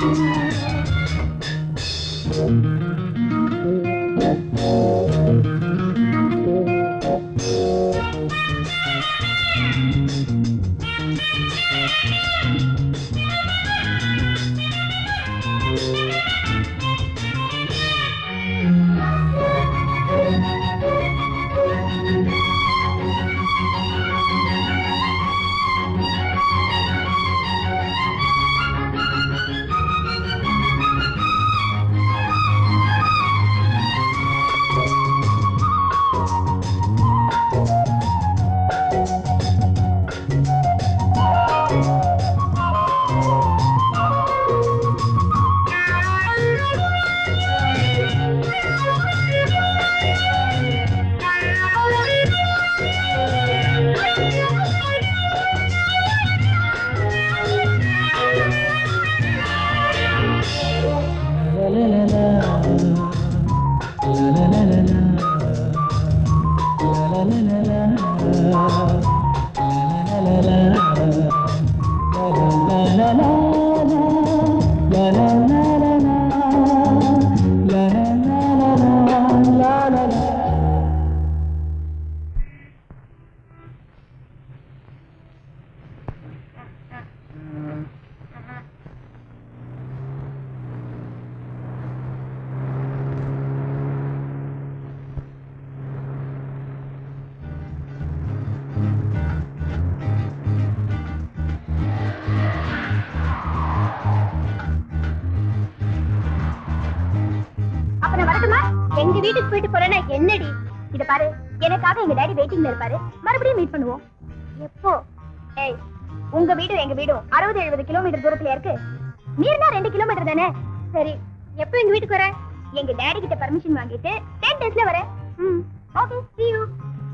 அப்ப நான் வரட்டுமா எங்க வீட்டுக்கு போயிட்டு போறேன்னா என்னடி இத பாரு எனக்காக எங்க டாடி வெயிட்டிங்ல இருப்பாரு மறுபடியும் மீட் பண்ணுவோம் எப்போ ஏய் உங்க வீடும் எங்க வீடும் அறுபது எழுபது கிலோமீட்டர் தூரத்துல இருக்கு மீறினா ரெண்டு கிலோமீட்டர் தானே சரி எப்போ எங்க வீட்டுக்கு வர எங்க டாடி கிட்ட பர்மிஷன் வாங்கிட்டு டென் டேஸ்ல வரேன் hmm okay see you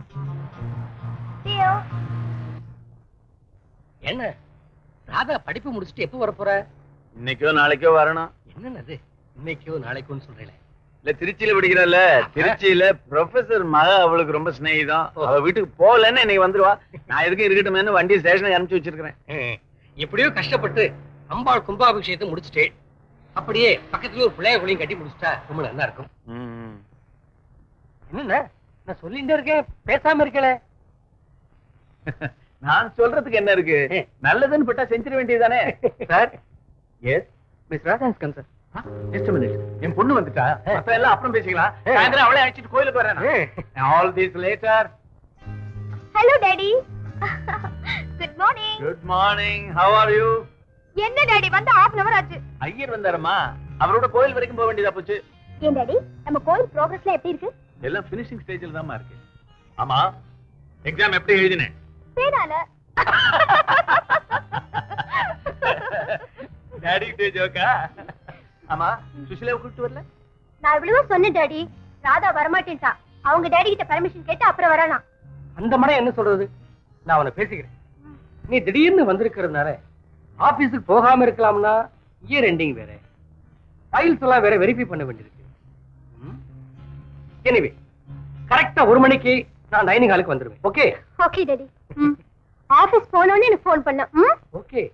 see you என்ன ராதா படிப்பு முடிச்சுட்டு எப்போ வரப் போற இன்னைக்கோ நாளைக்கோ வரணும் என்னது இன்னைக்கோ நாளைக்கோன்னு சொல்றேன் இல்ல திருச்சியில படிக்கிறல்ல திருச்சியில ப்ரொஃபசர் மகா அவளுக்கு ரொம்ப சிநேகிதம் அவ வீட்டுக்கு போகலன்னு இன்னைக்கு வந்துருவா நான் எதுக்கும் இருக்கட்டுமேனு வண்டி ஸ்டேஷனுக்கு அனுப்பிச்சு வச்சிருக்கிறேன் எப்படியோ கஷ்டப்பட்டு அம்பாள் கும்பாபிஷேகத்தை முடிச்சுட்டேன் அப்படியே பக்கத்துல ஒரு பிள்ளைய குழியும் கட்டி முடிச்சிட்டா ரொம்ப நல்லா இருக்கும் ம். என்னண்ணா நான் சொல்லிட்டே இருக்கேன் பேசாம இருக்கல நான் சொல்றதுக்கு என்ன இருக்கு நல்லதுன்னு பட்டா செஞ்சிட வேண்டியதுதானே சார் எஸ் மிஸ் ராதாஸ்கன் சார் ஜஸ்ட் மினிட் என் பொண்ணு வந்துட்டா மத்த எல்லாம் அப்புறம் பேசிக்கலாம் சாயந்தரம் அவளே அழைச்சிட்டு கோயிலுக்கு வரேன் all this later hello daddy good morning good morning how are you என்ன டாடி வந்து half அன் அவர் ஆச்சு ஐயர் வந்தாரம்மா அவரோட கோயில் வரைக்கும் போக வேண்டியதா போச்சு ஏன் டாடி நம்ம கோயில் ப்ரோக்ரஸ்ல எப்படி இருக்கு எல்லாம் ஃபினிஷிங் ஸ்டேஜ்ல தான்மா இருக்கு ஆமா எக்ஸாம் எப்படி எழுதினேன் பேனால டாடி கிட்டே ஜோக்கா ஆமா சுஷிலாவை கூப்பிட்டு வரல நான் இவ்வளவோ சொன்னேன் டாடி ராதா வரமாட்டேன்ட்டா அவங்க டாடி கிட்ட பர்மிஷன் கேட்டு அப்புறம் வரலாம் அந்த மடம் என்ன சொல்றது நான் அவனை பேசிக்கிறேன் நீ திடீர்னு வந்திருக்கிறதுனால ஆபீஸுக்கு போகாம இருக்கலாம்னா இயர் எண்டிங் வேற ஃபைல்ஸ் எல்லாம் வேற வெரிஃபை பண்ண வேண்டியிருக்கு எனிவே கரெக்டா ஒரு மணிக்கு நான் டைனிங் ஹாலுக்கு வந்துருவேன் ஓகே ஓகே டாடி ஆபீஸ் போனோன்னு எனக்கு ஃபோன் பண்ண ம் ஓகே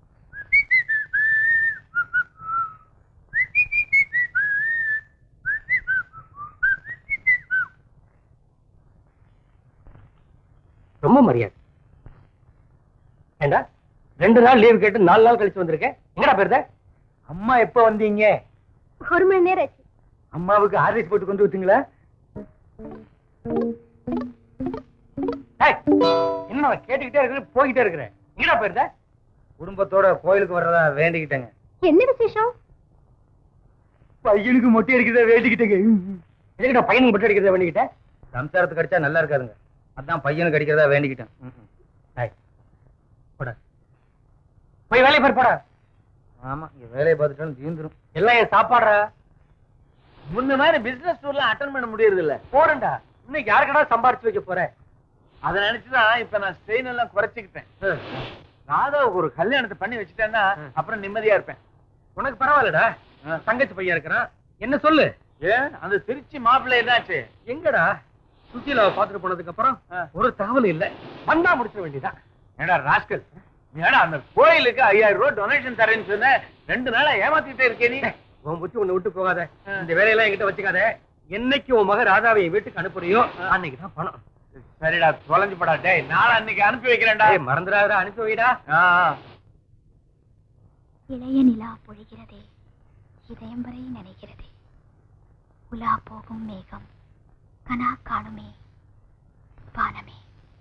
ரொம்ப மரியாதை ஏண்டா ரெண்டு நாள் லீவ் கேட்டு நாலு நாள் கழிச்சு வந்திருக்கேன் எங்கடா போயிருந்த அம்மா எப்ப வந்தீங்க ஒரு மணி நேரம் ஆச்சு அம்மாவுக்கு ஆர்டர்ஸ் போட்டு கொண்டு விட்டீங்களா ஏய், என்ன நான் கேட்டுக்கிட்டே இருக்கிறேன் போய்கிட்டே இருக்கிறேன் எங்கடா போயிருந்த குடும்பத்தோட கோயிலுக்கு வர்றதா வேண்டிக்கிட்டேங்க என்ன விசேஷம் பையனுக்கு மொட்டை அடிக்கிறதா வேண்டிக்கிட்டேங்க எதுக்கு பையனுக்கு மட்டும் அடிக்கிறத வேண்டிக்கிட்டேன் சம்சாரத்துக்கு அடிச்சா நல்லா இருக்காதுங்க அதான் பையனுக்கு அடிக்கிறதா வேண்டிக்கிட்டேன் ஏய், போடா போய் வேலையை பாரு போடா ஆமா இங்க வேலையை பார்த்துட்டாலும் தீந்துரும் எல்லாம் என் சாப்பாடுறா முன்ன மாதிரி பிசினஸ் டூர்லாம் அட்டன் பண்ண முடியறது இல்ல போறேன்டா இன்னைக்கு யாருக்கடா சம்பாரிச்சு வைக்க போறேன் அதை நினைச்சுதான் இப்ப நான் ஸ்ட்ரெயின் எல்லாம் குறைச்சிக்கிட்டேன் ராதாவுக்கு ஒரு கல்யாணத்தை பண்ணி வச்சுட்டேன்னா அப்புறம் நிம்மதியா இருப்பேன் உனக்கு பரவாயில்லடா தங்கச்சி பையன் இருக்கிறான் என்ன சொல்லு ஏன் அந்த திருச்சி மாப்பிள்ளை என்னாச்சு எங்கடா சுத்தியில பாத்துட்டு போனதுக்கு அப்புறம் ஒரு தகவல் இல்ல வந்தா முடிச்சிட வேண்டியதான் ஏடா ராஸ்கல் ஏடா அந்த கோயிலுக்கு ஐயாயிரம் ரூபாய் டொனேஷன் தரேன்னு சொன்ன ரெண்டு நாளா ஏமாத்திட்டே இருக்கே நீ உன் புத்தி ஒண்ணு விட்டு போகாத இந்த வேலையெல்லாம் என்கிட்ட வச்சுக்காத என்னைக்கு உன் மக ராதாவை என் வீட்டுக்கு அனுப்புறியோ அன்னைக்கு தான் பணம் சரிடா தொலைஞ்சு போடா டேய் நாளை அன்னைக்கு அனுப்பி வைக்கிறேன்டா ஏய், மறந்துடாத அனுப்பி வைடா ஆ, ஆ. இளைய நிலா பொழிகிறதே இதயம் வரை நினைக்கிறதே உலா போகும் மேகம் கனா காணுமே வானமே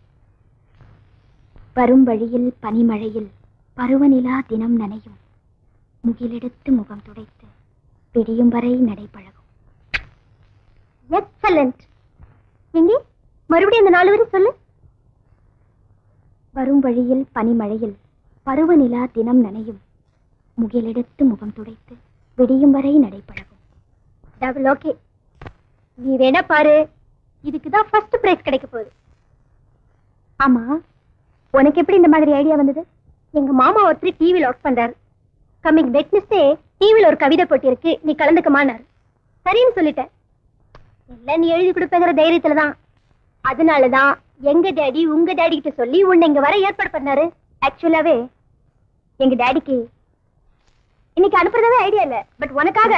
வரும் வழியில் பனிமழையில் பருவநிலா தினம் நனையும் முகிலெடுத்து முகம் துடைத்து விடியும் வரை நடைபழகும் எக்ஸலண்ட் எங்கே மறுபடியும் அந்த நாலு வரை சொல்லு வரும் வழியில் பனிமழையில் பருவநிலா தினம் நனையும் முகிலெடுத்து முகம் துடைத்து விடியும் வரை நடைபழகும் டபுள் ஓகே நீ வேணா பாரு இதுக்கு தான் ஃபர்ஸ்ட் பிரைஸ் கிடைக்க போகுது ஆமா உனக்கு எப்படி இந்த மாதிரி ஐடியா வந்தது எங்க மாமா ஒருத்தர் டிவியில் ஒர்க் பண்றாரு கம்மிங் வெட்னஸ்டே டிவியில் ஒரு கவிதை போட்டி இருக்கு நீ கலந்துக்கமானாரு சரின்னு சொல்லிட்டேன் இல்ல நீ எழுதி கொடுப்பேங்கிற தைரியத்துல தான் அதனாலதான் எங்க டேடி உங்க டேடி கிட்ட சொல்லி உன்னை இங்க வர ஏற்பாடு பண்ணாரு ஆக்சுவலாவே எங்க டேடிக்கு இன்னைக்கு அனுப்புறதே ஐடியா இல்ல பட் உனக்காக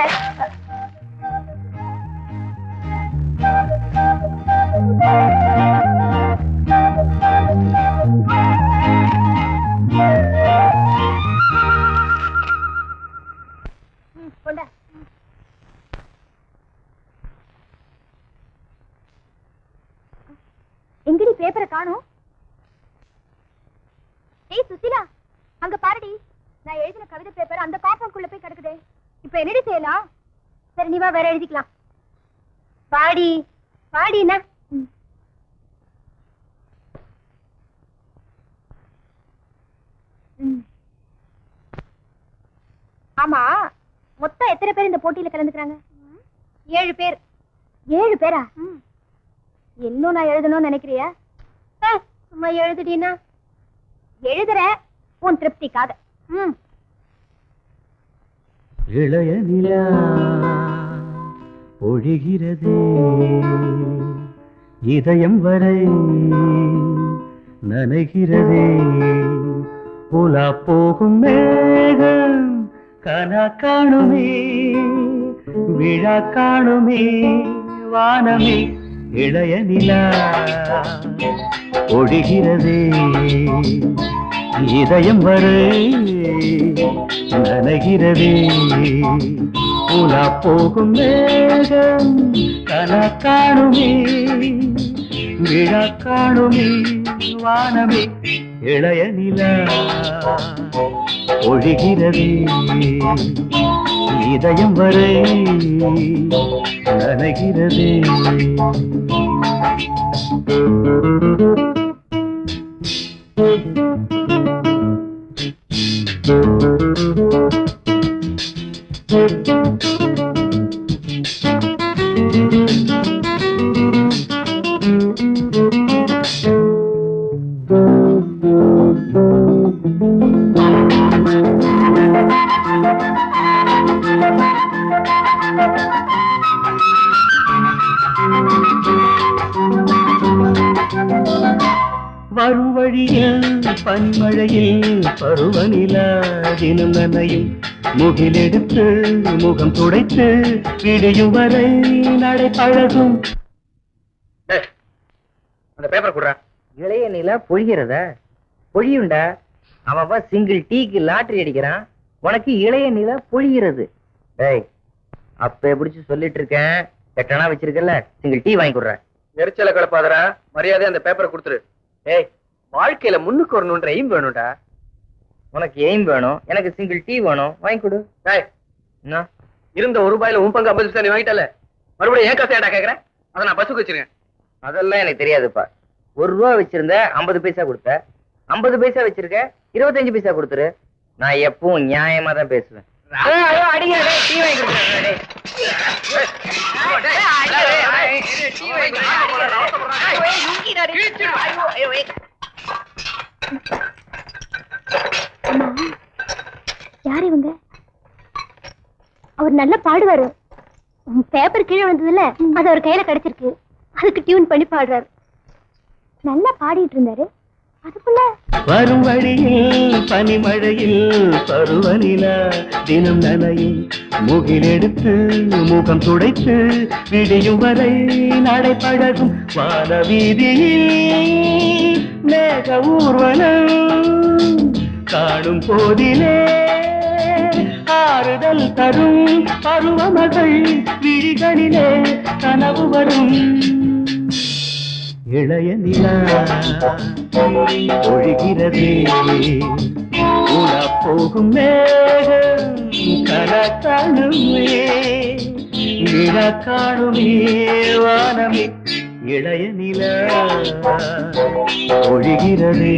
ம், கொண்டா எங்கடி பேப்பரை காணோம் ஏய் சுசிலா அங்க பாருடி நான் எழுதின கவிதை பேப்பர் அந்த காம்பவுண்ட்குள்ள போய் கிடக்குதே இப்போ என்னடி செய்யலாம் சரி நீ வா வேற எழுதிக்கலாம் பாடி பாடினா ஆமா மொத்தம் எத்தனை பேர் இந்த போட்டியில கலந்துக்கிறாங்க ஏழு பேர் ஏழு பேரா இன்னும் நான் எழுதணும்னு நினைக்கிறியா ஆ, சும்மா எழுதுடினா எழுதுற உன் திருப்திக்காக ம் இளைய நிலா பொழிகிறதே இதயம் வரை நனைகிறதே உலா போகும் மேகம் கனா காணுமே விழா காணுமே வானமே இளைய நிலா பொழிகிறதே இதயம் வரை நனைகிறதே உலா போகும் மேகம் கன காணுமே விழா காணுமே வானமே இளைய நிலா ஒழிகிறதே இதயம் வரை நனைகிறதே வரும் வழியில் பன்மழையில் பருவநிலா தினம் நனையும் முகிலெடுத்து முகம் துடைத்து விடியும் வரை நடை பழகும் டேய், அந்த பேப்பர் குடுறா இளைய நிலா பொழிகிறத பொழியுண்டா அவன் சிங்கிள் டீக்கு லாட்டரி அடிக்கிறான் உனக்கு இளைய நிலா பொழிகிறது டேய் அப்ப பிடிச்சு சொல்லிட்டு இருக்கேன் எட்டனா வச்சிருக்கல சிங்கிள் டீ வாங்கி கொடுறேன் எரிச்சல கலப்பாதரா மரியாதை அந்த பேப்பரை கொடுத்துரு ஏய் வாழ்க்கையில முன்னுக்கு வரணுன்ற எய்ம் வேணும்டா உனக்கு எய்ம் வேணும் எனக்கு சிங்கிள் டீ வேணும் வாங்கி கொடு டேய் என்ன இருந்த ஒரு ரூபாயில உன் பங்கு ஐம்பது பைசா நீ வாங்கிட்டல மறுபடியும் ஏன் காசு ஏன்டா கேக்குறேன் அதை நான் பஸ்ஸுக்கு வச்சிருக்கேன் அதெல்லாம் எனக்கு தெரியாதுப்பா ஒரு ரூபா வச்சிருந்த ஐம்பது பைசா கொடுத்த ஐம்பது பைசா வச்சிருக்க இருபத்தஞ்சு பைசா கொடுத்துரு நான் எப்பவும் நியாயமா தான் பேசுவேன் ஏய், ஐயோ, அடிங்க, டேய், டீ வாங்கி கொடுக்குறேன், டேய். யார் இவங்க அவர் நல்லா பாடுவாரு பேப்பர் கீழே விழுந்ததுல அது அவர் கையில கிடைச்சிருக்கு அதுக்கு டியூன் பண்ணி பாடுறாரு நல்லா பாடிட்டு இருந்தாரு அதுக்குள்ள வரும் வழியில் பனிமழையில் பருவநிலா தினம் நனையும் முகிலெடுத்து முகம் துடைத்து விடியும் வரை நடைபழகும் வான வீதியில் மேக ஊர்வலம் காணும் போதிலே ஆறுதல் தரும் பருவமகள் விழிகளிலே கனவு வரும் இளைய நிலா ஒழுகிறதே உலப் போகும் மேகம் கலக்காணுமே நில காணுமே வானமே இளைய நிலா ஒழுகிறதே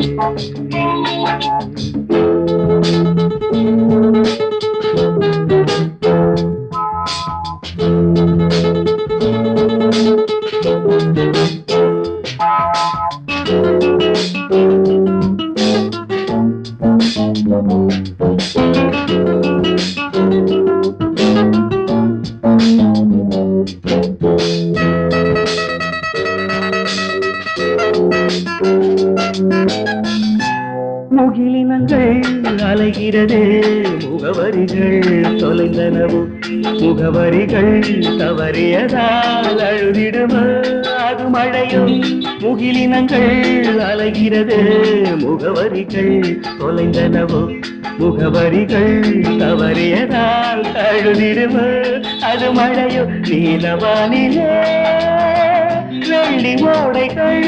முகிலினங்கள் அலைகிறதே முகவரிகள் தொலைந்தனவோ முகவரிகள் தவறியதால் அழுதிடுமோ அது மழையும் முகிலினங்கள் அலைகிறதே முகவரிகள் தொலைந்தனவோ முகவரிகள் தவறியதால் அழுதிடுமோ அது மழையோ நீலவானிலே வெள்ளி ஓடைகள்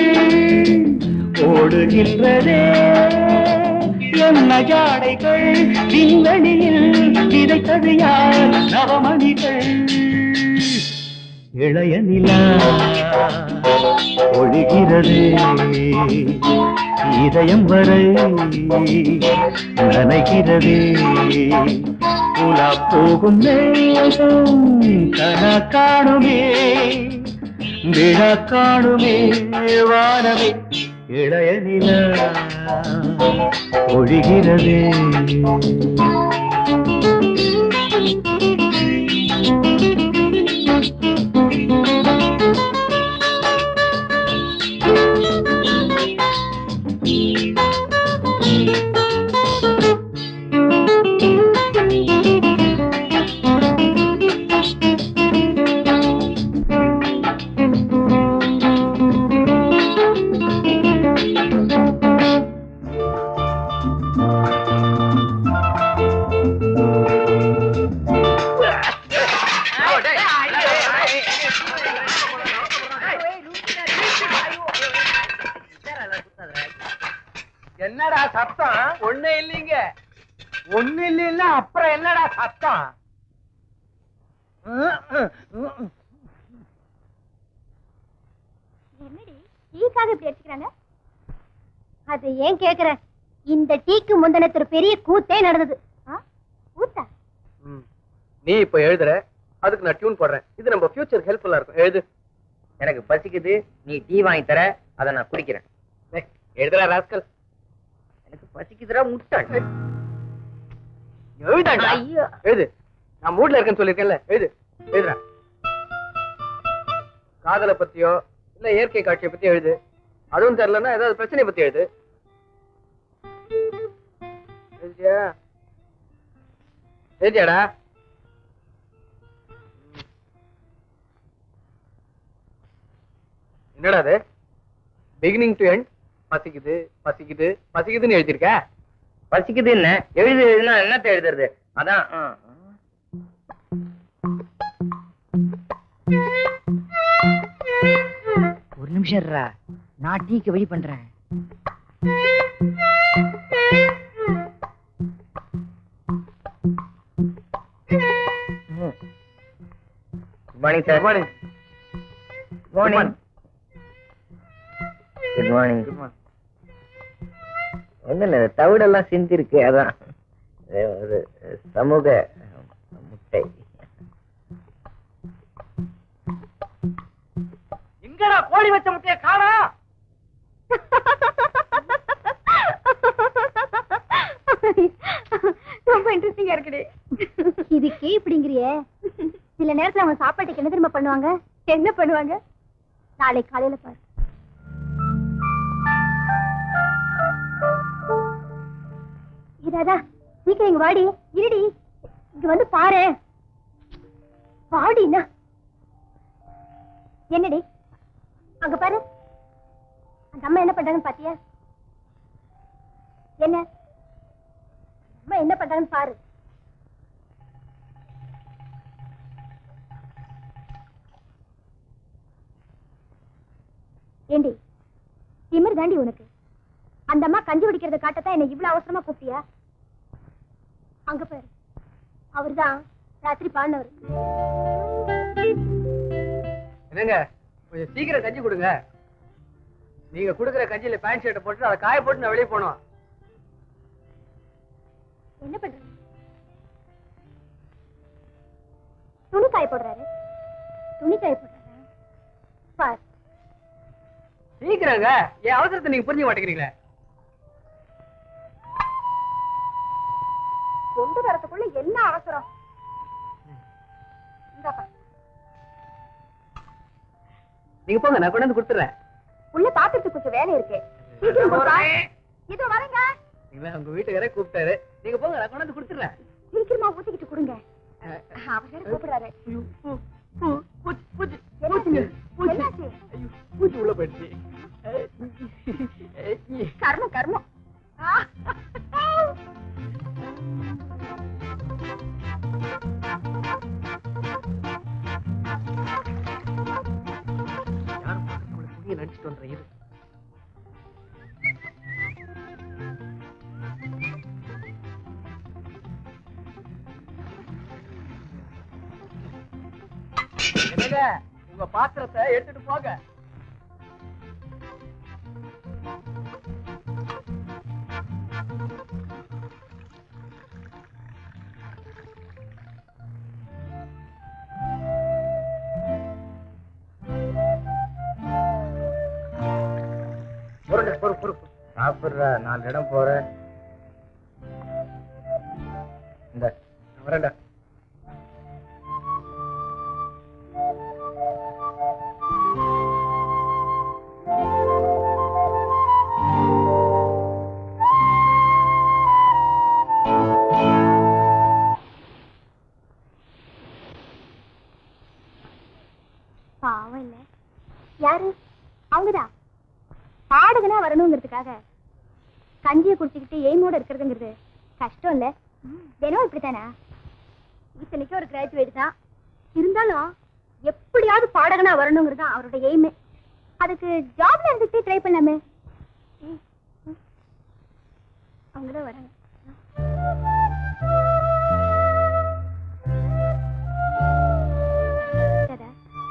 ஓடுகின்றதே என்ன ஜாடைகள் விண்வெளியில் விதைத்தது யார் நவமணிகள் இளைய நிலா ஒழுகிறது இதயம் வரை நனைகிறது உலா போகும் நேரம் கன காணுமே விழ காணுமே வானமே இளைய நிலா ஒழுகிறது என்னடா சத்தம் ஒண்ணு இல்லைங்க ஒண்ணு இல்லைன்னா அப்புறம் என்னடா சத்தம் என்னடி டீக்காக இப்படி அடிச்சுக்கிறாங்க அது ஏன் கேக்குற இந்த டீக்கு முந்தினத்து ஒரு பெரிய கூத்தே நடந்தது ஆ? கூத்தா நீ இப்ப எழுதுற அதுக்கு நான் டியூன் போடுறேன் இது நம்ம ஃபியூச்சர் ஹெல்ப்ஃபுல்லா இருக்கும் எழுது எனக்கு பசிக்குது நீ டீ வாங்கி தர அதை நான் குடிக்கிறேன் டேய், எழுதுடா ராஸ்கல் எனக்கு பசிக்குதுடா முட்டாள் எழுதாண்டா ஐயோ. எழுது நான் மூட்ல இருக்கேன்னு சொல்லிருக்கேன்ல எழுது எழுதுடா காதலை பத்தியோ இல்ல இயற்கை காட்சியை பத்தி எழுது அதுவும் தெரியலன்னா ஏதாவது பிரச்சனையை பத்தி எழுது எழுதியா எழுதியாடா என்னடா அது பிகினிங் டு எண்ட் பசிக்குது பசிக்குது பசிக்குதுன்னு எழுதியிருக்க பசிக்குது என்ன எழுது எழுதுனா என்னத்த எழுதுறது அதான் ஆ, ஆ. ஒரு நிமிஷம் இருடா நான் டீக்கு வெடி பண்றேன் good morning sir morning morning good morning ஒன்றும் இல்லை தவிடெல்லாம் சிந்திருக்கு அதான் இது ஒரு சமூக முட்டை எங்கடா கோழி வச்ச முட்டைய காணா ரொம்ப இன்ட்ரெஸ்டிங்கா இருக்குடி இதுக்கே இப்படிங்கிறியே சில நேரத்துல அவங்க சாப்பாட்டுக்கு என்ன திரும்ப பண்ணுவாங்க என்ன பண்ணுவாங்க நாளை காலையில பாரு ராதா சீக்கிரம் இங்க வாடி இருடி இங்க வந்து பாரு வாடினா என்னடி அங்க பாரு அந்த அம்மா என்ன பண்றாங்கன்னு பாத்தியா என்ன அம்மா என்ன பண்றாங்கன்னு பாரு ஏண்டி திமிர் தாண்டி உனக்கு அந்த அம்மா கஞ்சி குடிக்கிறத காட்டத்தான் என்ன இவ்வளவு அவசரமா கூப்பிட்டியா அங்க பாரு அவர்தான் ராத்திரி பாடினவர் என்னங்க கொஞ்சம் சீக்கிரம் கஞ்சி கொடுங்க நீங்க கொடுக்குற கஞ்சியில பேண்ட் ஷர்ட்டை போட்டு அதை காய போட்டு நான் வெளியே போனோம் என்ன பண்ற துணி காய போடுறாரு துணி காய போடுறாரு பார் சீக்கிரங்க என் அவசரத்தை நீங்க புரிஞ்சுக்க மாட்டேங்கிறீங்களே கொண்டு வரதுக்குள்ள என்ன அவசரம் இந்தாப்பா நீங்க போங்க நான் கொண்டு வந்து கொடுத்துறேன் உள்ள பாத்திரத்துக்கு கொஞ்சம் வேலை இருக்கு சீக்கிரம் போப்பா. இதோ வரேங்க நீங்களா உங்க வீட்டுக்காரே கூப்பிட்டாரு நீங்க போங்க நான் கொண்டு வந்து கொடுத்துறேன் சீக்கிரமா ஊத்திக்கிட்டு கொடுங்க அவர் வேற கூப்பிடுறாரு என்னாச்சு? என்னாச்சு பூச்சி உள்ள போயிடுச்சு கர்மம் கர்மம் யாரும் பக்கத்துல துணியை நடிச்சிட்டு வந்த இது என்னங்க உங்க பாத்திரத்தை எடுத்துட்டு போங்க பொறுங்க பொறு பொறு சாப்பிடுற நாலு இடம் போற இந்த வரேன்டா பாவம் இல்ல யாரு அவங்கதான் பாடுகனா வரணுங்கிறதுக்காக கஞ்சியை குடிச்சுக்கிட்டு எய்மோட இருக்கிறதுங்கிறது கஷ்டம் இல்ல தினம் இப்படித்தானா இத்தனைக்கும் ஒரு கிராஜுவேட் தான் இருந்தாலும் எப்படியாவது பாடகனா வரணுங்கிறது தான் அவரோட எய்மே அதுக்கு ஜாப்ல இருந்துட்டு ட்ரை பண்ணலாமே ஏய், ம். அவங்கதான் வராங்க தாதா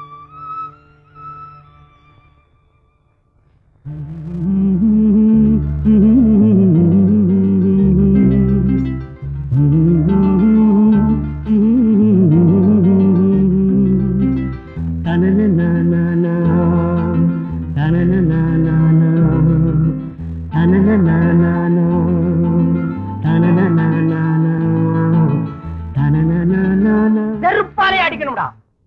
செருப்பாலே அடிக்கணும்டா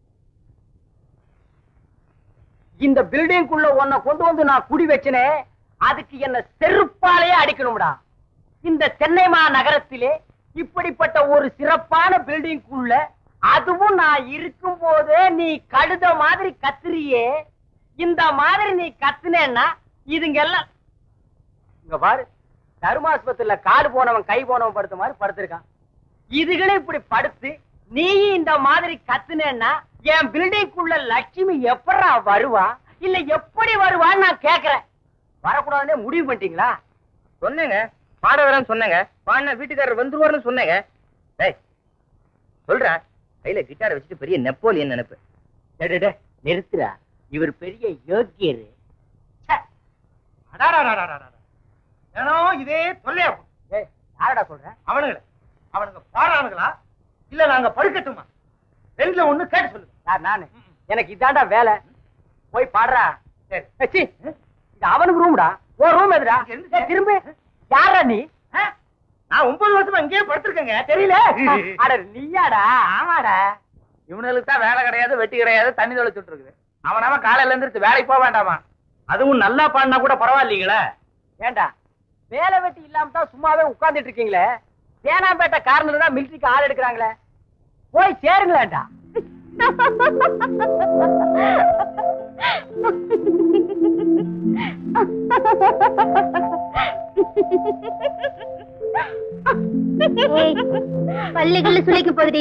இந்த பில்டிங்குள்ள உன்னை கொண்டு வந்து நான் குடி வச்சனே அதுக்கு என்ன செருப்பாலேயே அடிக்கணும்டா இந்த சென்னை மாநகரத்திலே இப்படிப்பட்ட ஒரு சிறப்பான பில்டிங்குள்ள அதுவும் நான் இருக்கும் போதே நீ கழுத மாதிரி கத்துறியே இந்த மாதிரி நீ கத்துனேன்னா இதுங்க எல்லாம் இங்க பாரு தருமாஸ்பத்திரியில காடு போனவன் கை போனவன் படுத்த மாதிரி படுத்திருக்கான் இதுகளும் இப்படி படுத்து நீ இந்த மாதிரி கத்துனேன்னா என் பில்டிங்குள்ள லட்சுமி எப்படா வருவா இல்ல எப்படி வருவான்னு நான் கேக்குறேன் வரக்கூடாதுன்னே முடிவு பண்ணிட்டீங்களா சொன்னேங்க பாட வரேன்னு சொன்னேங்க பாடின வீட்டுக்காரர் வந்துருவாருன்னு சொன்னேங்க டேய் சொல்றா கையில கிட்டாரை வச்சுட்டு பெரிய நெப்போலியன் நினைப்பு டேய், டேய், டேய், நிறுத்துடா இவர் பெரிய யோக்கியரு ஏனோ இதே தொல்லையா போச்சு. ஏய், யாரடா சொல்ற அவனுங்களே அவனுங்க பாடுறானுங்களா இல்ல நாங்க படுக்கட்டுமா ரெண்டுல ஒண்ணு கேட்டு சொல்லு யார் நானு எனக்கு இதாண்டா வேலை போய் பாடுறா சரி ஏய், சீ, இது அவனுக்கு ரூம்டா ஓ ரூம் எதுடா இங்க இருந்து ஏய், திரும்ப யாரா நீ ஆ? நான் ஒன்பது வருஷமா இங்கேயே படுத்திருக்கேங்க தெரியல அட நீயாடா ஆமாடா இவனுக்கு தான் வேலை கிடையாது வெட்டி கிடையாது தண்ணி தொலைச்சுட்டு இருக்குது அவன் அவன் காலையில எந்திரிச்சு வேலைக்கு போக வேண்டாமா அதுவும் நல்லா பாடினா கூட பரவாயில்லைங்களே ஏண்டா வேலை வெட்டி இல்லாம தான் சும்மாவே உட்கார்ந்துட்டு இருக்கீங்களே தேனாம்பேட்டை கார்னர் தான் மிலிட்டரிக்கு ஆள் எடுக்கிறாங்களே போய் சேருங்களேன்டா ஏய், பல்லு கிள்ளு சுளிக்க போகுதுடி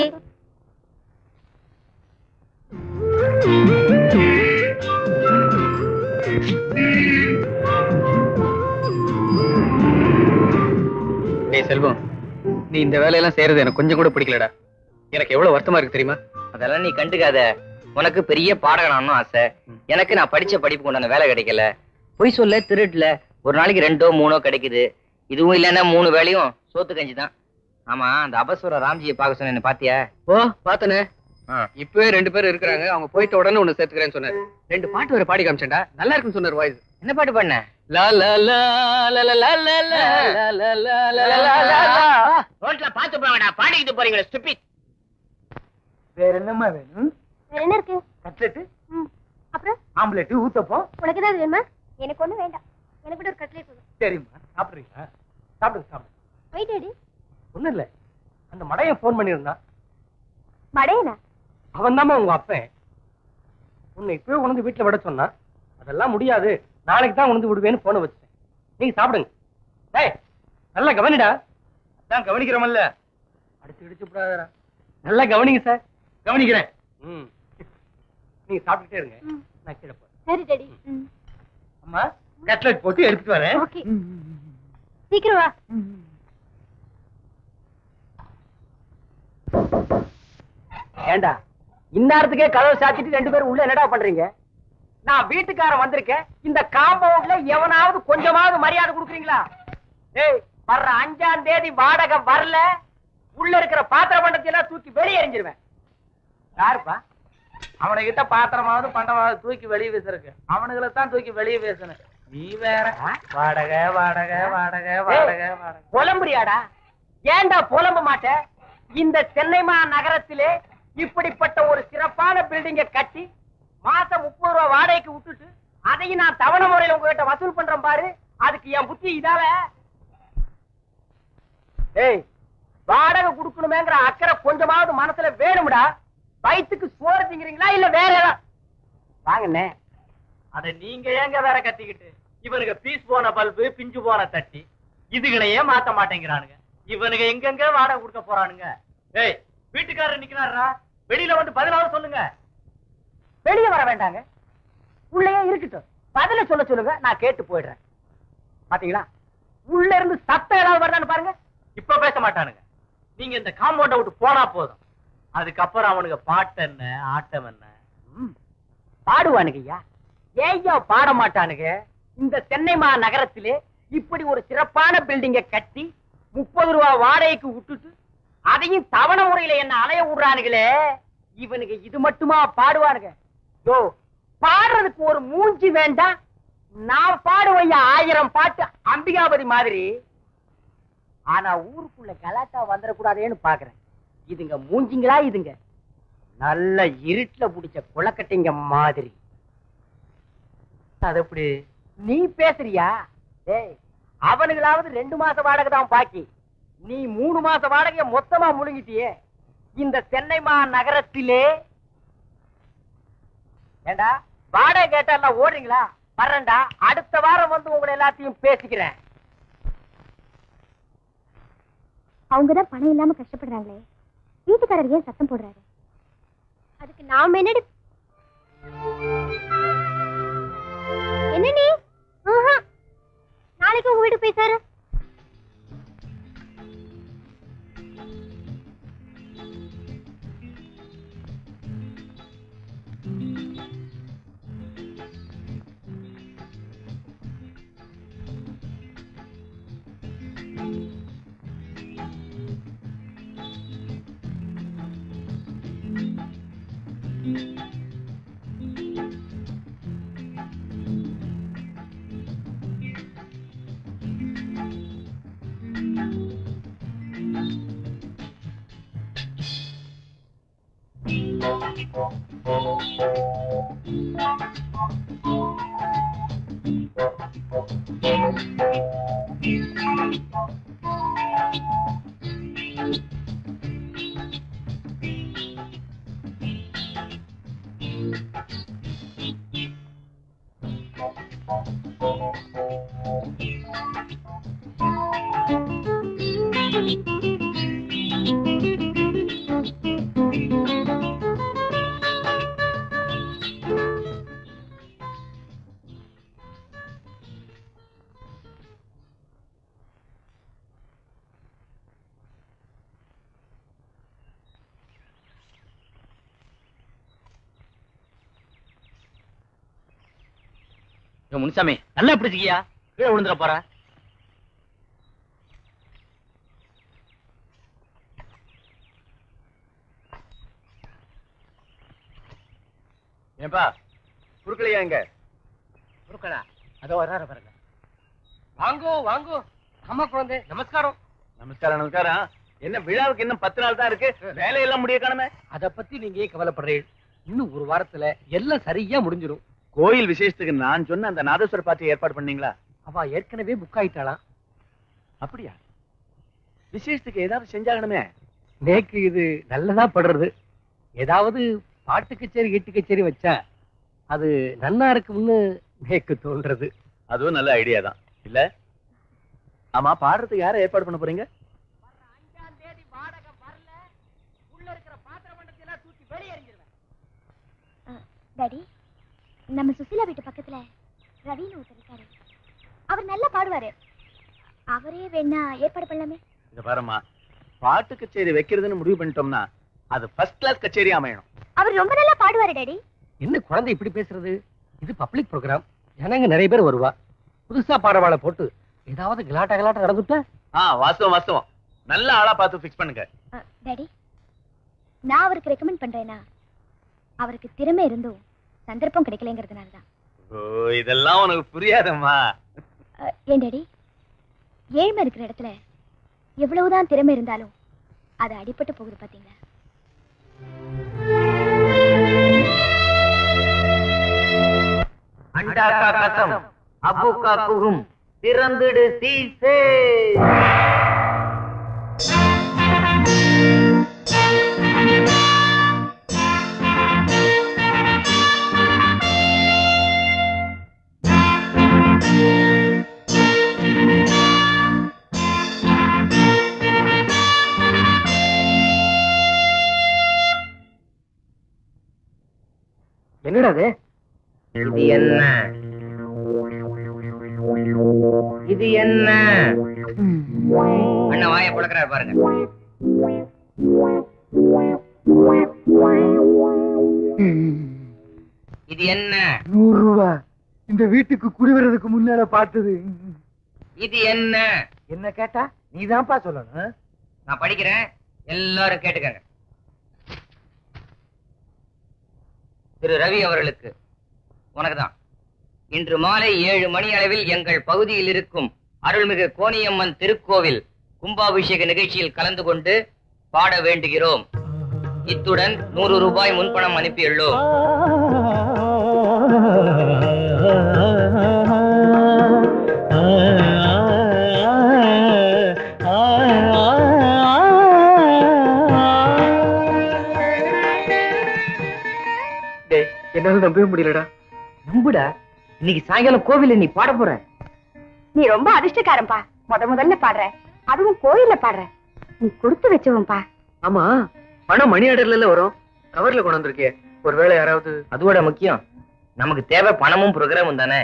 டேய் செல்வம் நீ இந்த வேலையெல்லாம் செய்யறது எனக்கு கொஞ்சம் கூட பிடிக்கலடா எனக்கு எவ்வளவு வருத்தமா இருக்கு தெரியுமா அதெல்லாம் நீ கண்டுக்காத உனக்கு பெரிய பாடகனான்னு ஆசை எனக்கு நான் படிச்ச படிப்பு கொண்டான வேலை கிடைக்கல பொய் சொல்ல திருட்டுல ஒரு நாளைக்கு ரெண்டோ மூணோ கிடைக்குது இதுவும் இல்லைன்னா மூணு வேலையும் சோத்து கஞ்சி தான் ஆமா அந்த அபஸ்வர ராம்ஜியை பார்க்க சொன்னேன் பாத்தியா ஓ பாத்தனே ஆ. இப்பவே ரெண்டு பேரும் இருக்கிறாங்க அவங்க போயிட்ட உடனே ஒண்ணு சேர்த்துக்கிறேன்னு சொன்னாரு ரெண்டு பாட்டு வேற பாடி காமிச்சேன்டா நல்லா இருக்குன்னு சொன்னார் வாய்ஸ் என்ன பாட்டு பண்ண லா லா லா லா லா லா லா லா லா லா லா லா லா லா லா. ரோட்ல பாத்து போங்கடா பாடிக்கிட்டு போறீங்களா ஸ்டூபிட் வேற என்னம்மா வேணும் வேற என்ன இருக்கு கட்லெட்டு ம், அப்புறம் ஆம்லெட் ஊத்தப்பம் உனக்கு ஏதாவது வேணுமா எனக்கு ஒண்ணும் வேண்டாம் எனக்கு கூட ஒரு கட்லேட் போதும் சரிம்மா சாப்பிடுறீங்களா சாப்பிடுங்க சாப்பிடுங்க வெயிட் அடி ஒண்ணும் இல்ல அந்த மடையன் ஃபோன் பண்ணியிருந்தான் மடையனா அவன் தாம்மா உங்க அப்பன் உன்னை இப்பவே உணர்ந்து வீட்டுல விட சொன்னான் அதெல்லாம் முடியாது நாளைக்கு தான் உணர்ந்து விடுவேன்னு போன வச்சேன் நீங்க சாப்பிடுங்க டேய் நல்லா கவனிடா அதான் கவனிக்கிறோமல்ல அடிச்சு இடிச்சு விடாதடா நல்லா கவனிங்க சார் கவனிக்கிறேன் ம் நீங்க சாப்பிட்டுட்டே இருங்க ம். நான் கீழே போறேன் சரி டாடி ம், அம்மா கட்லெட் போட்டு எடுத்துட்டு வரேன் ஓகே சீக்கிரம் வா ஏண்டா இந்நேரத்துக்கே கதவை சாத்திட்டு ரெண்டு பேரும் உள்ள என்னடா பண்றீங்க நான் வீட்டுக்காரன் வந்திருக்கேன் இந்த காம்பவுண்ட்ல எவனாவது கொஞ்சமாவது மரியாதை கொடுக்குறீங்களா ஏய் வர்ற அஞ்சாம் தேதி வாடகை வரல உள்ள இருக்கிற பாத்திர பண்டத்தை எல்லாம் தூக்கி வெளியே எறிஞ்சிருவேன் யாருப்பா அவனை கிட்ட பாத்திரமாவது பண்டமாவது தூக்கி வெளியே வீசுறக்கு அவனுங்களை தான் தூக்கி வெளியே வீசணும் நீ வேற வாடகை வாடகை வாடகை வாடகை வாடகை புலம்புறியாடா ஏன்டா புலம்ப மாட்ட இந்த சென்னை மா நகரத்திலே இப்படிப்பட்ட ஒரு சிறப்பான பில்டிங்க கட்டி மாசம் முப்பது ரூபா வாடகைக்கு விட்டுட்டு அதையும் நான் தவணை முறையில உங்ககிட்ட வசூல் பண்றேன் பாரு அதுக்கு என் புத்தி இதால ஏய் வாடகை கொடுக்கணுமேங்கிற அக்கறை கொஞ்சமாவது மனசுல வேணும்டா வயித்துக்கு சோறு திங்கிறீங்களா இல்ல வேற ஏதாவது வாங்கண்ணே அத நீங்க ஏங்க வேற கத்திக்கிட்டு இவனுக்கு பீஸ் போன பல்பு பிஞ்சு போன தட்டி இதுகளையே மாத்த மாட்டேங்கிறானுங்க இவனுங்க எங்கெங்க வாடகை கொடுக்க போறானுங்க ஏய் வீட்டுக்காரர் நிக்கிறாரா வெளியில வந்து பதிலாவது சொல்லுங்க வெளியே வர வேண்டாங்க உள்ளேயே இருக்கட்டும் பதில சொல்ல சொல்லுங்க நான் கேட்டு போயிடுறேன் பாத்தீங்களா உள்ள இருந்து சத்தம் ஏதாவது வருதான்னு பாருங்க இப்ப பேச மாட்டானுங்க நீங்க இந்த காம்பவுண்ட விட்டு போனா போதும் அதுக்கப்புறம் அவனுக்கு பாட்டு என்ன ஆட்டம் என்ன ம், பாடுவானுங்க ஐயா ஏய்யா பாட மாட்டானுங்க இந்த சென்னை மா நகரத்திலே இப்படி ஒரு சிறப்பான பில்டிங்க கட்டி முப்பது ரூபா வாடகைக்கு விட்டுட்டு அதையும் தவணை முறையில என்ன அலைய விடுறானுங்களே இவனுக்கு இது மட்டுமா பாடுவானுங்க யோ பாடுறதுக்கு ஒரு மூஞ்சி வேண்டாம் நான் பாடுவையா ஆயிரம் பாட்டு அம்பிகாபதி மாதிரி ஆனா ஊருக்குள்ள கலாட்டா வந்துடக்கூடாதேன்னு பாக்குறேன் இதுங்க மூஞ்சிங்களா இதுங்க நல்ல இருட்டுல புடிச்ச குளக்கட்டைங்க மாதிரி அது எப்படி நீ பேசுறியா ஏய் அவனுங்களாவது ரெண்டு மாச வாடகை தான் பாக்கி நீ மூணு மாச வாடகைய மொத்தமா முழுங்கிட்டியே இந்த சென்னை மா நகரத்திலே ஏண்டா வாடகை கேட்டா எல்லாம் ஓடுறீங்களா வர்றேன்டா அடுத்த வாரம் வந்து உங்களை எல்லாத்தையும் பேசிக்கிறேன் அவங்கதான் பணம் இல்லாம கஷ்டப்படுறாங்களே வீட்டுக்காரர் ஏன் சத்தம் போடுறாரு அதுக்கு நாம என்னடி என்ன நீ ஆஹா. நாளைக்கு உங்க வீட்டுக்கு போய் சாரு ஏய், முனுசாமி நல்லா பிடிச்சிக்கியா கீழே விழுந்துட போற ஏன்பா குறுக்கலையா இங்க குருக்களா அதோ வர்றாரு பாருங்க வாங்கோ வாங்கோ ஆமா குழந்தை நமஸ்காரம் நமஸ்காரம் நமஸ்காரம் என்ன விழாவுக்கு இன்னும் பத்து நாள் தான் இருக்கு வேலையெல்லாம் முடிய காணுமே அத பத்தி நீங்க ஏன் கவலைப்படுறீங்க இன்னும் ஒரு வாரத்துல எல்லாம் சரியா முடிஞ்சிடும் கோயில் விசேஷத்துக்கு நான் சொன்ன அந்த நாதஸ்வர பார்ட்டி ஏற்பாடு பண்ணீங்களா அவ ஏற்கனவே புக் ஆயிட்டாளாம் அப்படியா விசேஷத்துக்கு ஏதாவது செஞ்சாகணுமே நேக்கு இது நல்லதா படுறது ஏதாவது பாட்டு கச்சேரி கீட்டு கச்சேரி வச்சா அது நன்னா இருக்கும்னு நேக்கு தோன்றது அதுவும் நல்ல ஐடியா தான் இல்ல ஆமா பாடுறதுக்கு யாரை ஏற்பாடு பண்ண போறீங்க டாடி நம்ம சுசிலா வீட்டு பக்கத்துல ரவின்னு ஒருத்தர் இருக்காரு அவர் நல்லா பாடுவாரு அவரே வேணா ஏற்பாடு பண்ணலாமே இத பாரும்மா பாட்டு கச்சேரி வைக்கிறதுன்னு முடிவு பண்ணிட்டோம்னா அது ஃபர்ஸ்ட் கிளாஸ் கச்சேரி அமையணும் அவர் ரொம்ப நல்லா பாடுவாரு டாடி என்ன குழந்தை இப்படி பேசுறது இது பப்ளிக் ப்ரோக்ராம் ஜனங்க நிறைய பேர் வருவா புதுசா பாடவாளை போட்டு ஏதாவது கலாட்டா கலாட்டா நடந்துட்டா ஆ வாஸ்தவம் வாஸ்தவம் நல்ல ஆளா பார்த்து ஃபிக்ஸ் பண்ணுங்க அஹ், டாடி நான் அவருக்கு ரெக்கமெண்ட் பண்றேன்னா அவருக்கு திறமை இருந்தும் சந்தர்ப்பம் கிடைக்கலங்கிறதுனால தான் ஓ இதெல்லாம் உனக்கு புரியாதம்மா அஹ், ஏன் டாடி ஏழ்மை இருக்கிற இடத்துல எவ்வளவுதான் திறமை இருந்தாலும் அது அடிபட்டு போகுது பாத்தீங்களா அண்டா கா கசம் அப்பு கா குகும் திறந்துடு சீசே என்னடா அது இது என்ன இது என்ன அண்ணா வாய புழக்கிறார் பாருங்க இது என்ன நூறு ரூபா இந்த வீட்டுக்கு குடி வர்றதுக்கு முன்னால பார்த்தது இது என்ன என்ன கேட்டா நீதான்ப்பா சொல்லணும் நான் படிக்கிறேன் எல்லாரும் கேட்டுக்கங்க திரு ரவி அவர்களுக்கு உனக்குதான் இன்று மாலை ஏழு மணி அளவில் எங்கள் பகுதியில் இருக்கும் அருள்மிகு கோணியம்மன் திருக்கோவில் கும்பாபிஷேக நிகழ்ச்சியில் கலந்து கொண்டு பாட வேண்டுகிறோம் இத்துடன் நூறு ரூபாய் முன்பணம் அனுப்பியுள்ளோம் டேய் என்னால நம்பவே முடியலடா நம்புடா இன்னைக்கு சாயங்காலம் கோவில்ல நீ பாட போற நீ ரொம்ப அதிர்ஷ்டக்காரன்பா முத முதல்ல பாடுற அதுவும் கோயில்ல பாடுற நீ கொடுத்து வச்சவன்பா ஆமா பணம் மணி ஆர்டர்ல வரும் கவர்ல கொண்டு வந்திருக்கே ஒருவேளை யாராவது அதோட முக்கியம் நமக்கு தேவை பணமும் ப்ரோக்ராமும் தானே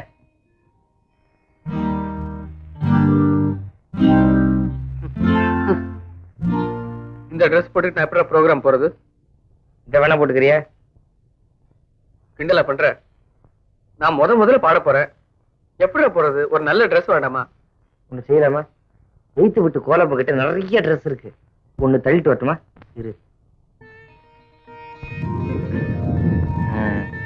இந்த ட்ரெஸ் போட்டுட்டு நான் எப்பறம் ப்ரோக்ராம் போறது இத வேணா போட்டுக்கிறியா கிண்டலா பண்ற நான் முத முதல்ல பாட போறேன் எப்படி போறது ஒரு நல்ல ட்ரெஸ் வேண்டாமா ஒண்ணு செய்யலாமா வெயித்து விட்டு கோலப்ப கிட்ட நிறைய ட்ரெஸ் இருக்கு ஒண்ணு தள்ளிட்டு வரட்டுமா இரு ஆ.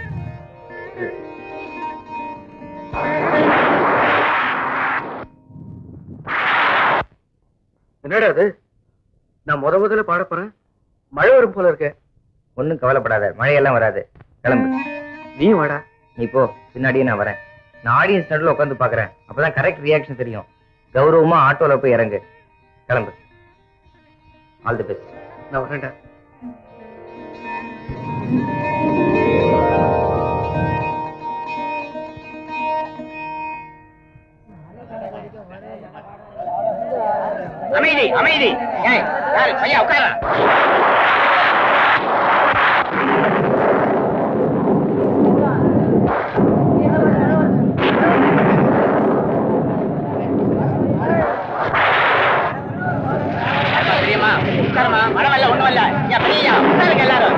என்னடா அது நான் முத முதல்ல பாட போறேன் மழை வரும் போல இருக்க ஒண்ணும் கவலைப்படாத மழையெல்லாம் வராது கிளம்பு நீ வாடா நீ போ பின்னாடியே நான் வரேன் நான் ஆடியன்ஸ் நடுவில் உட்காந்து பாக்குறேன் அப்பதான் கரெக்ட் ரியாக்ஷன் தெரியும் கௌரவமா ஆட்டோல போய் இறங்கு கிளம்பு ஆல் தி பெஸ்ட் நான் வரேன்டா அமைதி அமைதி ஏய், யாரு பையா உட்கார தெரியுமா உட்காரமா மழை வரல ஒண்ணும் இல்ல ஏன் பெரியா உட்காருங்க எல்லாரும்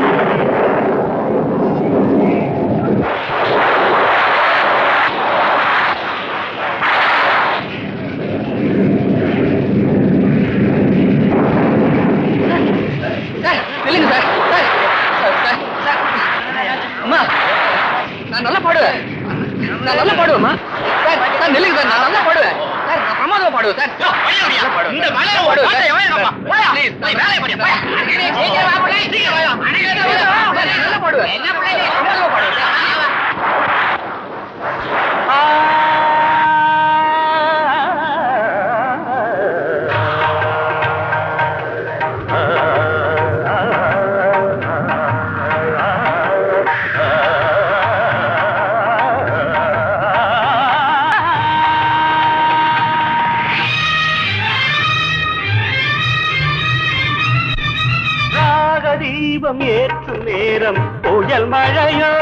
நில்லுங்க sir sir sir, sir, sir. அம்மா நான் நல்லா பாடுவேன் நான் நல்லா பாடுவேம்மா சார் சார் நில்லுங்க சார் நான் நல்லா பாடுவேன் சார் நான் பிரமாதமா பாடுவேன் சார் நல்லா பாடுவேன். இந்த மழையில நல்லா பாடுவேன் பாட்டை சார். எவன் எடுப்பா? போயா. Please, போய் please. வேலையை பாரு, போயா. சீக்கிரம் வா, பிள்ளை. சீக்கிரம் வாயா. சார், நான் நல்லா பாடுவேன் என்ன பிள்ளை நீ? பிரமாதமா பாடுவேன் சார். ராகதீபம் ஏற்றும் நேரம் புயல் மழையோ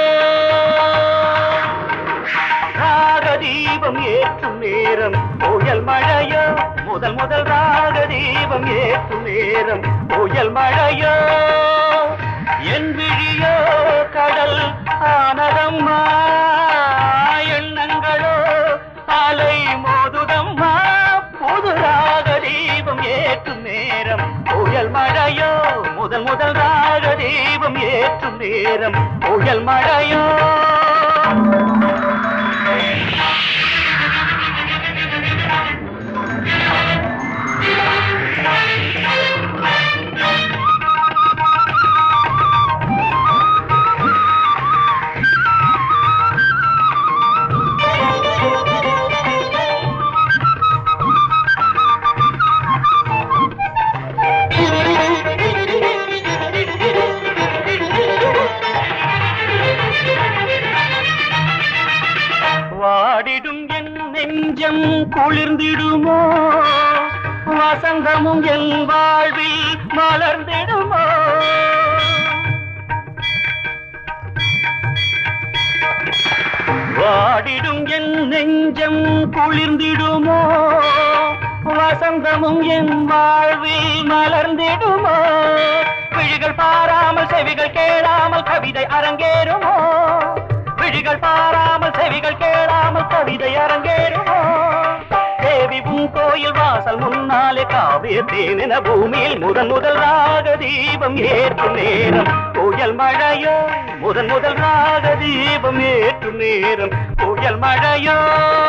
ராகதீபம் ஏற்றும் நேரம் புயல் மழையோ முதல் முதல் ராகதீபம் ஏற்றும் நேரம் புயல் மழையோ என் விழியோ கடல் ஆனதம்மா எண்ணங்களோ அலை மோதுதம்மா புது ராகதீபம் ஏற்றும் நேரம் புயல் மழையோ முதல் முதல் ராகதீபம் ஏற்றும் நேரம் புயல் மழையோ வாடிடும் என் நெஞ்சம் குளிர்ந்திடுமோ வசந்தமும் என் வாழ்வில் மலர்ந்திடுமோ வாடிடும் என் நெஞ்சம் குளிர்ந்திடுமோ வசந்தமும் என் வாழ்வில் மலர்ந்திடுமோ விழிகள் பாராமல் செவிகள் கேளாமல் கவிதை அரங்கேறுமோ விழிகள் பாராமல் செவிகள் கேளாமல் கவிதை அரங்கேறுமோ தேவி உன் கோயில் வாசல் முன்னாலே காவிய தேனென பூமியில் முதன் முதல் ராக தீபம் ஏற்றும் நேரம் புயல் மழையோ முதன் முதல் ராக தீபம் ஏற்றும் நேரம் புயல் மழையோ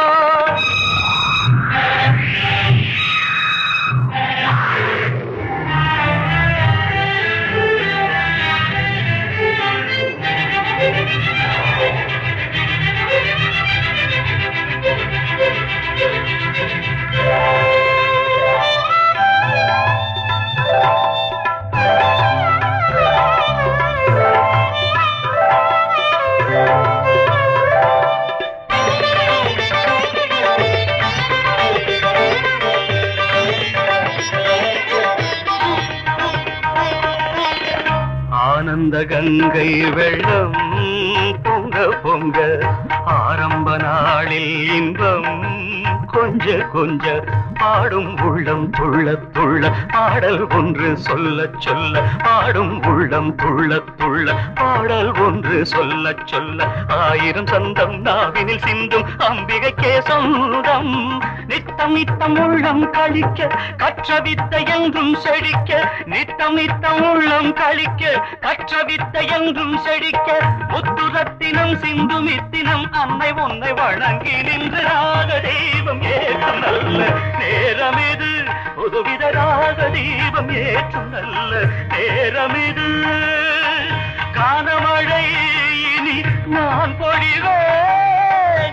ஆனந்த கங்கை வெள்ளம் பொங்க பொங்க ஆரம்ப நாளில் இன்பம் கொஞ்ச கொஞ்ச பாடும் உள்ளம் துள்ள துள்ள பாடல் ஒன்று சொல்ல சொல்ல பாடும் உள்ளம் துள்ள துள்ள பாடல் ஒன்று சொல்ல சொல்ல ஆயிரம் சந்தம் நாவினில் சிந்தும் அம்பிகைக்கே சொந்தம் நித்தம் நித்தம் உள்ளம் கழிக்க கற்ற வித்தை என்றும் செழிக்க நித்தம் நித்தம் உள்ளம் கழிக்க கற்ற வித்தை என்றும் செழிக்க முத்துரத்தினம் சிந்து மித்தினம் அன்னை உன்னை வணங்கி நின்று ராக தெய்வம் ஏற்றும் நல்ல நேரம் இது புதுவித ராக தெய்வம் ஏற்றும் நல்ல நேரம் இது காணமழை இனி நான் பொழிவேன்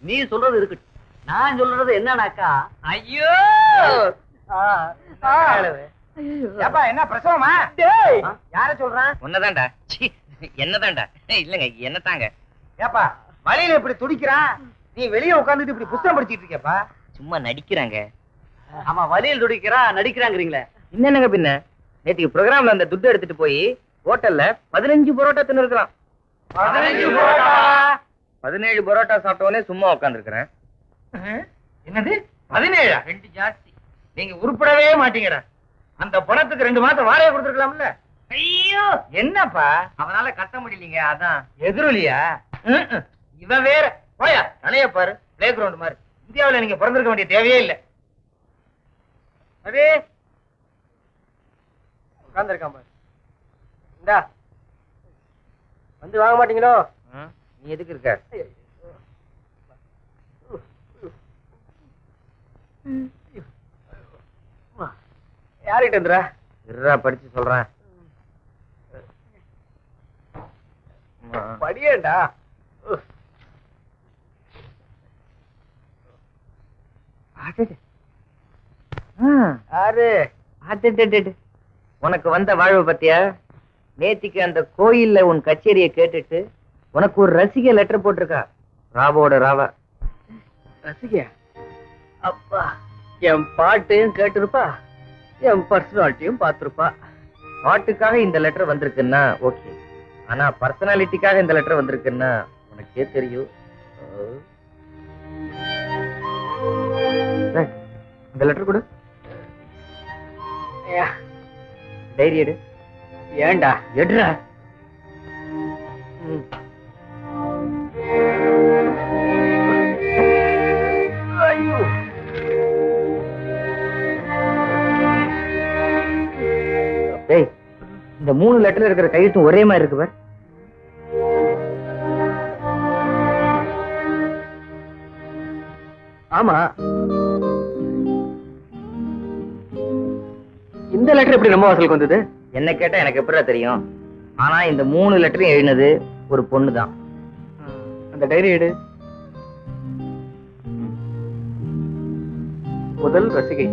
நீ சொல்றது இருக்கட்டும் நான் சொல்றது என்னன்னாக்கா ஐயோ ஏப்பா என்ன பிரசவமா டேய் யார சொல்றான் உன்னதான்டா சீ, என்னதான்டா இல்லங்க என்னதாங்க ஏப்பா வழியில இப்படி துடிக்கிறான் நீ வெளிய உட்கார்ந்துட்டு இப்படி புத்தகம் படிச்சிட்டு இருக்கியப்பா சும்மா நடிக்கிறாங்க அவன் வலியில் துடிக்கிறான் நடிக்கிறாங்கிறீங்களே என்னங்க பின்ன நேத்துக்கு ப்ரோக்ராம்ல அந்த துட்டு எடுத்துட்டு போய் ஹோட்டல்ல பதினஞ்சு பரோட்டா தின்னு இருக்கிறான் பதினஞ்சு பரோட்டா. பதினேழு பரோட்டா சாப்பிட்டவனே சும்மா உட்காந்துருக்கிறேன் என்னது பதினேழா ரெண்டு ஜாஸ்தி நீங்க உருப்படவே மாட்டீங்கடா அந்த பணத்துக்கு ரெண்டு மாசம் வாடகை கொடுத்துருக்கலாம்ல ஐயோ என்னப்பா அவனால கட்ட முடியலீங்க அதான் எதிரொலியா ம்ம். இவன் வேற போயா தலைய பாரு பிளே கிரவுண்ட் மாதிரி இந்தியாவுல நீங்க பிறந்திருக்க வேண்டிய தேவையே இல்ல அதே உட்கார்ந்துருக்கான் பாரு இந்தா வந்து வாங்க மாட்டீங்களோ ம், நீ எதுக்கு இருக்க யார்கிட்ட இருந்துரா இருடா படிச்சு சொல்றேன் ஆ. படியேண்டா ஆ, யாரு அடடடட. உனக்கு வந்த வாழ்வு பத்தியா நேத்திக்கு அந்த கோயில்ல உன் கச்சேரியை கேட்டுட்டு உனக்கு ஒரு ரசிகை லெட்டர் போட்டிருக்கா ராவோட ராவா ரசிகையா அப்பா என் பாட்டையும் கேட்டிருப்பா என் பர்சனாலிட்டியும் பார்த்திருப்பா பாட்டுக்காக இந்த லெட்டர் வந்திருக்குன்னா ஓகே ஆனா பர்சனாலிட்டிக்காக இந்த லெட்டர் வந்திருக்குன்னா உனக்கே தெரியும் டேய், இந்த லெட்டர் கொடு டைரி எடு ஏண்டா எடுறா ம். ஐயோ டேய் இந்த மூணு லெட்டர்ல இருக்கிற கையெழுத்தும் ஒரே மாதிரி இருக்கு பார் ஆமா இந்த லெட்டர் எப்படி நம்ம வாசலுக்கு வந்தது என்ன கேட்டா எனக்கு எப்படிடா தெரியும் ஆனா இந்த மூணு லெட்டரையும் எழுதினது ஒரு பொண்ணு தான் அந்த டைரி எடு முதல் ரசிகை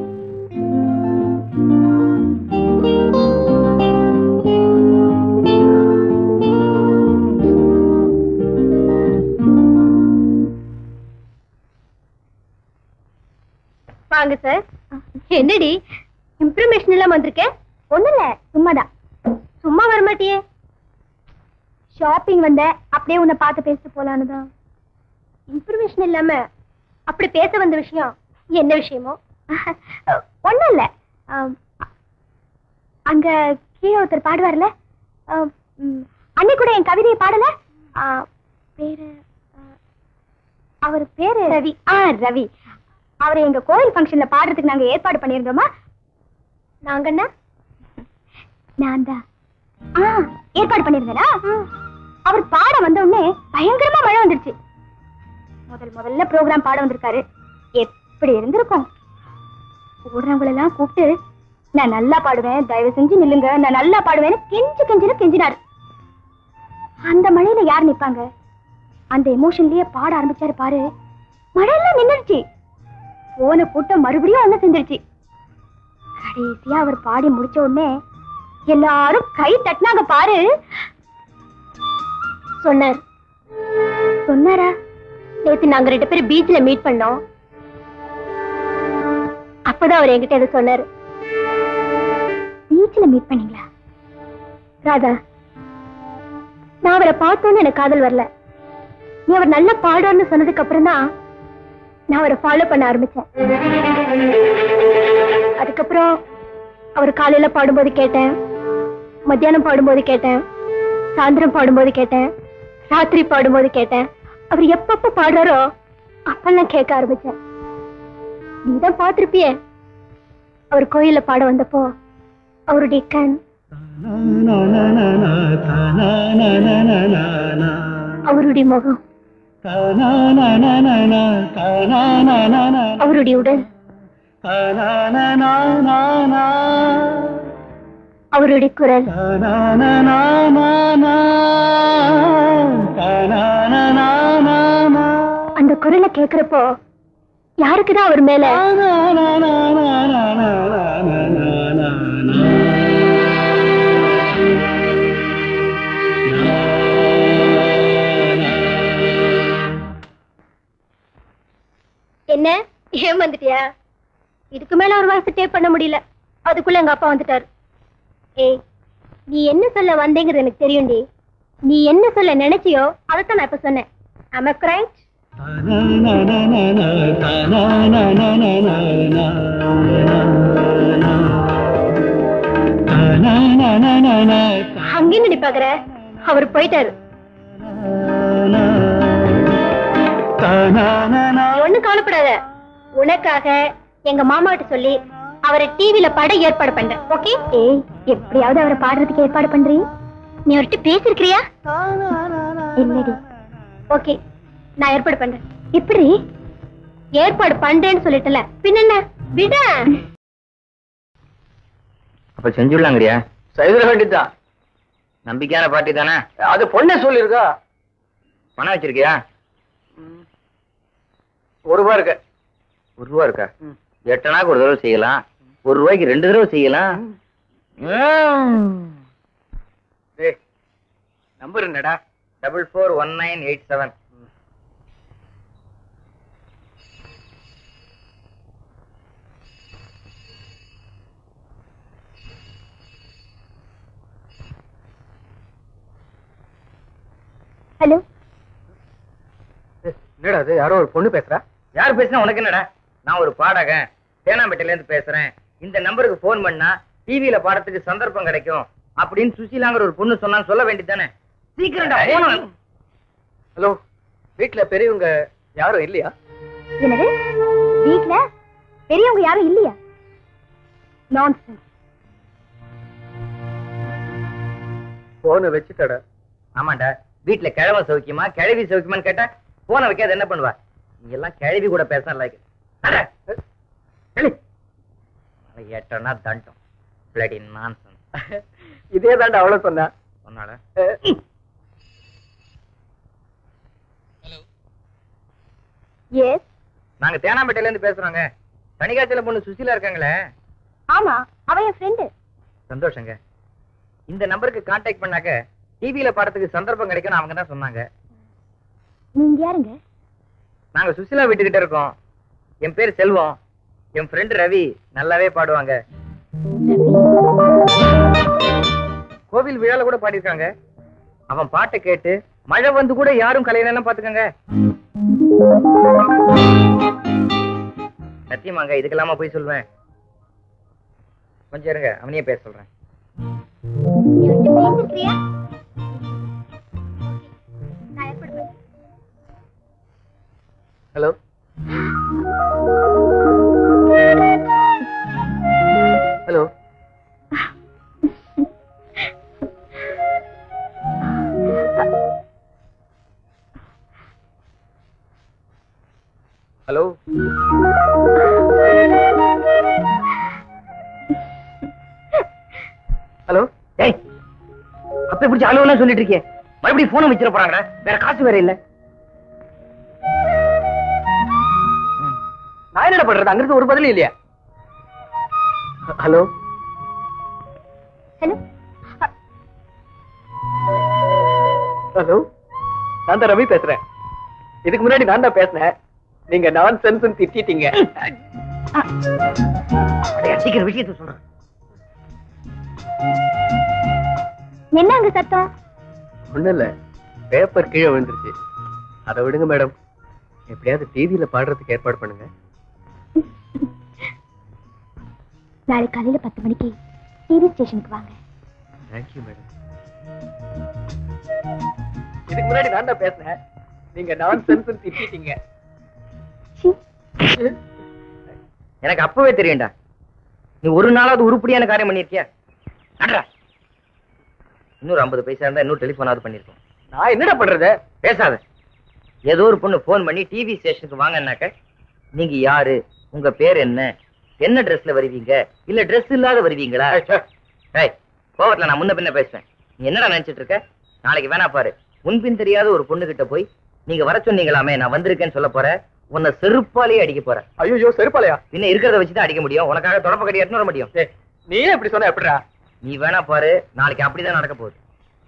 வாங்க சார் என்னடி இம்ப்ரமேஷன் எல்லாம் வந்திருக்கேன் ஒண்ணும் இல்ல சும்மாதான் சும்மா வரமாட்டியே ஷாப்பிங் வந்த அப்படியே உன்னை பார்த்து பேசிட்டு போலான்னு தான் இன்ஃபர்மேஷன் இல்லாம அப்படி பேச வந்த விஷயம் என்ன விஷயமோ ஒண்ணும் இல்ல ஆம், அங்க கீழே ஒருத்தர் பாடுவார்ல ஆம், ம், அன்னை கூட என் கவிதையை பாடல ஆ, பேரு ஆ, அவர் பேரு ரவி ஆ ரவி அவரை எங்க கோயில் ஃபங்க்ஷன்ல பாடுறதுக்கு நாங்க ஏற்பாடு பண்ணியிருந்தோமா நாங்க என்ன நான் தான் ஆ ஏற்பாடு பண்ணிருந்தேனா அவர் பாட வந்த உடனே பயங்கரமா மழை வந்துருச்சு முதல் முதல்ல ப்ரோக்ராம் பாட வந்திருக்காரு எப்படி இருந்திருக்கும் கூடுறவங்கள எல்லாம் கூப்பிட்டு நான் நல்லா பாடுவேன் தயவு செஞ்சு நில்லுங்க நான் நல்லா பாடுவேன்னு கெஞ்சு கெஞ்சுன்னு கெஞ்சினாரு அந்த மழையில யார் நிப்பாங்க அந்த எமோஷன்லயே பாட ஆரம்பிச்சாரு பாரு மழையெல்லாம் நின்னுடுச்சு போன கூட்டம் மறுபடியும் ஒண்ணு செஞ்சிருச்சு கடைசியா அவர் பாடி முடிச்ச உடனே எல்லாரும் கை தட்டினாங்க பாரு சொன்னார் சொன்னாரா நேத்து நாங்க ரெண்டு பேரும் பீச்ல மீட் பண்ணோம் அப்பதான் அவர் என்கிட்ட இதை சொன்னாரு பீச்ல மீட் பண்ணீங்களா ராதா நான் அவரை பார்த்தோன்னு எனக்கு காதல் வரல நீ அவர் நல்லா பாடுவார்னு சொன்னதுக்கு அப்புறம் தான் நான் அவரை ஃபாலோ பண்ண ஆரம்பிச்சேன் அதுக்கப்புறம் அவர் காலையில பாடும்போது கேட்டேன் மத்தியானம் பாடும்போது கேட்டேன் சாயந்தரம் பாடும்போது கேட்டேன் ராத்திரி பாடும்போது கேட்டேன் அவர் எப்பப்ப பாடுறாரோ அப்பெல்லாம் கேட்க ஆரம்பிச்சேன் நீதான் பார்த்திருப்பியே அவர் கோயில்ல பாட வந்தப்போ அவருடைய கண் அவருடைய முகம் அவருடைய உடல் அவருடைய குரல் அந்த குரலை கேக்குறப்போ யாருக்குதான் அவர் மேல என்ன ஏன் வந்துட்டியா இதுக்கு மேல ஒரு வாய்ஸ் டேப் பண்ண முடியல அதுக்குள்ள எங்க அப்பா வந்துட்டாரு ஏய் நீ என்ன சொல்ல வந்தேங்கிறது எனக்கு தெரியும்டி நீ என்ன சொல்ல நினைச்சியோ அதைத்தான் நான் இப்ப சொன்னேன் am I correct? அங்கே நடி பாக்குற அவர் போயிட்டாரு ஒண்ணு கவலைப்படாத உனக்காக எங்க மாமா கிட்ட சொல்லி அவரை டிவில பாட ஏற்பாடு பண்றேன் ஓகே ஏய் எப்படியாவது அவரை பாடுறதுக்கு ஏற்பாடு பண்றீ நீ அவர்கிட்ட பேசிருக்கிறியா இல்லடி ஓகே நான் ஏற்பாடு பண்றேன் எப்படி ஏற்பாடு பண்றேன்னு சொல்லிட்டல பின்ன விட அப்ப செஞ்சுடலாங்கறியா செய்திட வேண்டியதுதான் நம்பிக்கையான பாட்டி தானே அது பொண்ணே சொல்லியிருக்கா பணம் வச்சிருக்கியா ஒரு ரூபா இருக்கு ஒரு ரூபா இருக்கா எட்டனாக்கு ஒரு தடவை செய்யலாம் ஒரு ரூபாய்க்கு ரெண்டு தடவை செய்யலாம் டேய் நம்பர் என்னடா double four one nine eight seven hello என்னடா அது யாரோ ஒரு பொண்ணு பேசுறா யார் பேசுனா உனக்கு என்னடா நான் ஒரு பாடகன் தேனாம்பேட்டையில இருந்து பேசுறேன் இந்த நம்பருக்கு ஃபோன் பண்ணா டிவியில பாடத்துக்கு சந்தர்ப்பம் கிடைக்கும் அப்படின்னு சுசீலாங்கிற ஒரு பொண்ணு சொன்னான்னு சொல்ல வேண்டியதானே சீக்கிரம்டா போன ஹலோ வீட்ல பெரியவங்க யாரும் இல்லையா என்னது வீட்ல பெரியவங்க யாரும் இல்லையா நான்சென்ஸ் போனை வச்சுட்டடா ஆமாண்டா வீட்டுல கிழவ சௌக்கியமா கிழவி சௌக்கியமான்னு கேட்டா போன வைக்காத என்ன பண்ணுவா நீ எல்லாம் கிழவி கூட பேச லைக் ஏட்டனா தண்டம் பிளடி நான்சன் இதே தாண்டா அவ்வளவு சொன்னா சொன்னால எஸ் நாங்க தேனாம்பேட்டையில இருந்து பேசுறோங்க தனிகாச்சல பொண்ணு சுசீலா இருக்காங்களே ஆமா அவ என் ஃப்ரெண்டு சந்தோஷங்க இந்த நம்பருக்கு கான்டாக்ட் பண்ணாக்க டிவியில பாடத்துக்கு சந்தர்ப்பம் கிடைக்கும்னு அவங்க தான் சொன்னாங்க நீங்க யாருங்க நாங்க சுசிலா வீட்டுக்கிட்ட இருக்கோம் என் பேர் செல்வம் என் ஃப்ரெண்டு ரவி நல்லாவே பாடுவாங்க கோவில் விழால கூட பாடியிருக்காங்க அவன் பாட்டை கேட்டு மழை வந்து கூட யாரும் கலையிலாம் பாத்துக்கங்க சத்தியமாங்க இதுக்கெல்லாமா போய் சொல்லுவேன் கொஞ்சம் இருங்க அவனையே பேச சொல்றேன் நீ வந்து பேசிருக்கிறியா நான் ஏற்பாடு பண்றேன். ஹலோ ஹலோ ஹலோ ஹலோ டேய் அப்ப பிடிச்ச அலுவலாம் சொல்லிட்டு இருக்கே மறுபடியும் போனை வச்சிட போறாங்கடா வேற காசு வேற இல்ல நான் என்னடா பண்றது அங்கிருந்து ஒரு பதிலும் இல்லையா ஹலோ ஹலோ ஹலோ நான் தான் ரவி பேசுறேன் இதுக்கு முன்னாடி நான் தான் பேசினேன் நீங்க நான் சென்ஸ் திட்டிட்டீங்க அடே, சீக்கிரம் விஷயத்த சொல்றேன் என்ன அங்க சத்தம் ஒண்ணும் இல்ல பேப்பர் கீழே விழுந்துருச்சு அதை விடுங்க மேடம் எப்படியாவது டிவியில பாடுறதுக்கு ஏற்பாடு பண்ணுங்க நாளை காலையில பத்து மணிக்கு டிவி ஸ்டேஷனுக்கு வாங்க தேங்க்யூ மேடம் இதுக்கு முன்னாடி நான் தான் பேசினேன் நீங்க நான் சென்ஸ் திட்டிட்டீங்க சீ. எனக்கு அப்பவே தெரியும்டா நீ ஒரு நாளாவது உருப்படியான காரியம் பண்ணிருக்கியா நடரா இன்னொரு ஐம்பது பைசா இருந்தா இன்னும் டெலிஃபோனாவது பண்ணிருக்கோம் நான் என்னடா பண்றது பேசாத ஏதோ ஒரு பொண்ணு ஃபோன் பண்ணி டிவி ஸ்டேஷனுக்கு வாங்கன்னாக்க நீங்க யாரு உங்க பேர் என்ன என்ன ட்ரெஸ்ல வருவீங்க இல்ல Dress இல்லாத வருவீங்களா ஏய் கோவத்துல நான் முன்ன பின்ன பேசுவேன் நீ என்னடா நினைச்சிட்டு இருக்க நாளைக்கு வேணா பாரு முன்பின் தெரியாத ஒரு பொண்ணு கிட்ட போய் நீங்க வர சொன்னீங்களாமே நான் வந்திருக்கேன்னு சொல்ல போறேன் உன்னை செருப்பாலேயே அடிக்க போறேன் ஐயோ செருப்பாலையா பின்ன இருக்கிறத வச்சு தான் அடிக்க முடியும் உனக்காக தொடப்ப கட்டி எடுத்துன்னு வர முடியும் ஏய், நீயே இப்படி சொன்ன எப்படிடா நீ வேணா பாரு நாளைக்கு அப்படிதான் நடக்க போகுது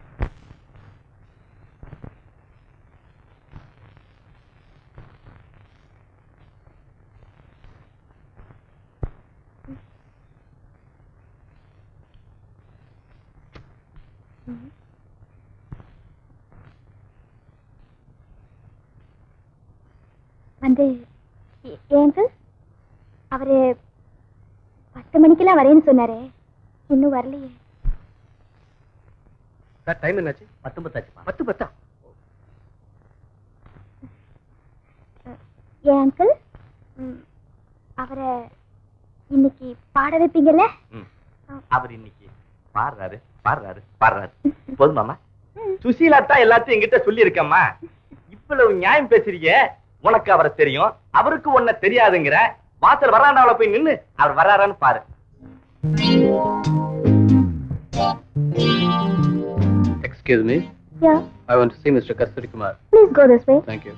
வந்து ஏ- ஏங்க அவரு பத்து மணிக்கெல்லாம் வரேன்னு சொன்னாரே இன்னும் வரலையே சார் டைம் என்னாச்சு பத்து பத்தாச்சுப்பா பத்து பத்தா ஏன் அங்கிள் ம், அவரை இன்னைக்கு பாட வைப்பீங்கல்ல அவர் இன்னைக்கு பாடுறாரு பாடுறாரு பாடுறாரு போதுமாமா சுசீலா தான் எல்லாத்தையும் என்கிட்ட சொல்லி இருக்கம்மா இவ்வளவு நியாயம் பேசுறீங்க உனக்கு அவரை தெரியும் அவருக்கு உன்ன தெரியாதுங்கிற வாசல் வராண்டாவில போய் நின்னு அவர் வர்றாரான்னு பாரு excuse me ya I want to see mister Kasthuri Kumar please go this way thank you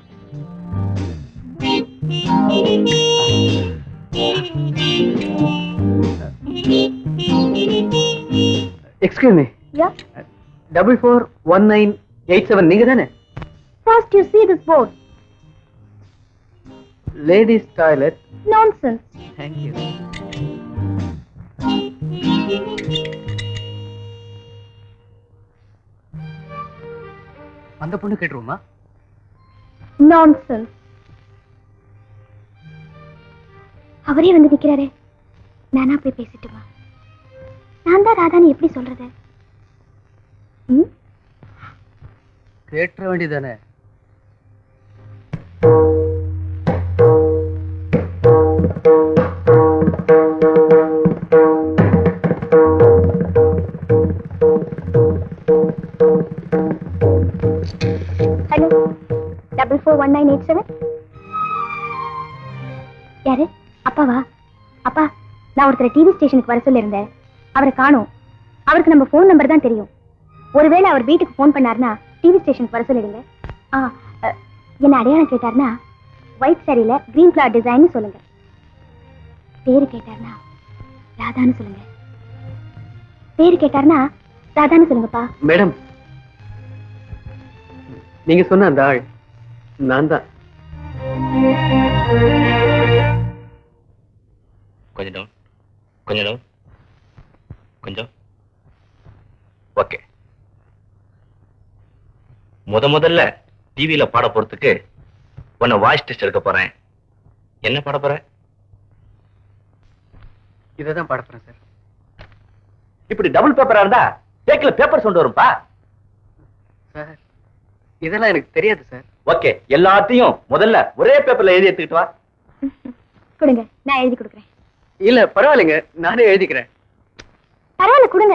excuse me ya double four one nine eight seven நீங்க தானே first you see this board ladies toilet nonsense thank you அந்த பொண்ணு கேட்டுருவோமா nonsense அவரே வந்து நிக்கிறாரே நானா போய் பேசிட்டுமா நான் தான் ராதான்னு எப்படி சொல்றது ம் கேட்டுற வேண்டியதானே hello double four one nine eight seven யாரு அப்பாவா அப்பா நான் ஒருத்தரை டிவி ஸ்டேஷனுக்கு வர சொல்லியிருந்தேன் அவரை காணோம் அவருக்கு நம்ம ஃபோன் நம்பர் தான் தெரியும் ஒருவேளை அவர் வீட்டுக்கு ஃபோன் பண்ணாருன்னா டிவி ஸ்டேஷனுக்கு வர சொல்லிடுங்க ஆ அ, என்ன அடையாளம் கேட்டாருன்னா ஒயிட் சாரியில கிரீன் ஃபிளவர் டிசைன்னு சொல்லுங்க பேரு கேட்டாருன்னா ராதான்னு சொல்லுங்க பேரு கேட்டாருன்னா ராதான்னு சொல்லுங்கப்பா மேடம் நீங்க சொன்ன அந்த ஆள் நான் தான் கொஞ்சம் டவுன் கொஞ்சம் டவுன் கொஞ்சம் ஓகே முத முதல்ல டிவியில பாட போறதுக்கு உன்னை வாய்ஸ் டெஸ்ட் எடுக்க போறேன் என்ன பாட போற இதை தான் பாட போறேன் சார் இப்படி டபுள் பேப்பரா இருந்தா டேக்ல பேப்பர் சொண்டு வரும்பா சார் இதெல்லாம் எனக்கு தெரியாது சார் ஓகே எல்லாத்தையும் முதல்ல ஒரே பேப்பர்ல எழுதி எடுத்துக்கிட்டு வா கொடுங்க நான் எழுதி கொடுக்குறேன் இல்ல பரவாயில்லைங்க நானே எழுதிக்கிறேன் பரவாயில்ல கொடுங்க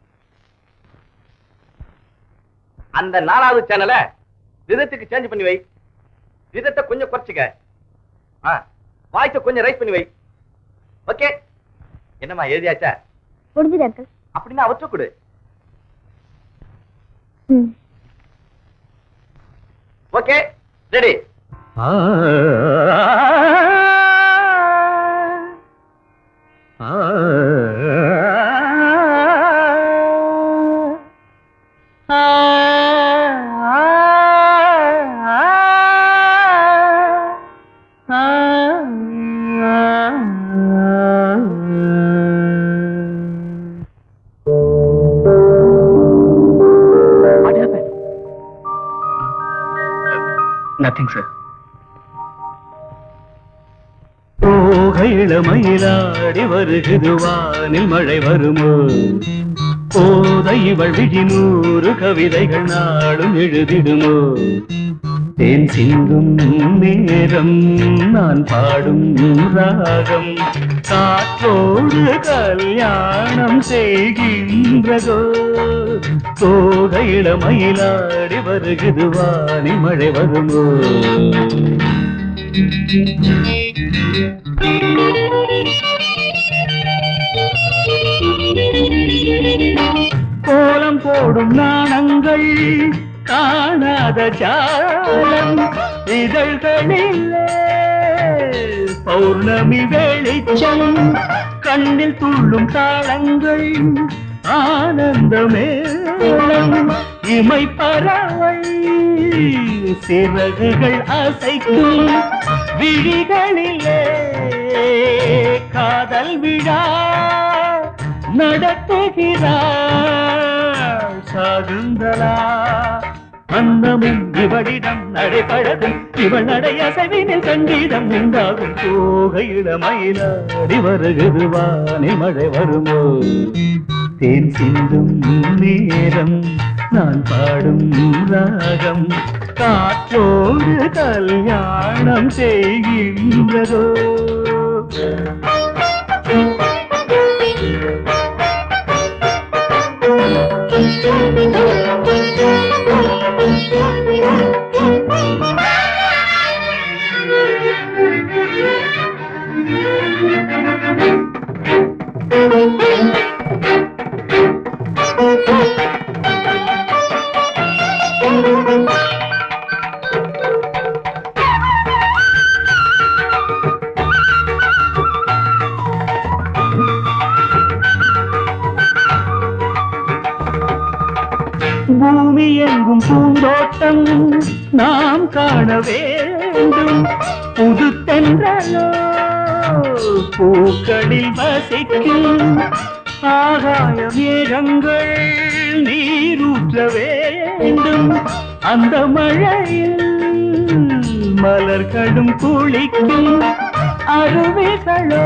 அந்த நாலாவது சேனலை விதத்துக்கு சேஞ்ச் பண்ணி வை விதத்தை கொஞ்சம் குறைச்சிக்க ஆ வாய்ஸை கொஞ்சம் ரைஸ் பண்ணி வை ஓகே என்னம்மா எழுதியாச்சா முடிஞ்சது அங்கிள் அப்படின்னா அவற்றை கொடு ம் ஓகே ரெடி நத்திங் சார் போகையில மயிலாடி வருகுது வானில் மழை வருமோ போதை இவள் விழி நூறு கவிதைகள் நாளும் எழுதிடுமோ தேன் சிந்தும் நேரம் நான் பாடும் ராகம் காற்றோடு கல்யாணம் செய்கின்றதோ போகையில மயிலாடி வருகுது வானில் மழை வருமோ கோலம் போடும் நாணங்கள் காணாத ஜாலம் இதழ்களிலே பௌர்ணமி வெளிச்சம் கண்ணில் துள்ளும் தாளங்கள் ஆனந்தமேளம் இமை பறவை சிறகுகள் அசைக்கும் விழிகளிலே காதல் விழா நடத்துகிறாள் சாகுந்தலா அன்னமும் இவளிடம் நடைபழதும் இவள் நடை அசைவினில் சங்கீதம் உண்டாகும் போகையிட மயிலாடி வருகிறது வானி மழை வருமோ தேன் சிந்தும் நேரம் நான் பாடும் ராகம் காற்றோடு கல்யாணம் செய்கின்றதோ பூமி எங்கும் பூந்தோட்டம் நாம் காண வேண்டும் புது தென்றலோ பூக்களில் வசிக்கும் ஆகாய மேகங்கள் நீரூற்ற வேண்டும் அந்த மழையில் மலர்களும் குளிக்கும் அருவிகளோ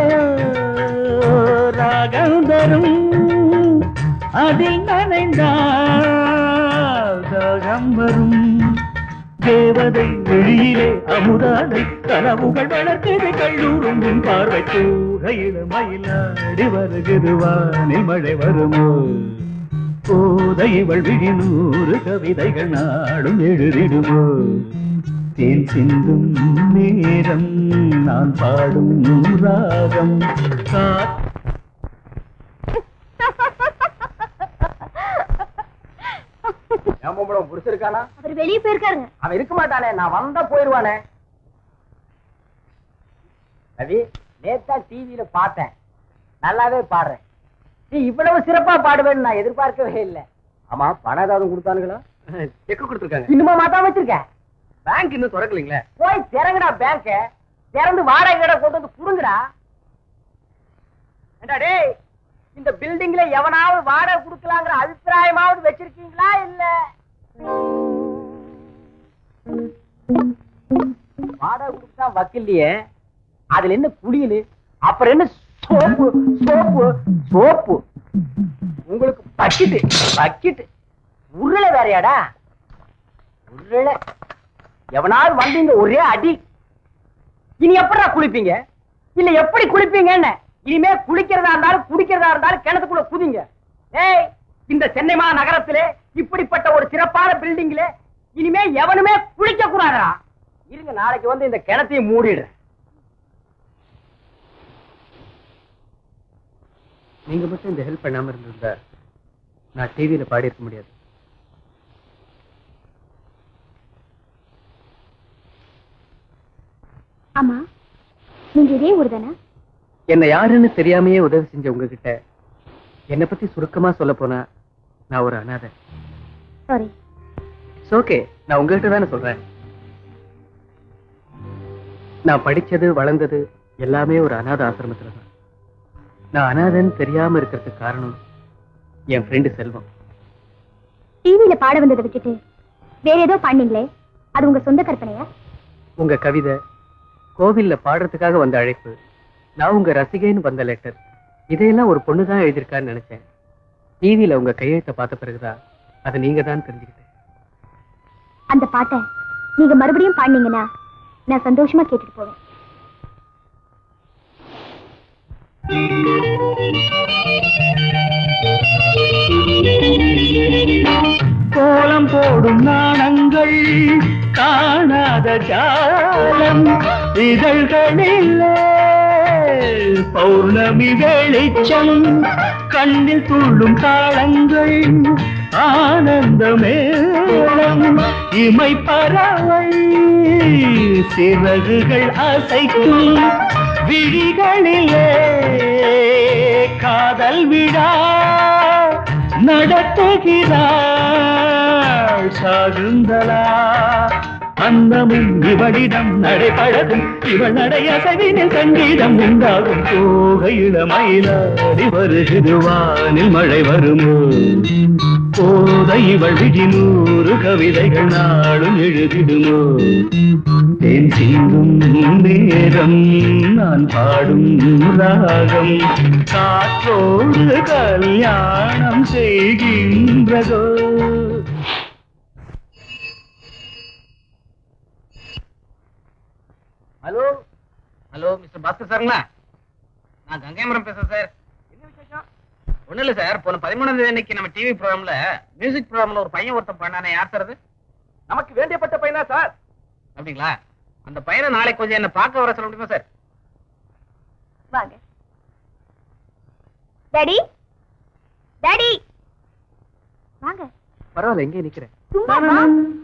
ராகம் தரும் அதில் நனைந்தால் தாகம் வரும் தேவதை வெளியிலே அமுதாதை கனவுகள் வளர்த்தது கல்லூரும் உன் பார்வை கூகையில மயிலாடி வருகிறது வானில் மழை வருமோ போதை இவள் விழி நூறு கவிதைகள் நாடும் எழுதிடுமோ தேன் சிந்தும் நேரம் நான் பாடும் ராகம் காற்று என் பொம்பளம் புடிச்சிருக்கானா அவர் வெளியே போயிருக்காருங்க அவன் இருக்க மாட்டானே நான் வந்தா போயிருவானே ரவி நேத்தா டிவியில பார்த்தேன் நல்லாவே பாடுறேன் நீ இவ்வளவு சிறப்பா பாடுவேன்னு நான் எதிர்பார்க்கவே இல்லை ஆமா பணம் ஏதாவது கொடுத்தானுங்களா செக் கொடுத்துருக்காங்க இன்னுமா மாத்தா வச்சிருக்க பேங்க் இன்னும் திறக்கலீங்களே போய் திறங்குடா பேங்க திறந்து வாடகை கடை கொண்டு வந்து புடுங்குடா ஏண்டா டேய் இந்த பில்டிங்ல எவனாவது வாடகை கொடுக்கலாங்கிற அபிப்பிராயமாவது வச்சிருக்கீங்களா இல்ல வாடகை கொடுத்தா வக்கில்லையே அதுல என்ன குளியலு அப்புறம் என்ன சோப்பு சோப்பு சோப்பு உங்களுக்கு பக்கிட்டு பக்கிட்டு உருளை வேறையாடா உருளை எவனாவது வந்தீங்க ஒரே அடி இனி எப்படா குளிப்பீங்க இல்ல எப்படி குளிப்பீங்கன்னு இனிமே குளிக்கிறதா இருந்தாலும் குடிக்கிறதா இருந்தாலும் கிணத்துக்குள்ள குதிங்க ஏய் இந்த சென்னை மா நகரத்திலே இப்படிப்பட்ட ஒரு சிறப்பான பில்டிங்ல இனிமே எவனுமே குளிக்க கூடாதா இருங்க நாளைக்கு வந்து இந்த கிணத்தையும் மூடிடு நீங்க மட்டும் இந்த ஹெல்ப் பண்ணாம இருந்திருந்தா நான் டிவியில பாடி இருக்க முடியாது ஆமா நீங்க இதே ஊர் தானே என்ன யாருன்னு தெரியாமையே உதவி செஞ்ச உங்ககிட்ட என்னை பத்தி சுருக்கமா சொல்ல போனா நான் ஒரு அனாதை சாரி ஓகே நான் உங்ககிட்ட தானே சொல்றேன் நான் படிச்சது வளர்ந்தது எல்லாமே ஒரு அனாத ஆசிரமத்துல தான் நான் அனாதைன்னு தெரியாம இருக்கிறதுக்கு காரணம் என் ஃப்ரெண்டு செல்வம் டிவியில பாட வந்ததை விட்டுட்டு வேற ஏதோ பண்ணீங்களே அது உங்க சொந்த கற்பனையா உங்க கவிதை கோவில்ல பாடுறதுக்காக வந்த அழைப்பு நான் உங்க ரசிகைன்னு வந்த லெட்டர் இதையெல்லாம் ஒரு பொண்ணு தான் எழுதியிருக்கான்னு நினைச்சேன் டிவியில உங்க கையெழுத்தை பார்த்த பிறகுதான் அது நீங்க தான் தெரிஞ்சுக்கிட்டேன் அந்த பாட்டை நீங்க மறுபடியும் பாடினீங்கன்னா நான் சந்தோஷமா கேட்டுட்டு போவேன் கோலம் போடும் நாணங்கள் காணாத ஜாலம் இதழ்களிலே பௌர்ணமி வெளிச்சம் கண்ணில் துள்ளும் தாளங்கள் ஆனந்த மேளம் இமை பறவை சிறகுகள் அசைக்கும் விழிகளிலே காதல் விழா நடத்துகிறாள் சாகுந்தலா அந்தமும் இவளிடம் நடைபழகும் இவள் நடையசவினில் சங்கீதம் உண்டாகும் போக இளமயிலாடி வருகிறது வானில் மழை வருமோ போத இவள் விழி நூறு கவிதைகள் நாளும் எழுதிடுமோ தேன் சிந்தும் நேரம் நான் பாடும் ராகம் காற்றோடு கல்யாணம் செய்கின்றதோ ஹலோ ஹலோ மிஸ்டர் பாஸ்கர் சாருங்களா நான் கங்கைமரம் பேசுறேன் சார் என்ன விசேஷம் ஒண்ணும் இல்ல சார் போன பதிமூணாம் தேதி அன்னைக்கு நம்ம டிவி ப்ரோக்ராம்ல மியூசிக் ப்ரோக்ராம்ல ஒரு பையன் ஒருத்தன் பண்ணானே யார் சார் அது நமக்கு வேண்டியப்பட்ட பையனா சார் அப்படிங்களா அந்த பையனை நாளைக்கு கொஞ்சம் என்ன பார்க்க வர சொல்ல முடியுமா சார் வாங்க டாடி டாடி வாங்க பரவாயில்ல எங்கே நிக்கிறேன் சும்மா வா.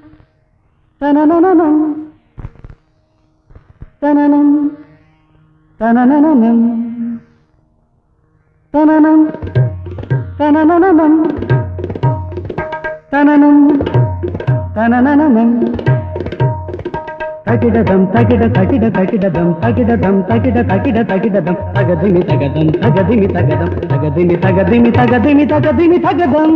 தகிடதம் தகிட தகிட தகிடதம் தகிடதம் தகிட தகிட தகிடதம் தகதிமி தகதம் தகதிமி தகதம் தகதிமி தகதிமி தகதிமி தகதிமி தகதம்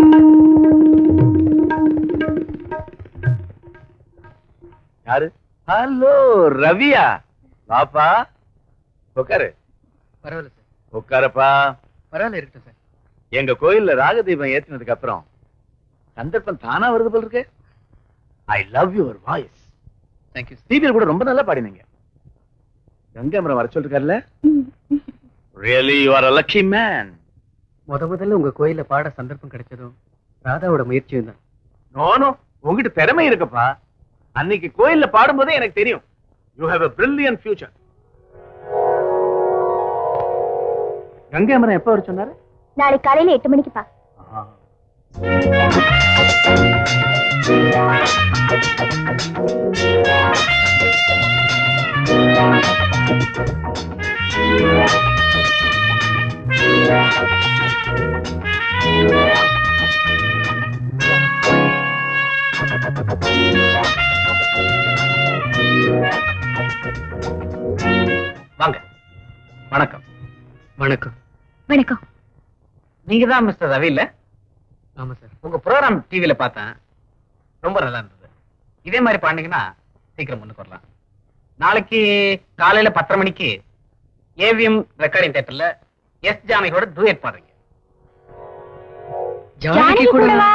யாரு ஹலோ ரவியா பாப்பா உட்காரு பரவாயில்ல சார் உட்காரப்பா பரவாயில்ல இருக்கட்டும் சார் எங்க கோயில்ல ராகதீபம் ஏத்தினதுக்கு அப்புறம் சந்தர்ப்பம் தானா வருது போல இருக்கு I love your voice thank you sir டிவியில் கூட ரொம்ப நல்லா பாடினீங்க கங்காமரம் வர சொல்லிருக்காருல்ல really you are a lucky man முத முதல்ல உங்க கோயில்ல பாட சந்தர்ப்பம் கிடைச்சதும் ராதாவோட முயற்சியும் தான் நோனோ உங்ககிட்ட திறமை இருக்குப்பா அன்னைக்கு கோயில்ல பாடும்போதே எனக்கு தெரியும் you have a brilliant future Gangamaram எப்ப வர சொன்னாரு நாளைக்கு காலையில எட்டு மணிக்கு பா வாங்க வணக்கம் வணக்கம் வணக்கம் நீங்க தான் மிஸ்டர் ரவி இல்ல ஆமா சார் உங்க ப்ரோக்ராம் டிவில பார்த்தேன் ரொம்ப நல்லா இருந்தது இதே மாதிரி பாண்டிங்கன்னா சீக்கிரம் முன்னுக்கு வரலாம் நாளைக்கு காலையில பத்தரை மணிக்கு ஏவிஎம் ரெக்கார்டிங் தியேட்டர்ல எஸ் ஜானகியோட டூயட் பாடுறீங்க ஜானகி கூடவா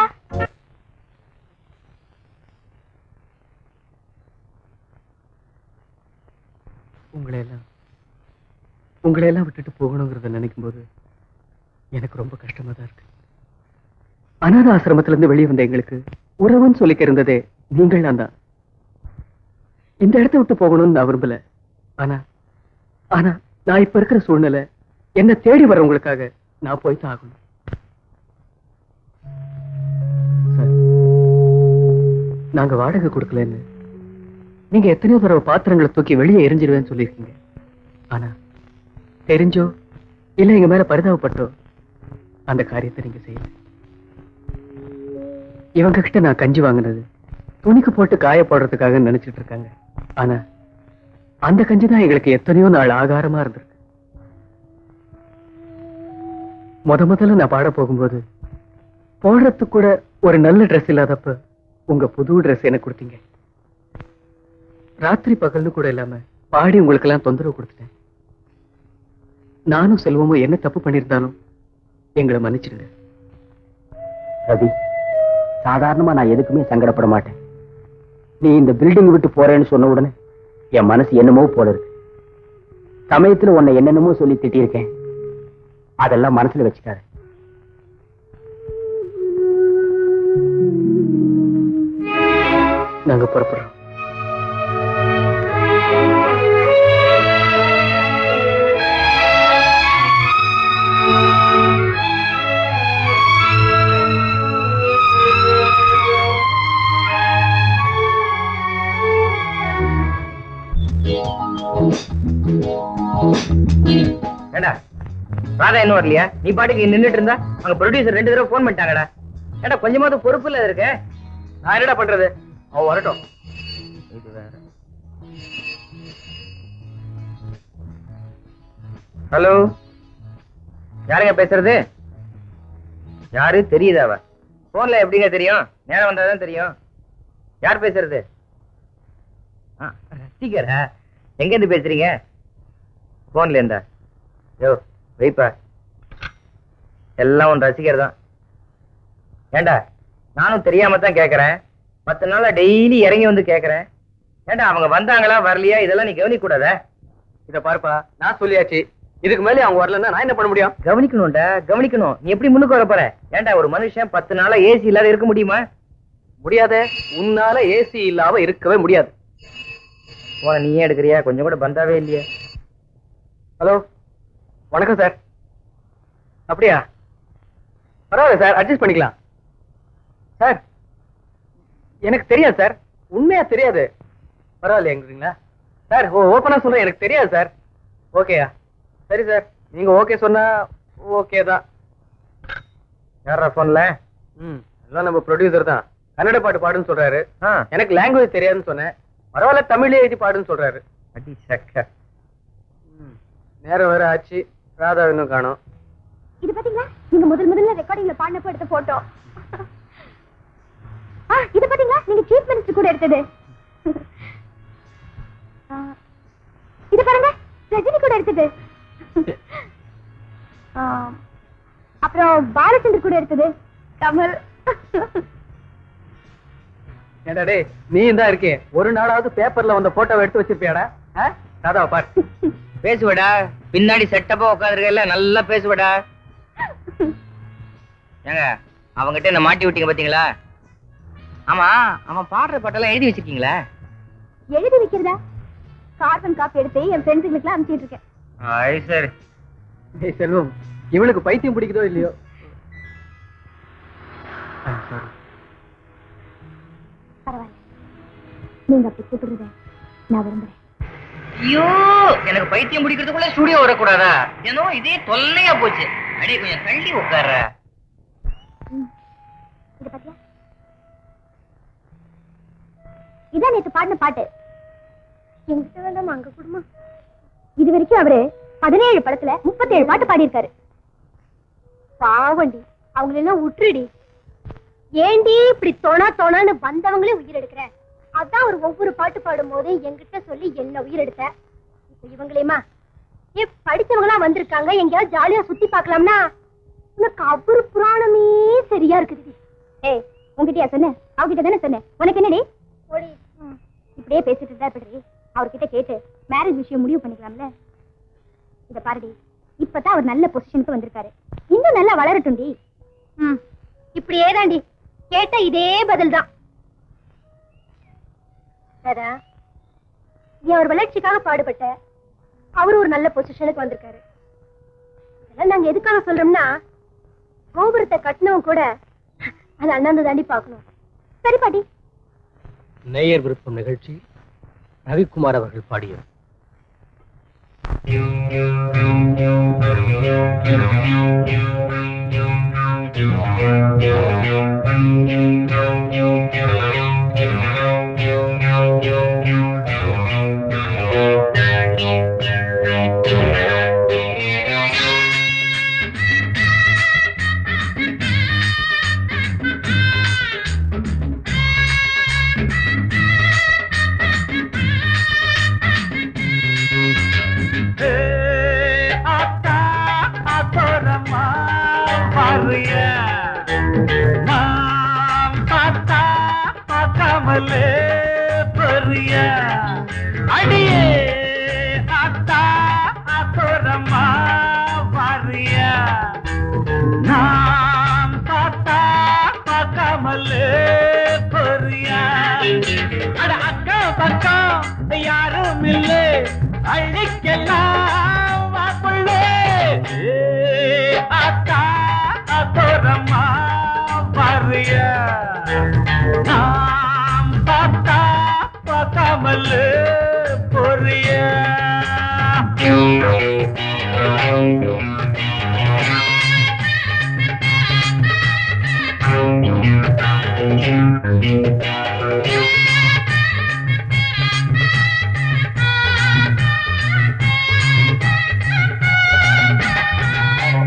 உங்களை எல்லாம் உங்களை எல்லாம் விட்டுட்டு போகணுங்கிறத நினைக்கும் போது எனக்கு ரொம்ப கஷ்டமா தான் இருக்கு அனாத ஆசிரமத்துல இருந்து வெளியே வந்த எங்களுக்கு உறவுன்னு சொல்லிக்க இருந்ததே நீங்கள் தான் இந்த இடத்த விட்டு போகணும்னு நான் விரும்பல ஆனா ஆனா நான் இப்ப இருக்கிற சூழ்நிலை என்ன தேடி வரவங்களுக்காக நான் போய் தான் ஆகணும் சார், நாங்க வாடகை கொடுக்கலன்னு நீங்க எத்தனையோ தடவை பாத்திரங்களை தூக்கி வெளியே எரிஞ்சிருவேன்னு சொல்லியிருக்கீங்க ஆனா தெரிஞ்சோ இல்ல எங்க மேல பரிதாபப்பட்டோ அந்த காரியத்தை நீங்க செய்யல இவங்க கிட்ட நான் கஞ்சி வாங்கினது துணிக்கு போட்டு காய போடுறதுக்காக நினைச்சிட்டு இருக்காங்க ஆனா அந்த கஞ்சி தான் எங்களுக்கு எத்தனையோ நாள் ஆகாரமா இருந்திருக்கு முத முதல்ல நான் பாட போகும்போது போடுறதுக்கு கூட ஒரு நல்ல ட்ரெஸ் இல்லாதப்ப உங்க புது ட்ரெஸ் எனக்கு கொடுத்தீங்க ராத்திரி பகல்னு கூட இல்லாம பாடி உங்களுக்கு எல்லாம் தொந்தரவு கொடுத்துட்டேன் நானும் செல்வமும் என்ன தப்பு பண்ணியிருந்தாலும் எங்களை மன்னிச்சிடுங்க ரவி சாதாரணமா நான் எதுக்குமே சங்கடப்பட மாட்டேன் நீ இந்த பில்டிங் விட்டு போறேன்னு சொன்ன உடனே என் மனசு என்னமோ போல இருக்கு சமயத்துல உன்னை என்னென்னமோ சொல்லி திட்டியிருக்கேன் அதெல்லாம் மனசுல வச்சுக்காத நாங்க புறப்படுறோம் இன்னும் வரலையா நீ பாட்டுக்கு நின்னுட்டு இருந்தா அங்க ப்ரொடியூசர் ரெண்டு தடவை ஃபோன் பண்ணிட்டாங்கடா ஏடா கொஞ்சமாவது பொறுப்பு இல்ல இருக்க நான் என்னடா பண்றது அவன் வரட்டும் இது வேற ஹலோ யாருங்க பேசுறது யாரு தெரியுதாவ போன்ல எப்படிங்க தெரியும் நேரம் வந்தாதான் தெரியும் யார் பேசுறது ஆ, ரசிகரா எங்க இருந்து பேசுறீங்க போன்ல இருந்தா யோ வெயிப்பா எல்லாம் உன் ரசிகர் தான் ஏண்டா நானும் தெரியாம தான் கேக்குறேன் பத்து நாளா டெய்லி இறங்கி வந்து கேக்குறேன் ஏண்டா அவங்க வந்தாங்களா வரலையா இதெல்லாம் நீ கவனிக்க கூடாதா இத பாருப்பா நான் சொல்லியாச்சு இதுக்கு மேலே அவங்க வரலன்னா நான் என்ன பண்ண முடியும் கவனிக்கணும்டா கவனிக்கணும் நீ எப்படி முன்னுக்கு வர போற ஏன்டா ஒரு மனுஷன் பத்து நாளா ஏசி இல்லாத இருக்க முடியுமா முடியாதே உன்னால ஏசி இல்லாம இருக்கவே முடியாது போன நீயே எடுக்கிறியா கொஞ்சம் கூட பந்தாவே இல்லையே ஹலோ வணக்கம் சார் அப்படியா பரவாயில்ல சார் அட்ஜஸ்ட் பண்ணிக்கலாம் சார் எனக்கு தெரியாது சார் உண்மையா தெரியாது பரவாயில்லையாங்கிறீங்களா சார் ஓப்பனா சொல்றேன் எனக்கு தெரியாது சார் ஓகேயா சரி சார் நீங்க ஓகே சொன்னா ஓகே தான் யாரா போன்ல ம் அதான் நம்ம ப்ரொடியூசர் தான் கன்னட பாட்டு பாடுன்னு சொல்றாரு ஆ எனக்கு லாங்குவேஜ் தெரியாதுன்னு சொன்னேன் பரவாயில்ல தமிழ்லயே எழுதி பாடுன்னு சொல்றாரு அடி சக்க ம், நேரம் வேற ஆச்சு ராதா இன்னும் காணோம் இது பாத்தீங்களா நீங்க முதல் முதல்ல ரெக்கார்டிங்ல பாடினப்போ எடுத்த போட்டோ ஆ இது பாத்தீங்களா நீங்க சீஃப் மினிஸ்டர் கூட எடுத்தது ஆ, இது பாருங்க ரஜினி கூட எடுத்தது ஆ, அப்புறம் பாலச்சந்தர் கூட எடுத்தது கமல் ஏடா டேய் நீ தான் இருக்கே ஒரு நாளாவது பேப்பர்ல வந்த போட்டோவை எடுத்து வச்சிருப்பியாடா ஆ? ராதாவை பார் பேசுவடா பின்னாடி செட்டப்பா உட்காந்துருக்கல நல்லா பேசுவடா ஏங்க அவங்கிட்ட என்ன மாட்டி விட்டீங்க பாத்தீங்களா ஆமா அவன் பாடுற பாட்டெல்லாம் எழுதி வச்சிருக்கீங்களா எழுதி வைக்கிறதா கார்பன் காப்பி எடுத்து என் ஃப்ரெண்ட்ஸுங்களுக்குலாம் அனுப்பிச்சிட்டு இருக்கேன் ஐ சரி டேய் செல்வம் இவனுக்கு பைத்தியம் பிடிக்குதோ இல்லையோ பரவாயில்ல நீங்க அப்படி கூப்பிடுறத நான் விரும்புறேன் ஐயோ எனக்கு பைத்தியம் பிடிக்கிறதுக்குள்ள ஸ்டுடியோ வரக்கூடாதா ஏதோ இதே தொல்லையா போச்சு அடி கொஞ்சம் தள்ளி உட்கார்ற இது பாத்தியா இதான் நேத்து பாடின பாட்டு எங்கிட்ட வேண்டாமா அங்க குடுமா இது வரைக்கும் அவரு பதினேழு படத்துல முப்பத்தேழு பாட்டு பாடியிருக்காரு பாவண்டி அவங்களெல்லாம் விட்டுருடி ஏண்டி இப்படி தொணா தொணான்னு வந்தவங்களே உயிர் எடுக்கிற அதான் ஒரு ஒவ்வொரு பாட்டு பாடும் போது என்கிட்ட சொல்லி என்ன உயிர் எடுத்த இப்ப இவங்களேமா ஏ படிச்சவங்களா வந்திருக்காங்க எங்கேயாவது ஜாலியா சுத்தி பார்க்கலாம்னா உனக்கு அவரு புராணமே சரியா இருக்குது ஏய் உங்ககிட்டயா சொன்னேன் அவகிட்ட தானே சொன்னேன் உனக்கு என்னடி ஓடி இப்படியே பேசிட்டு இருந்தா எப்படி அவர்கிட்ட கேட்டு மேரேஜ் விஷயம் முடிவு பண்ணிக்கலாம்ல இத பாருடி இப்பதான் அவர் நல்ல பொசிஷனுக்கு வந்திருக்காரு இன்னும் நல்லா வளரட்டும்டி ம் இப்படியே தாண்டி கேட்ட இதே பதில் தான் ராதா, நீ அவர் வளர்ச்சிக்காக பாடுபட்ட அவர் ஒரு நல்ல பொசிஷனுக்கு வந்திருக்காரு இதெல்லாம் நாங்க எதுக்காக சொல்றோம்னா கோபுரத்தை கட்டினவன் கூட அது அண்ணாந்து தாண்டி பார்க்கணும் சரி பாட்டி நேயர் விருப்பம் நிகழ்ச்சி ரவிக்குமார் அவர்கள் பாடியது அத்தா அத்தோரமா பாருய நாம் பார்த்தா பார்க்காமலே பெரிய அடியே அத்தா அத்தோரமா பாருய நாம் பார்த்தா பார்க்காமலே பெரிய அட அக்கா பக்கம் யாரும் இல்லை அழிக்கலாம் வாக்குள்ளே அக்கா அத்தோரமா பாருய நாம் பார்த்தா பார்க்காமல் பொரிய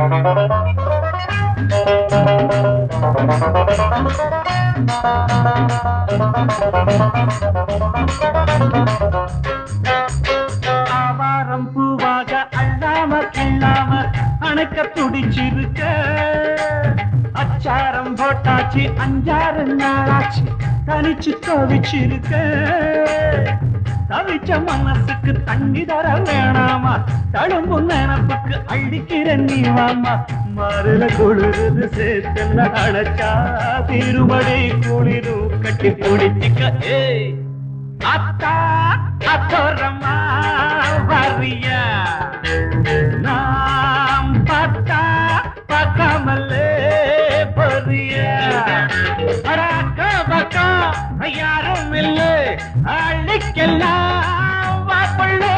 ஆவாரம் பூவாக அள்ளாம கிள்ளாம அணைக்க துடிச்சிருக்க அச்சாரம் போட்டாச்சு அஞ்சாறு நாளாச்சு தனிச்சு தவிச்சிருக்க தவிச்ச மனசுக்கு தண்ணி தர வேணாமா தழும்பு நினப்புக்கு அள்ளிக்கிற நீ வாமா மருள குளிருது சேர்த்தல்ல அழைச்சா திருமடை குளிரும் கட்டி பிடிச்சிக்க ஏய் அத்தா அத்தோரமா வரியா நாம் பார்த்தா பார்க்காமலே பொரியா அடாக்கா பக்கா யாரும் இல்லை அள்ளிக்கெல்லாம் வாப்பள்ளே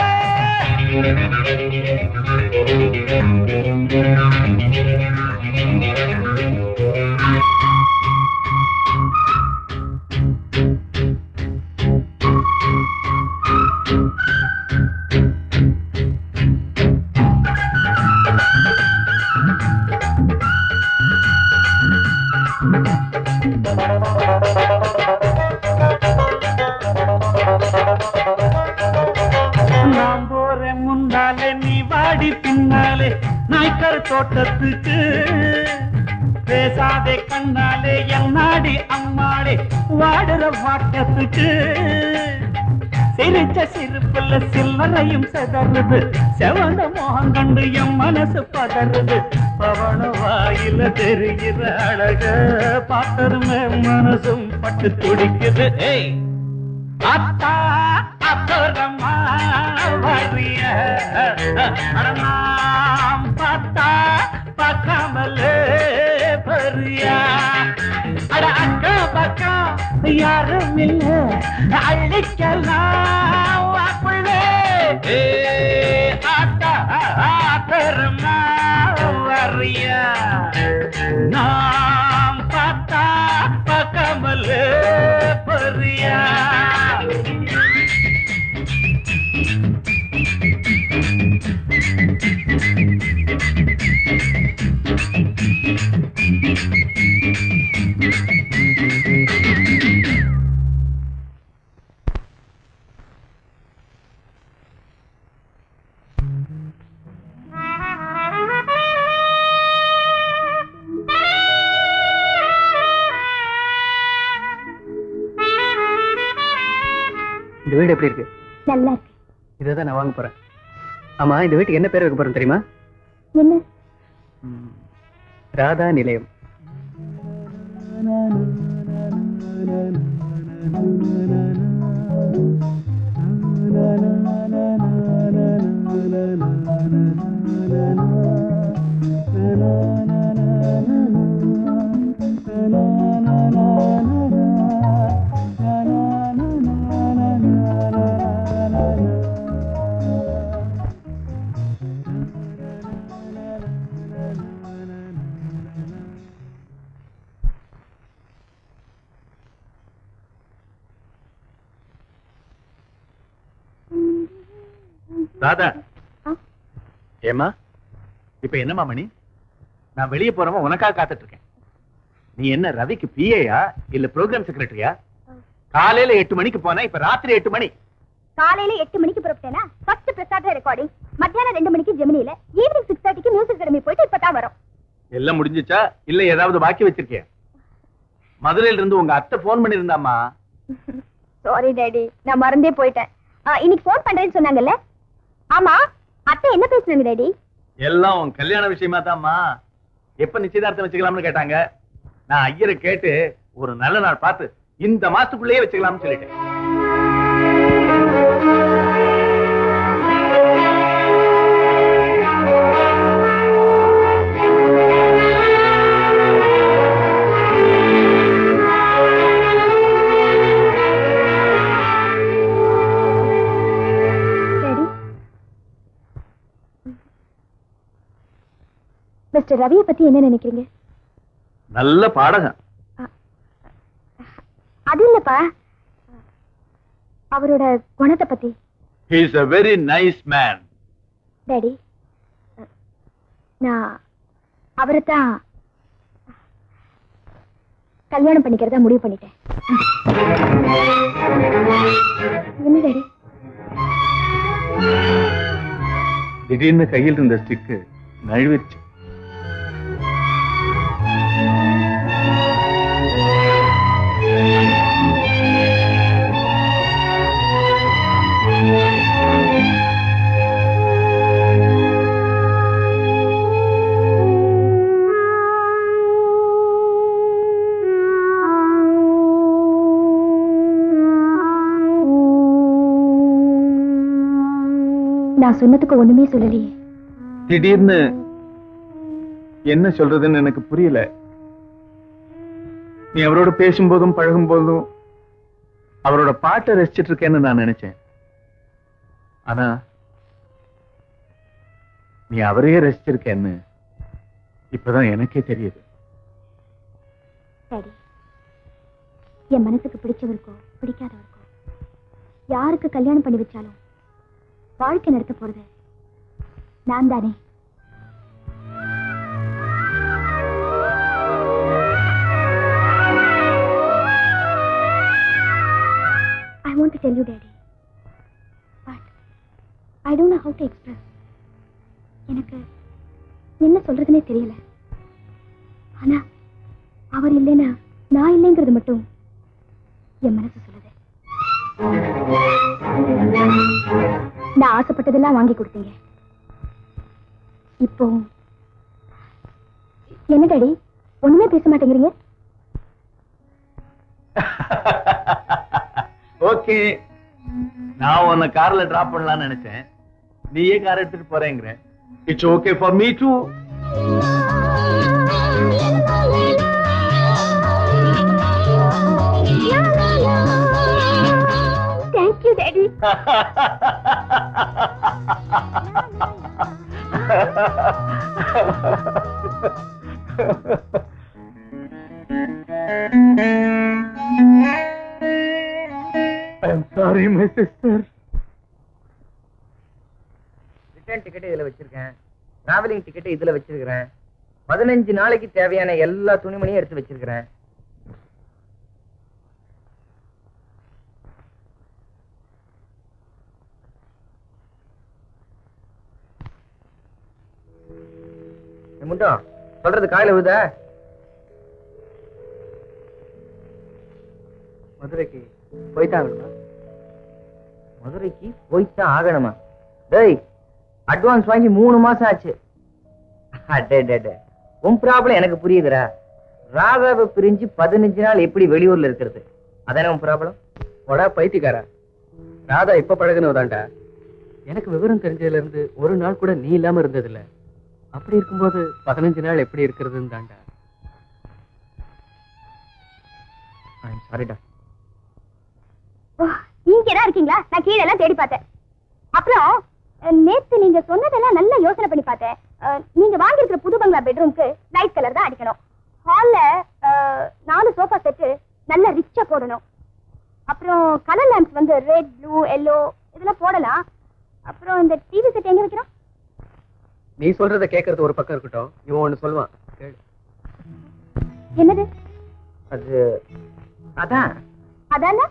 நான் போறேன் முன்னாலே நீ வாடி பின்னாலே நாய்க்கர் தோட்டத்துக்கு பேசாதே கண்ணாலே என் நாடி அம்மாளே வாடுற வாட்டத்துக்கு சிரிச்ச சிரிப்புல சில்லறையும் செதறுது செவந்த மோகம் கண்டு என் மனசு பதறுது பவன வாயில தெரிகிற அழக பார்த்ததுமே மனசும் பட்டு துடிக்குது ஏய் அத்தா அப்புறமா வரிய நாம் பார்த்தா பார்க்காமலே பரியா அட அக்கா பக்கம் யாரும் இல்ல அள்ளிக்கலாம் வாக்குள்ளே ஏ அத்தா அப்புறமா வரியா நாம் பார்த்தா பார்க்காமலே பரியா இந்த வீடு எப்படி இருக்கு நல்லா இருக்கு இதை தான் நான் வாங்க போறேன் ஆமா இந்த வீட்டுக்கு என்ன பேர் வைக்க போறேன் தெரியுமா என்ன ராதா நிலையம் ராதா ஆ? ஏமா இப்ப என்னம்மா மணி நான் வெளியே போறவன் உனக்காக காத்துட்டு இருக்கேன் நீ என்ன ரவிக்கு பிஏயா இல்ல ப்ரோக்ராம் செக்ரட்டரியா காலையில எட்டு மணிக்கு போனா இப்ப ராத்திரி எட்டு மணி காலையில எட்டு மணிக்கு புறப்பட்டேனா ஃபர்ஸ்ட் பிரசாத் ரெக்கார்டிங் மத்தியானம் ரெண்டு மணிக்கு ஜெமினில ஈவினிங் சிக்ஸ் தேர்ட்டிக்கு மியூசிக் அகாடமி போயிட்டு இப்பதான் வரும் எல்லாம் முடிஞ்சுச்சா இல்ல ஏதாவது பாக்கி வச்சிருக்கியா மதுரையில இருந்து உங்க அத்தை போன் பண்ணிருந்தாமா சாரி டேடி நான் மறந்தே போயிட்டேன் ஆ, இன்னைக்கு ஃபோன் பண்றேன்னு சொன்னாங்கல்ல ஆமா அத்தை என்ன பேசுனாங்க டேடி எல்லாம் உன் கல்யாண விஷயமா தான்மா எப்ப நிச்சயதார்த்தம் வச்சுக்கலாம்னு கேட்டாங்க நான் ஐயரை கேட்டு ஒரு நல்ல நாள் பார்த்து இந்த மாசத்துக்குள்ளேயே வச்சுக்கலாம்னு சொல்லிட்டேன் டேடி மிஸ்டர் ரவியை பத்தி என்ன நினைக்கிறீங்க நல்ல பாடகம் அது இல்லப்பா அவரோட குணத்தை பத்தி he is a very nice man daddy நான் அவரைத்தான் கல்யாணம் பண்ணிக்கிறதா முடிவு பண்ணிட்டேன் என்ன டாடி திடீர்னு கையில் இருந்த ஸ்டிக்கு நழுவிருச்சு நான் சொன்னதுக்கு ஒண்ணுமே சொல்லலையே திடீர்னு என்ன சொல்றதுன்னு எனக்கு புரியல நீ அவரோட பேசும்போதும் பழகும் போதும் அவரோட பாட்டை ரசிச்சிட்டு இருக்கேன்னு நான் நினைச்சேன் ஆனா நீ அவரையே ரசிச்சிருக்கேன்னு இப்பதான் எனக்கே தெரியுது டாடி என் மனசுக்கு பிடிச்சவருக்கோ பிடிக்காதவருக்கோ யாருக்கு கல்யாணம் பண்ணி வச்சாலும் வாழ்க்கை நடத்த போறது நான் தானே I want to tell you, Daddy. But I don't know how to express. எனக்கு என்ன சொல்றதுனே தெரியல ஆனா அவர் இல்லைன்னா நான் இல்லைங்கிறது மட்டும் என் மனசு சொல்லுது நான் ஆசைப்பட்டதெல்லாம் வாங்கி கொடுத்தீங்க இப்போ என்ன டாடி ஒண்ணுமே பேச மாட்டேங்கிறீங்க ஓகே நான் உன்னை கார்ல டிராப் பண்ணலாம்னு நினைச்சேன் நீயே கார் எடுத்துட்டு போறேங்கிற it's okay for me too thank you daddy I am sorry my sister return ticket இதுல வச்சிருக்கேன் டிராவலிங் டிக்கெட் இதுல வச்சிருக்கிறேன் பதினஞ்சு நாளைக்கு தேவையான எல்லா துணிமணியும் எடுத்து வச்சிருக்கிறேன் ஏய் முண்டம் சொல்றது காயில விழுதா மதுரைக்கு போய்த்தாங்கண்ணா மதுரைக்கு போய்த்தான் ஆகணுமா டேய் அட்வான்ஸ் வாங்கி மூணு மாசம் ஆச்சு அடே, டே, டே. உன் ப்ராப்ளம் எனக்கு புரியுதுடா ராதாவை பிரிஞ்சு பதினஞ்சு நாள் எப்படி வெளியூர்ல இருக்கிறது அதானே உன் ப்ராப்ளம் போடா பைத்தியக்காரா ராதா இப்ப பழகுனதாண்டா எனக்கு விவரம் தெரிஞ்சதுல இருந்து ஒரு நாள் கூட நீ இல்லாம இருந்ததில்ல அப்படி இருக்கும்போது பதினஞ்சு நாள் எப்படி இருக்கிறதுன்னு தாண்டா சாரிடா நீங்க தான் இருக்கீங்களா நான் கீழே எல்லாம் தேடி பார்த்தேன் அப்புறம் அஹ், நேத்து நீங்க சொன்னதெல்லாம் நல்லா யோசனை பண்ணி பார்த்தேன் அஹ், நீங்க வாங்கியிருக்கிற புது பங்களா பெட்ரூம்க்கு லைட் கலர் தான் அடிக்கணும் ஹால்ல நாலு சோஃபா செட்டு நல்ல ரிச்சா போடணும் அப்புறம் கலர் லேம்ப்ஸ் வந்து ரெட் ப்ளூ எல்லோ இதெல்லாம் போடலாம் அப்புறம் இந்த டிவி செட் எங்க வைக்கிறோம் நீ சொல்றத கேட்கறது ஒரு பக்கம் இருக்கட்டும் இவன் ஒண்ணு சொல்லுவான் கேளு என்னது அது அதான் அதானா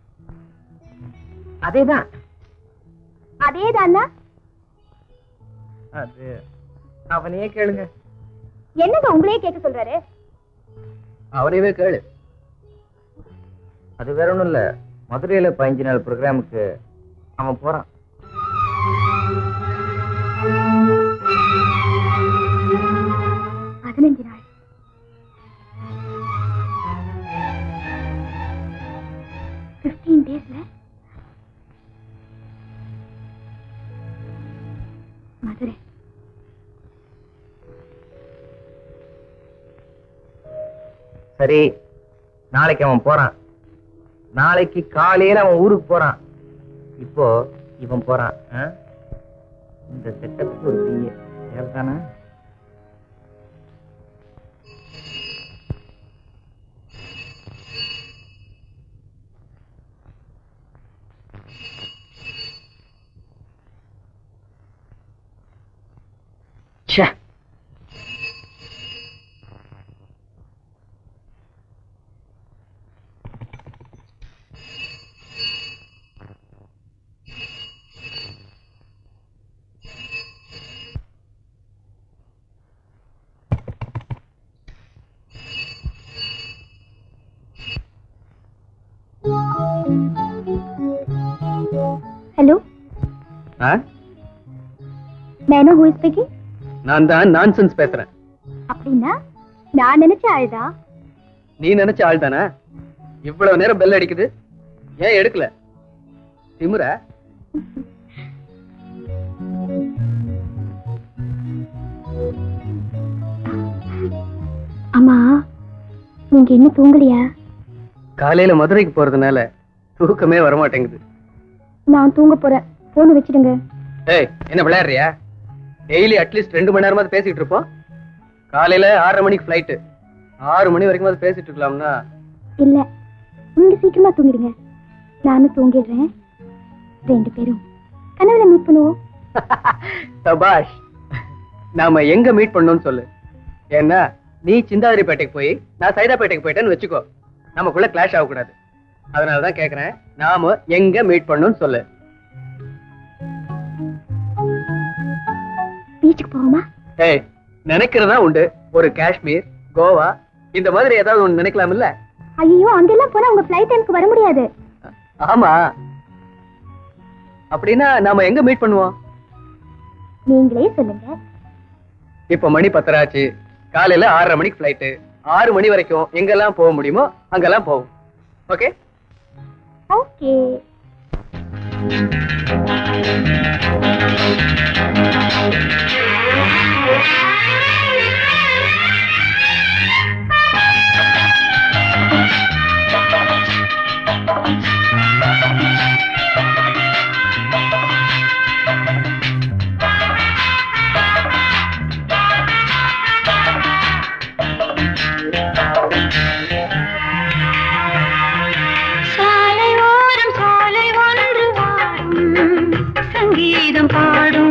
அதேதான் அதேதானா அது அவனையே கேளுங்க என்னங்க உங்களையே கேட்க சொல்றாரு அவனையவே கேளு அது வேற ஒண்ணும் இல்ல மதுரையில பதினஞ்சு நாள் ப்ரோக்ராமுக்கு அவன் போறான் பதினஞ்சு நாள் பிப்டீன் டேஸ்ல மதுரை சரி நாளைக்கு அவன் போறான் நாளைக்கு காலையில அவன் ஊருக்கு போறான் இப்போ இவன் போறான் ஆ? இந்த செட்டப்புக்கு ஒரு பிஏ தேவைதானா ச்சே மேனோ ஹூ இஸ் ஸ்பீக்கிங் நான் தான் நான்சென்ஸ் பேசுறேன் அப்படின்னா நான் நினைச்ச ஆள்தான் நீ நினைச்ச ஆள் தானே இவ்வளவு நேரம் பெல் அடிக்குது ஏன் எடுக்கல திமுற அம்மா நீங்க இன்னும் தூங்கலையா காலையில மதுரைக்கு போறதுனால தூக்கமே வரமாட்டேங்குது நான் தூங்க போறேன் போன் வச்சிடுங்க ஏய் என்ன விளையாடுறியா டெய்லி அட்லீஸ்ட் ரெண்டு மணி நேரமாவது பேசிட்டு இருப்போம் காலையில ஆறரை மணிக்கு ஃபிளைட்டு ஆறு மணி வரைக்கும் பேசிட்டு இருக்கலாம்னா இல்ல நீங்க சீக்கிரமா தூங்கிடுங்க நானும் தூங்கிடுறேன் ரெண்டு பேரும் கனவுல மீட் பண்ணுவோம் சபாஷ் நாம எங்க மீட் பண்ணோம்னு சொல்லு ஏன்னா நீ சிந்தாதிரிப்பேட்டைக்கு போய் நான் சைதாப்பேட்டைக்கு போயிட்டேன்னு வச்சுக்கோ நமக்குள்ள கிளாஷ் ஆகக்கூடாது அதனாலதான் கேக்குறேன் நாம எங்க மீட் பண்ணோம்னு சொல்லு பீச்சுக்கு போவோமா ஏய் நினைக்கிறதா உண்டு ஒரு காஷ்மீர் கோவா இந்த மாதிரி ஏதாவது ஒண்ணு நினைக்கலாம் இல்ல ஐயோ அங்கெல்லாம் போனா உங்க ஃபிளைட் டைம்க்கு வர முடியாது ஆமா அப்படின்னா நாம எங்க மீட் பண்ணுவோம் நீங்களே சொல்லுங்க இப்ப மணி பத்தராச்சு காலையில ஆறரை மணிக்கு ஃபிளைட்டு ஆறு மணி வரைக்கும் எங்கெல்லாம் போக முடியுமோ அங்கெல்லாம் போவோம் ஓகே ஓகே சாலை ஓரம் சாலை ஒன்று வாடும் சங்கீதம் பாடும்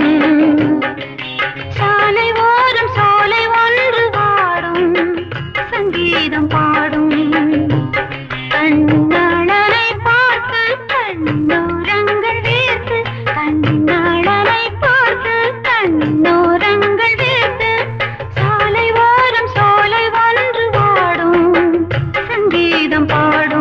சாலை ஓரம் சாலை ஒன்று வாடும் சங்கீதம் பாடும் கண்ணாளனை பார்த்து கண்ணோரங்கள் வீர்த்து கண்ணாளனை பார்த்து கண்ணோரங்கள் வீர்த்து சாலை ஓரம் சாலை ஒன்று வாடும் சங்கீதம் பாடும்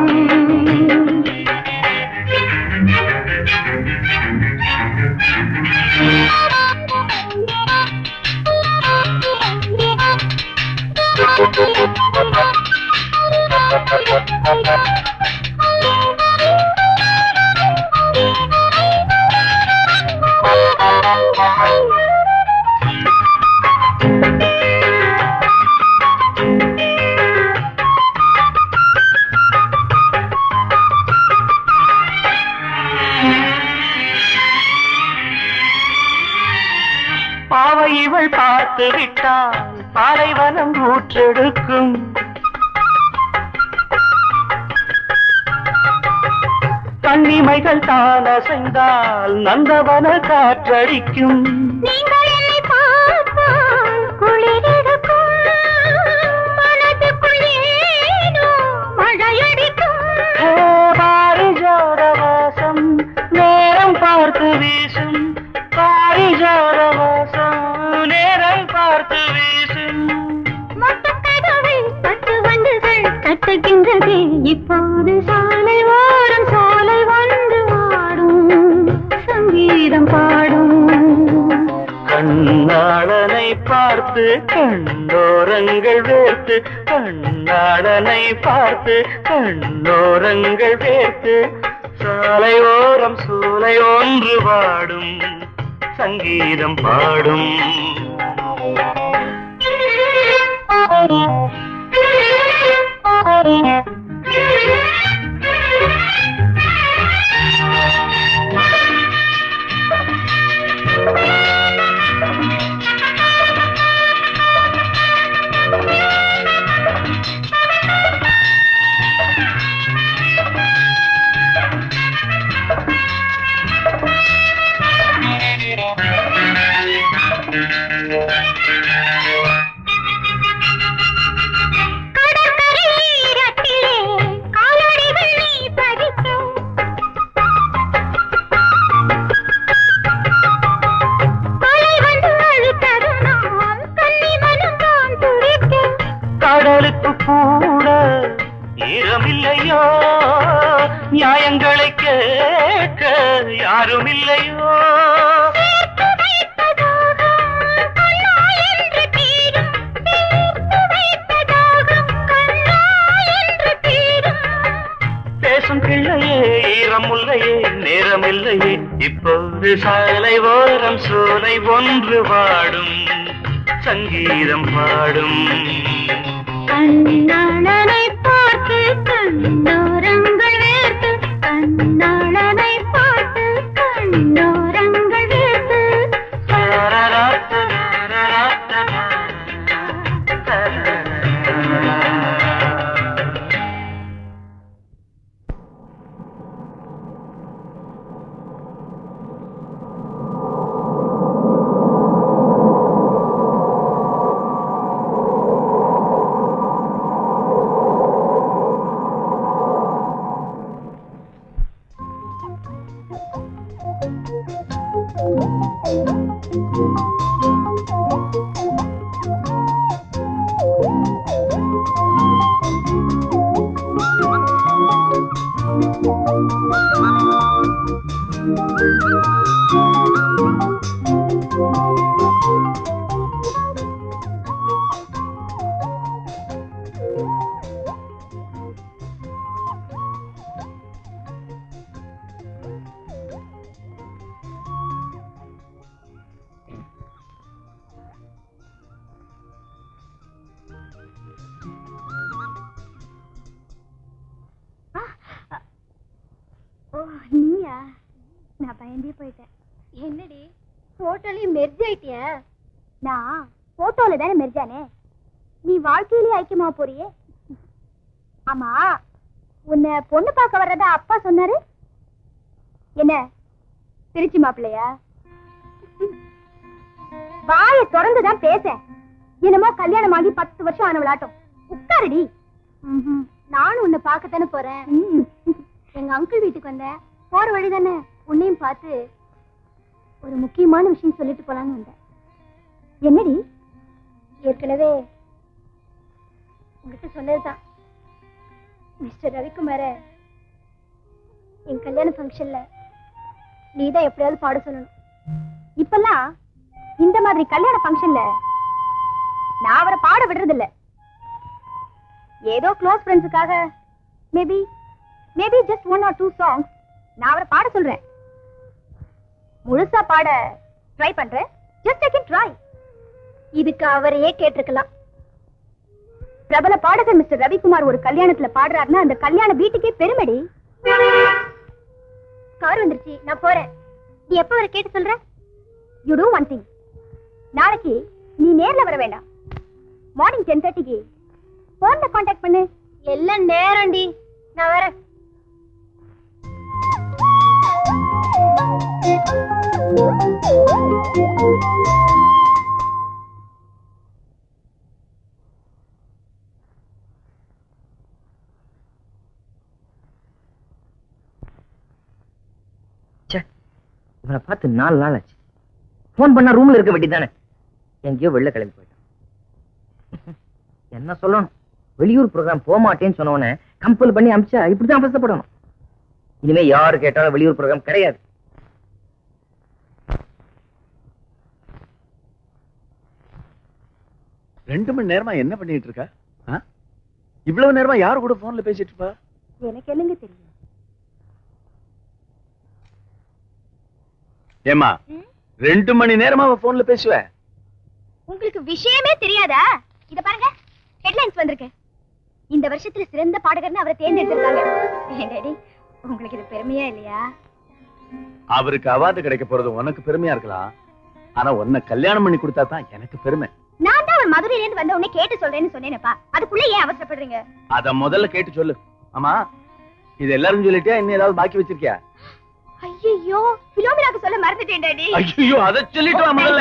பாவை இவள் பார்த்து விட்டால் பாலைவனம் ஊற்றெடுக்கும் கண்ணிமைகள் தான் அசைந்தால் நந்தவன காற்றடிக்கும் நீங்கள் என்னை பார்த்தால் குளிரெடுக்கும் மனதுக்குள் ஏனோ மழையடிக்கும் ஹே, பாரிஜாத வாசம் நேரம் பார்த்து வீசும் பாரிஜாத வாசம் நேரம் பார்த்து வீசும் மொட்டக்கதவை பட்டு வண்டுகள் கட்டுகின்றதே இப்போது சாலை ஓரம் சாலை வந்து ஆடும் சங்கீதம் பாடும் கண்ணாளனை பார்த்து கண்ணோரங்கள் வேர்த்து கண்ணாளனை பார்த்து கண்ணோரங்கள் வேர்த்து சாலை ஓரம் சூலை ஒன்று பாடும் சங்கீதம் பாடும் கடற்கரையிரத்திலே காலடிகள் நீ பதிக்கும் அலை வந்து அழுத்ததும் நாம் கன்னி மனம் தான் துடிக்கும் கடலுக்கு கூட ஈரமில்லையோ நியாயங்களை கேட்க யாரும் இல்லையோ இல்லையே இப்போது சாலை ஓரம் சோலை ஒன்று வாடும் சங்கீதம் பாடும் கண்ணாளனை பார்த்து கண்ணோரங்கள் வேர்த்து கண்ணாளனை பார்த்து கண்ணோரங்கள் வேர்த்து ஓ நீயா நான் பயந்தே போயிட்டேன் என்னடி போட்டோலயும் மெர்ஜ் ஆயிட்டியா நான் போட்டோல தானே மெர்ஜானே நீ வாழ்க்கையிலேயே ஐக்கியமா போறியே ஆமா உன்னை பொண்ணு பார்க்க வர்றதா அப்பா சொன்னாரு என்ன திருச்சி மாப்பிள்ளையா வாயை திறந்துதான் பேச என்னமோ கல்யாணம் ஆகி பத்து வருஷம் ஆன விளாட்டம் உட்காருடி நானும் உன்னை பார்க்கத்தானே போறேன் எங்க அங்கிள் வீட்டுக்கு வந்தேன் போற வழி தானே உன்னையும் பார்த்து ஒரு முக்கியமான விஷயம் சொல்லிட்டு போலான்னு வந்தேன் என்னடி ஏற்கனவே உங்ககிட்ட சொன்னதுதான் மிஸ்டர் ரவிக்குமார என் கல்யாண ஃபங்க்ஷன்ல நீ தான் எப்படியாவது பாட சொல்லணும் இப்பெல்லாம் இந்த மாதிரி கல்யாண ஃபங்க்ஷன்ல நான் அவரை பாட விடுறதில்ல ஏதோ க்ளோஸ் ஃப்ரெண்ட்ஸுக்காக maybe maybe just one or two songs நான் அவரை பாட சொல்றேன் முழுசா பாட ட்ரை பண்றேன் ஜஸ்ட் ஐ கேன் ட்ரை இதுக்கு அவரையே கேட்டிருக்கலாம் பிரபல பாடகர் மிஸ்டர் ரவிக்குமார் ஒரு கல்யாணத்துல பாடுறாருன்னா அந்த கல்யாண வீட்டுக்கே பெருமடி கார் வந்துருச்சு நான் போறேன் நீ எப்ப வர கேட்டு சொல்ற யூ டூ ஒன் திங் நாளைக்கு நீ நேர்ல வர வேண்டாம் மார்னிங் டென் தேர்ட்டிக்கு போன்ல காண்டாக்ட் பண்ணு எல்லாம் நேரம்டி நான் வரேன் ச்சே இவனை பார்த்து நாலு நாள் ஆச்சு ஃபோன் பண்ணா ரூம்ல இருக்க வேண்டியதானே எங்கேயோ வெளில கிளம்பி போயிட்டான் என்ன சொல்லணும் வெளியூர் ப்ரோக்ராம் போக மாட்டேன்னு சொன்னவனே கம்பல் பண்ணி அமிச்சா இப்படிதான் அவசரப்படணும் இனிமே யாரு கேட்டாலும் வெளியூர் ப்ரோக்ராம் கிடையாது ரெண்டு மணி நேரமா என்ன பண்ணிட்டு இருக்கா ஆ? இவ்வளவு நேரமா யாரு கூட போன்ல பேசிட்டு இருப்பா எனக்கு என்னங்க தெரியும் ஏமா ரெண்டு மணி நேரமா அவ போன்ல பேசுவ உங்களுக்கு விஷயமே தெரியாதா இத பாருங்க ஹெட்லைன்ஸ் வந்திருக்கு இந்த வருஷத்துல சிறந்த பாடகர்னு அவரை தேர்ந்தெடுத்திருக்காங்க ஏன் டாடி உங்களுக்கு இது பெருமையா இல்லையா அவருக்கு அவார்டு கிடைக்க போறது உனக்கு பெருமையா இருக்கலாம் ஆனா உன்னை கல்யாணம் பண்ணி கொடுத்தா தான் எனக்கு பெருமை நான் தான் அவர் மதுரையில இருந்து வந்த உடனே கேட்டு சொல்றேன்னு சொன்னேனப்பா அதுக்குள்ள ஏன் அவசரப்படுறீங்க அத முதல்ல கேட்டு சொல்லு ஆமா இது எல்லாரும் சொல்லிட்டியா இன்னும் ஏதாவது பாக்கி வச்சிருக்கியா ஐயோ பிலோமினாக்கு சொல்ல மறந்துட்டேன் டாடி ஐயோ அத சொல்லிட்டு வா முதல்ல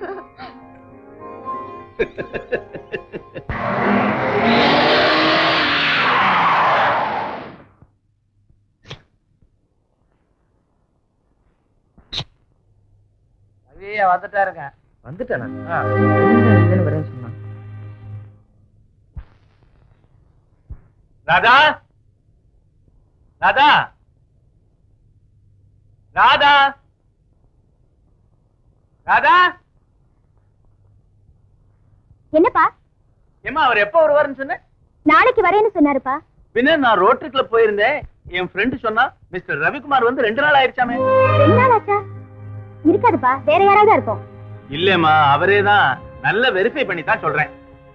ஐயா வந்துட்டா இருக்கேன் வந்துட்டானா இல்லைன்னு வரேன்னு சொன்னான் ராதா ராதா ராதா ராதா என்னப்பா ஏமா அவர் எப்ப வருவாருன்னு சொன்ன நாளைக்கு வரேன்னு சொன்னாருப்பா பின்ன நான் ரோட்டரி கிளப் போயிருந்தேன் என் ஃப்ரெண்டு சொன்னா மிஸ்டர் ரவிக்குமார் வந்து ரெண்டு நாள் ஆயிடுச்சாமே ரெண்டு நாள் ஆச்சா இருக்காதுப்பா வேற யாராவது இருக்கும் இல்லம்மா அவரே தான் நல்ல வெரிஃபை பண்ணி தான் சொல்றேன்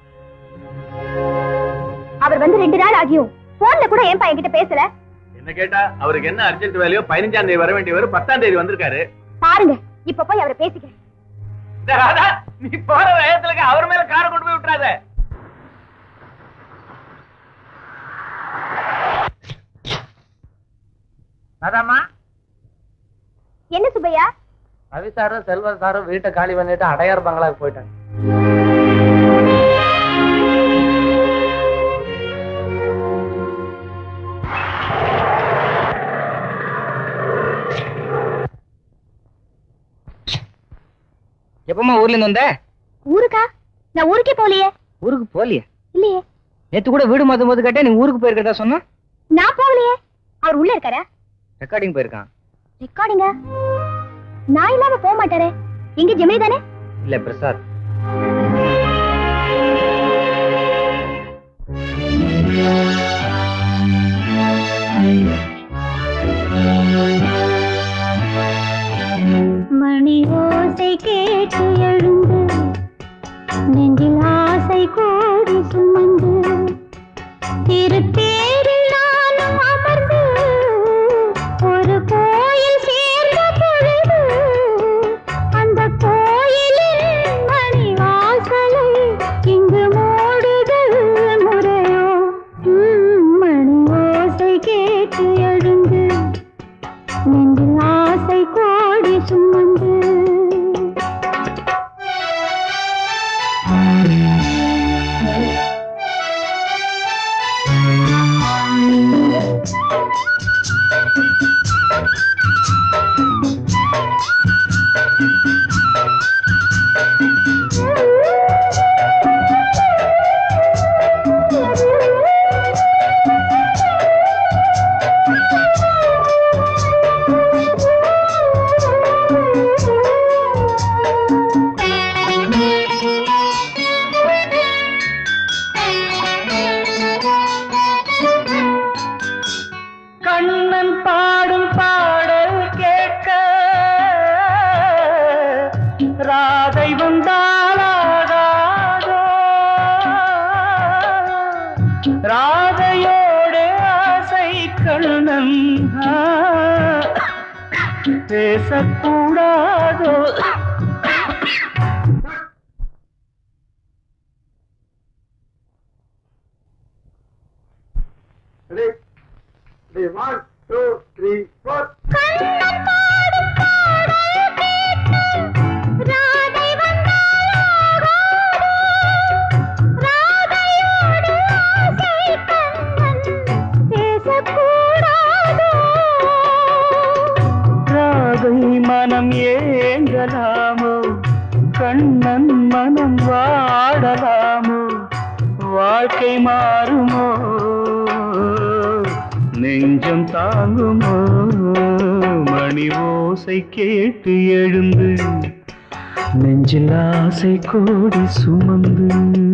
அவர் வந்து ரெண்டு நாள் ஆகியும் போன்ல கூட ஏன்பா என்கிட்ட பேசல என்ன கேட்டா அவருக்கு என்ன அர்ஜென்ட் வேலையோ பதினஞ்சாம் தேதி வர வேண்டியவர் பத்தாம் தேதி வந்திருக்காரு பாருங்க இப்ப போய் அவரை பேசிக்கிறேன் டேய் ராதா, நீ போற வேகத்துல அவர் மேல காரை கொண்டு போய் விட்டுறாத அதாம்மா என்ன சுப்பையா ரவி சாரும் செல்வன் சாரும் வீட்டை காலி பண்ணிட்டு அடையார் பங்களாக்கு போயிட்டாங்க எப்பமா ஊர்ல இருந்து வந்த ஊருக்கா நான் ஊருக்கே போகலையே ஊருக்கு போலியே இல்லையே நேத்து கூட வீடு மாத்தும் போது கேட்டா நீ ஊருக்கு போயிருக்கதா சொன்னா நான் போகலையே அவர் உள்ள இருக்காரா ரெக்கார்டிங் போயிருக்கான் ரெக்கார்டிங்க நான் இல்லாம போக மாட்டாரே எங்க ஜெமினி தானே இல்ல பிரசாத் மணி ஓசை கேட்டு எழுந்து நெஞ்சில் ஆசை கோடி சுமந்து திருத்தேரில் நானும் அமர்ந்து ஒரு கோயில் சேர்ந்த பொழுது அந்த கோயிலின் மணி வாசலை இங்கு மூடுதல் முறையோ ம், மணி ஓசை கேட்டு எழுந்து நெஞ்சில் ஆசை கோடி சுமந்து கண்ணன் பாடும் பாடல் கேட்க ராதை வந்தாளாகாதோ ராதையோடு ஆசை கண்ணன் ஆ, பேசக்கூடாதோ one two three four Radhai வந்தாளாகாதோ ராதையோடு ஆசை கண்ணன் பேசக்கூடாதோ ராதை மனம் ஏங்கலாமோ கண்ணன் மனம் வாடலாமோ வாழ்க்கை மாறுமோ நெஞ்சம் தாங்குமோ மணி ஓசை கேட்டு எழுந்து நெஞ்சில் ஆசை கோடி சுமந்து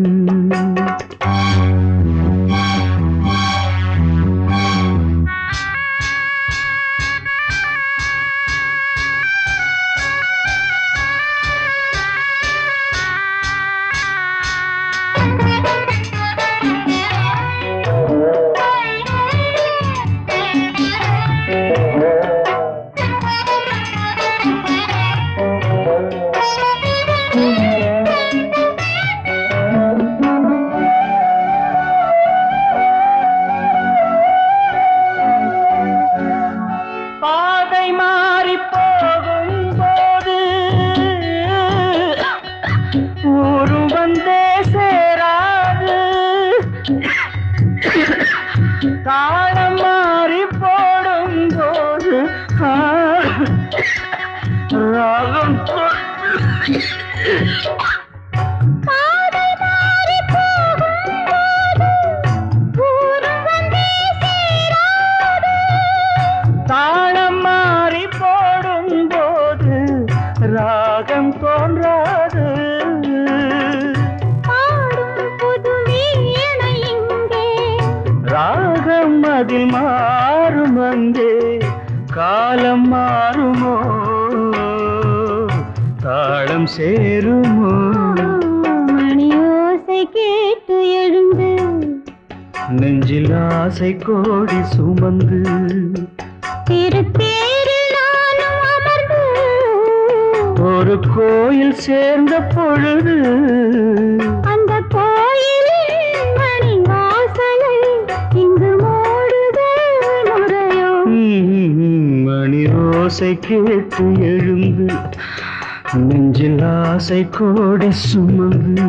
பாதை மாறி போகும் போது ஊரும் வந்தே சேராது தாளம் மாறி போடும் போது ஆ, ராகம் பாதை மாறி போகும்போது ஊரும் வந்தே சேராது தாளம் மாறி போடும் போது ராகம் தோன்றாது பாடும் புது வீணை இங்கே ராகம் அதில் மாறும் அங்கே காலம் மாறுமோ தாளம் சேருமோ மணி ஓசை கேட்டு எழுந்து நெஞ்சில் ஆசை கோடி சுமந்து திருத்தேரில் நானும் அமர்ந்து ஒரு கோயில் சேர்ந்த பொழுது அந்த கோயிலின் மணி வாசலை இங்கு மூடுதல் முறையோ ம்ம், மணி ஓசை கேட்டு எழுந்து நெஞ்சில் ஆசை கோடி சுமந்து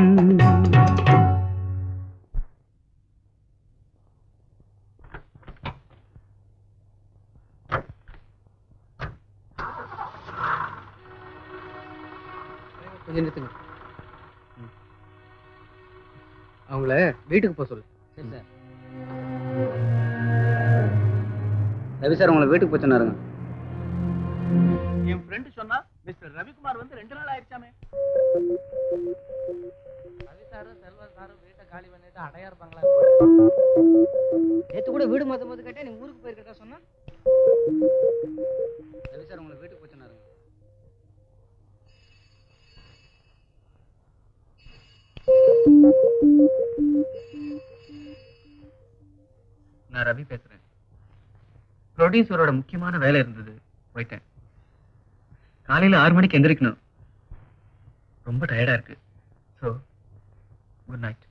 கொஞ்சம் நிறுத்துங்க ம். அவங்கள வீட்டுக்கு போக சொல்லு சரி சார் ரவி சார் உங்களை வீட்டுக்கு போய் சொன்னாருங்க என் ஃப்ரெண்டு சொன்னா மிஸ்டர் ரவிக்குமார் வந்து ரெண்டு நாள் ஆயிடுச்சாமே ரவி சாரும் செல்வா சாரும் வீட்டை காலி பண்ணிட்டு அடையா இருப்பாங்களா நேத்து கூட வீடு மாத்தும் போது கேட்டா நீ ஊருக்கு போயிருக்கா சொன்னா ரவி சார் உங்களை வீட்டுக்கு போய் சொன்னாருங்க நான் ரவி பேசுறேன் ப்ரொடியூசரோட முக்கியமான வேலை இருந்தது போயிட்டேன் காலையில ஆறு மணிக்கு எந்திரிக்கணும் ரொம்ப டயர்டா இருக்கு ஸோ குட் நைட்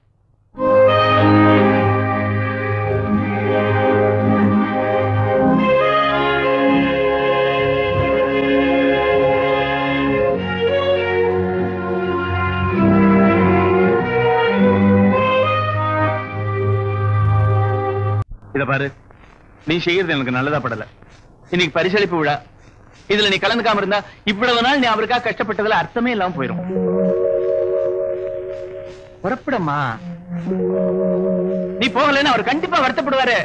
இத பாரு நீ செய்யறது எனக்கு நல்லதா படல இன்னைக்கு பரிசளிப்பு விழா இதுல நீ கலந்துக்காம இருந்தா இவ்வளவு நாள் நீ அவருக்காக கஷ்டப்பட்டதுல அர்த்தமே இல்லாம போயிடும் புறப்படமா நீ போகலைன்னா அவர் கண்டிப்பா வருத்தப்படுவாரு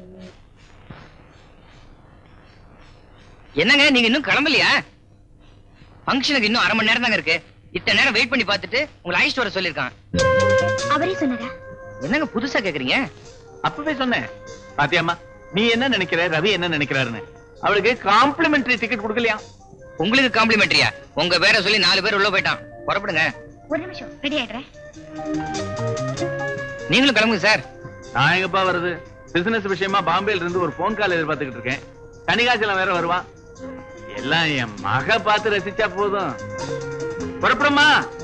என்னங்க நீங்க இன்னும் கிளம்பலையா ஃபங்க்ஷனுக்கு இன்னும் அரை மணி நேரம் தாங்க இருக்கு இத்தனை நேரம் வெயிட் பண்ணி பார்த்துட்டு உங்களை அழைச்சிட்டு வர சொல்லியிருக்கான் அவரே சொன்னாரா என்னங்க புதுசா கேக்குறீங்க அப்பவே சொன்னேன் பாத்தியாம்மா நீ என்ன நினைக்கிற ரவி என்ன நினைக்கிறாருன்னு அவளுக்கு காம்ப்ளிமெண்டரி டிக்கெட் கொடுக்கலையா உங்களுக்கு காம்ப்ளிமெண்ட்ரியா உங்க பேரை சொல்லி நாலு பேர் உள்ள போயிட்டான் புறப்படுங்க ஒரு நிமிஷம் ரெடி ஆயிடுறேன் நீங்களும் கிளம்புங்க சார் நான் எங்கப்பா வருது பிசினஸ் விஷயமா பாம்பேல இருந்து ஒரு போன் கால் எதிர்பார்த்துக்கிட்டு இருக்கேன் கனிகாச்சலம் வேற வருவான் எல்லாம் என் மக பார்த்து ரசிச்சா போதும் புறப்படுமா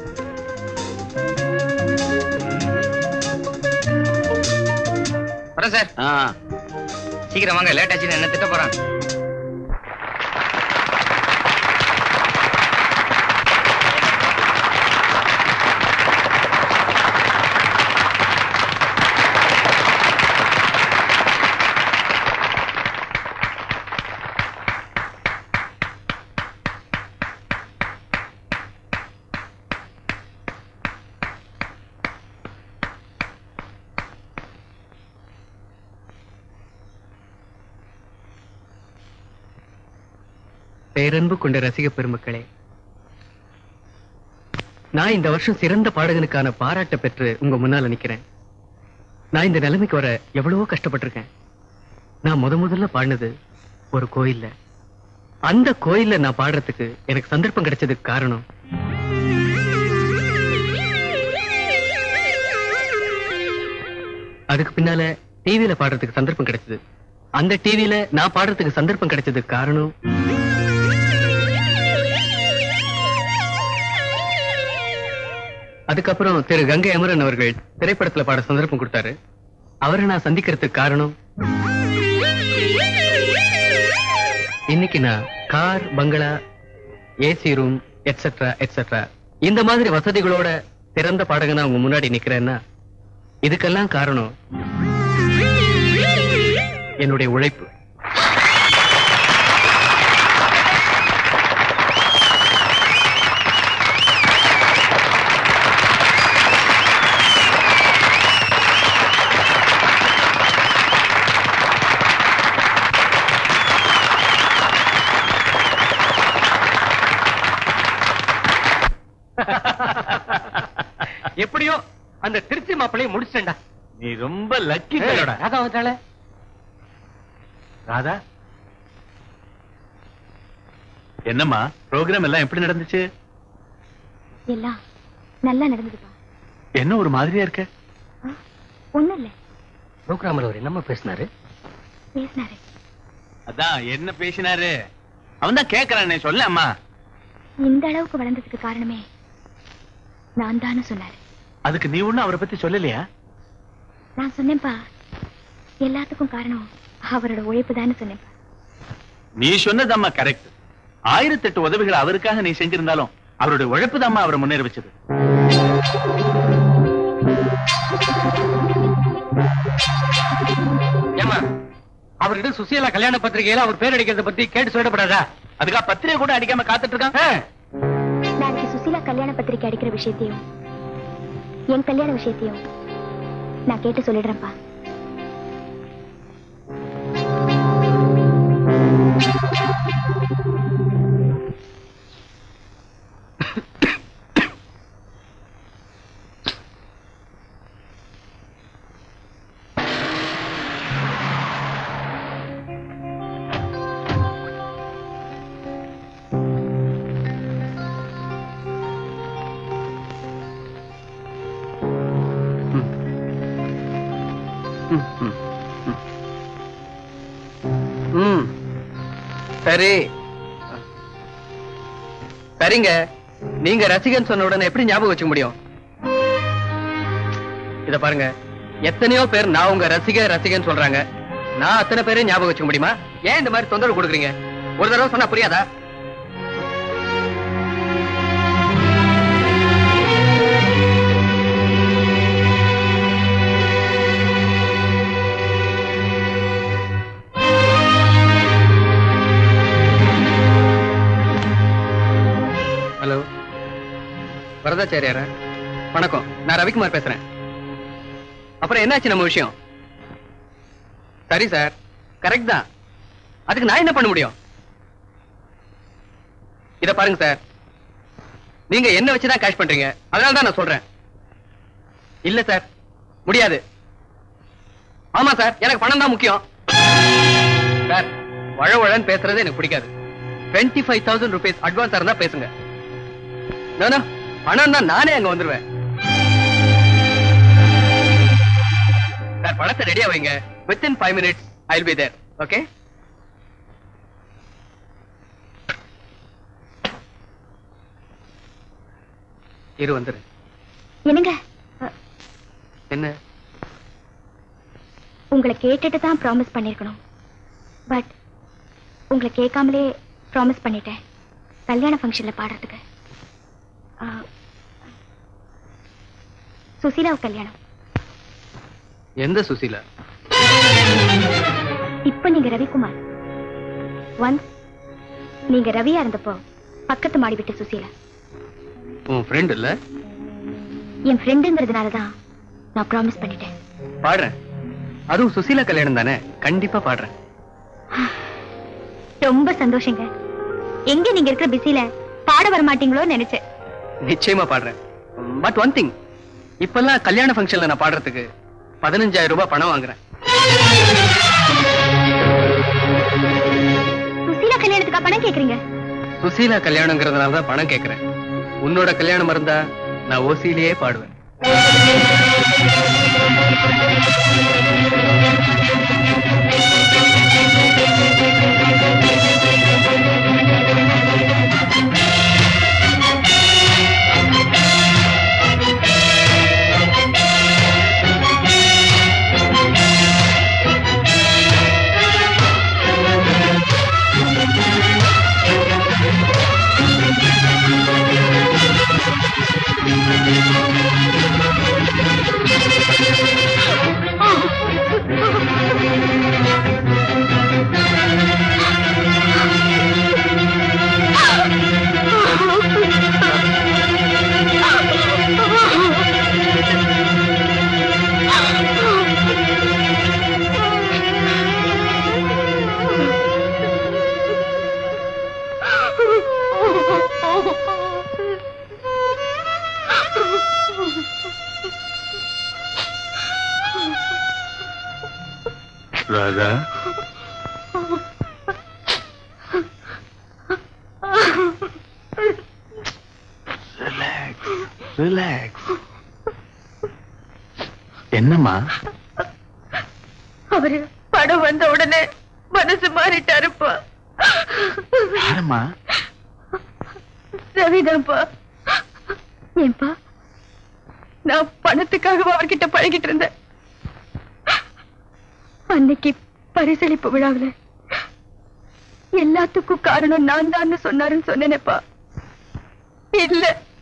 வரேன் சார் ஆ சீக்கிரம் வாங்க லேட் ஆச்சுன்னு என்ன திட்ட போறான் பேரன்பு கொண்ட ரசிக பெருமக்களே நான் இந்த வருஷம் சிறந்த பாடகனுக்கான பாராட்ட பெற்று உங்க முன்னால நிக்கிறேன் நான் இந்த நிலைமைக்கு வர எவ்வளவோ கஷ்டப்பட்டிருக்கேன் நான் முத முதல்ல பாடினது ஒரு கோயில்ல அந்த கோயில்ல நான் பாடுறதுக்கு எனக்கு சந்தர்ப்பம் கிடைச்சதுக்கு காரணம் அதுக்கு பின்னால டிவியில பாடுறதுக்கு சந்தர்ப்பம் கிடைச்சது அந்த டிவியில நான் பாடுறதுக்கு சந்தர்ப்பம் கிடைச்சதுக்கு காரணம் அதுக்கப்புறம் திரு கங்கை அமரன் அவர்கள் திரைப்படத்துல பாட சந்தர்ப்பம் கொடுத்தாரு அவரை நான் சந்திக்கிறதுக்கு காரணம் இன்னைக்கு நான் கார் பங்களா ஏசி ரூம் எட்ஸெட்ரா எட்ஸெட்ரா இந்த மாதிரி வசதிகளோட சிறந்த பாடகனா உங்க முன்னாடி நிக்கிறேன்னா இதுக்கெல்லாம் காரணம் என்னுடைய உழைப்பு எப்படியோ அந்த திருச்சி மாப்பிளையை முடிச்சிட்டேன்டா நீ ரொம்ப லக்கி பையனோட ராதா வந்துட்டாளே ராதா என்னம்மா ப்ரோக்ராம் எல்லாம் எப்படி நடந்துச்சு எல்லாம் நல்லா நடந்ததுப்பா என்ன ஒரு மாதிரியா இருக்க ஒண்ணும் இல்ல ப்ரோக்ராமர் அவர் என்னம்மா பேசினாரு பேசினாரு அதான் என்ன பேசினாரு அவன் தான் கேக்குறானே சொல்ல அம்மா இந்த அளவுக்கு வளர்ந்ததுக்கு காரணமே நான் தானே சொன்னாரு அதுக்கு நீ ஒண்ணும் அவரை பத்தி சொல்லலையா நான் சொன்னேன்ப்பா எல்லாத்துக்கும் காரணம் அவரோட உழைப்பு தானே சொன்னேன்ப்பா நீ சொன்னதம்மா கரெக்ட் ஆயிரத்தெட்டு உதவிகள் அவருக்காக நீ செஞ்சிருந்தாலும் அவருடைய உழைப்பு தாம்மா அவரை முன்னேற வச்சது ஏமா அவர்கிட்ட சுசீலா கல்யாண பத்திரிகையில அவர் பேர் அடிக்கிறத பத்தி கேட்டு சொல்லப்படாதா அதுக்கா பத்திரிகை கூட அடிக்காம காத்துட்டு இருக்கான் நாளைக்கு சுசீலா கல்யாண பத்திரிக்கை அடிக்கிற விஷயத்தையும் என் கல்யாண விஷயத்தையும் நான் கேட்டு சொல்லிடுறேன்ப்பா ம் சரி சரிங்க நீங்க ரசிகன் சொன்ன உடனே எப்படி ஞாபகம் வச்சுக்க முடியும் இத பாருங்க எத்தனையோ பேர் நான் உங்க ரசிக ரசிகன் சொல்றாங்க நான் அத்தனை பேரையும் ஞாபகம் வச்சுக்க முடியுமா ஏன் இந்த மாதிரி தொந்தரவு கொடுக்குறீங்க ஒரு தடவை சொன்னா புரியாதா ஹலோ வரதாச்சாரியாரா வணக்கம் நான் ரவிக்குமார் பேசுறேன் அப்புறம் என்னாச்சு நம்ம விஷயம் சரி சார் கரெக்ட் தான் அதுக்கு நான் என்ன பண்ண முடியும் இத பாருங்க சார் நீங்க என்ன வச்சுதான் கேஷ் பண்றீங்க அதனால தான் நான் சொல்றேன் இல்ல சார் முடியாது ஆமா சார் எனக்கு பணம் தான் முக்கியம் சார் வழ வழன்னு பேசுறது எனக்கு பிடிக்காது twenty five thousand rupees advance இருந்தா பேசுங்க No, no. பணம் தான் நானே அங்க வந்துருவேன் சார் பணத்தை ரெடியா வைங்க within five minutes I be there okay இரு வந்துரு என்னங்க அ, என்ன உங்களை கேட்டுட்டு தான் ப்ராமிஸ் பண்ணிருக்கணும் பட் உங்களை கேட்காமலே ப்ராமிஸ் பண்ணிட்டேன் கல்யாண ஃபங்க்ஷன்ல பாடுறதுக்கு ஆ, சுசீலாவு கல்யாணம் எந்த சுசீலா இப்ப நீங்க ரவிக்குமார் ஒன்ஸ் நீங்க ரவியா இருந்தப்போ பக்கத்து மாடி விட்டு சுசீலா உன் ஃப்ரெண்ட் இல்ல என் ஃப்ரெண்டுங்கிறதுனால தான் நான் ப்ராமிஸ் பண்ணிட்டேன் பாடுறேன் அதுவும் சுசீலா கல்யாணம் தானே கண்டிப்பா பாடுறேன் ரொம்ப சந்தோஷங்க எங்க நீங்க இருக்கிற பிஸில பாட வர மாட்டீங்களோன்னு நினைச்சேன் நிச்சயமா பாடுறேன் பட் ஒன் திங் இப்பெல்லாம் கல்யாண ஃபங்க்ஷன்ல நான் பாடுறதுக்கு பதினஞ்சாயிரம் ரூபாய் பணம் வாங்குறேன் சுசீலா கல்யாணத்துக்கா பணம் கேக்குறீங்க சுசீலா கல்யாணங்கிறதுனால தான் பணம் கேட்கறேன் உன்னோட கல்யாணம் இருந்தா நான் ஓசியிலேயே பாடுவேன் ராதா ரிலாக்ஸ் என்னம்மா அவரு படம் வந்த உடனே மனசு மாறிட்டாருப்பா யாரம்மா ரவிதான்ப்பா ஏன்பா நான் பணத்துக்காக அவர்கிட்ட பழகிட்டு இருந்தேன் அன்னைக்கு பரிசளிப்பு விழாவுல எல்லாத்துக்கும் காரணம் நான் தான் சொன்னாருன்னு சொன்னேனேப்பா இல்ல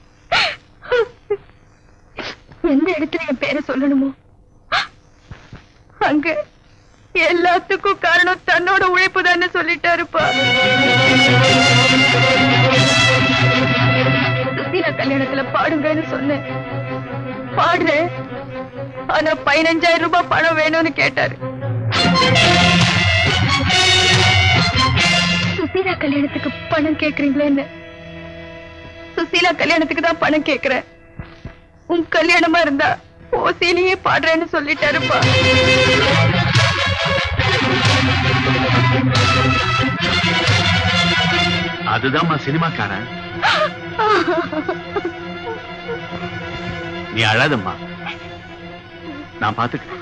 எந்த இடத்துல என் பேரை சொல்லணுமோ அங்க எல்லாத்துக்கும் காரணம் தன்னோட உழைப்பு தானே சொல்லிட்டாருப்பா சுசீலா கல்யாணத்துல பாடுங்கன்னு சொன்னேன் பாடுறேன் ஆனா பதினஞ்சாயிரம் ரூபாய் பணம் வேணும்னு கேட்டாரு சுசீலா கல்யாணத்துக்கு பணம் கேக்குறீங்களா என்ன சுசீலா கல்யாணத்துக்கு தான் பணம் கேக்குறேன் உன் கல்யாணமா இருந்தா ஓசியிலேயே பாடுறேன்னு சொல்லிட்டாருப்பா அதுதான்மா சினிமாக்காரன் நீ அழாதம்மா நான் பாத்துக்கிறேன்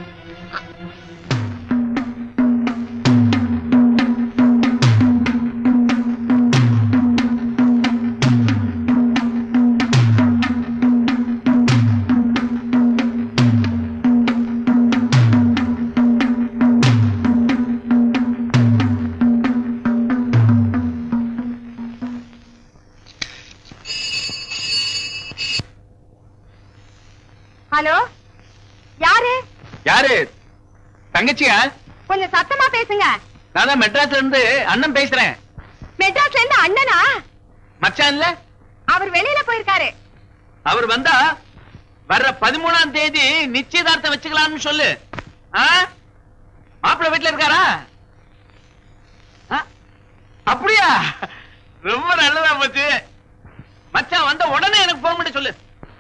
ஹலோ யாரு யாரு தங்கச்சியா கொஞ்சம் சத்தமா பேசுங்க நான் தான் மெட்ராஸ்ல இருந்து அண்ணன் பேசுறேன் மெட்ராஸ்ல இருந்து அண்ணனா மச்சான் இல்ல அவர் வெளியில போயிருக்காரு அவர் வந்தா வர்ற பதிமூணாம் தேதி நிச்சயதார்த்தம் வச்சுக்கலாம்னு சொல்லு ஆ? மாப்பிள்ளை வீட்டுல இருக்காரா ஆ? அப்படியா ரொம்ப நல்லதா போச்சு மச்சான் வந்த உடனே எனக்கு போன் பண்ணி சொல்லு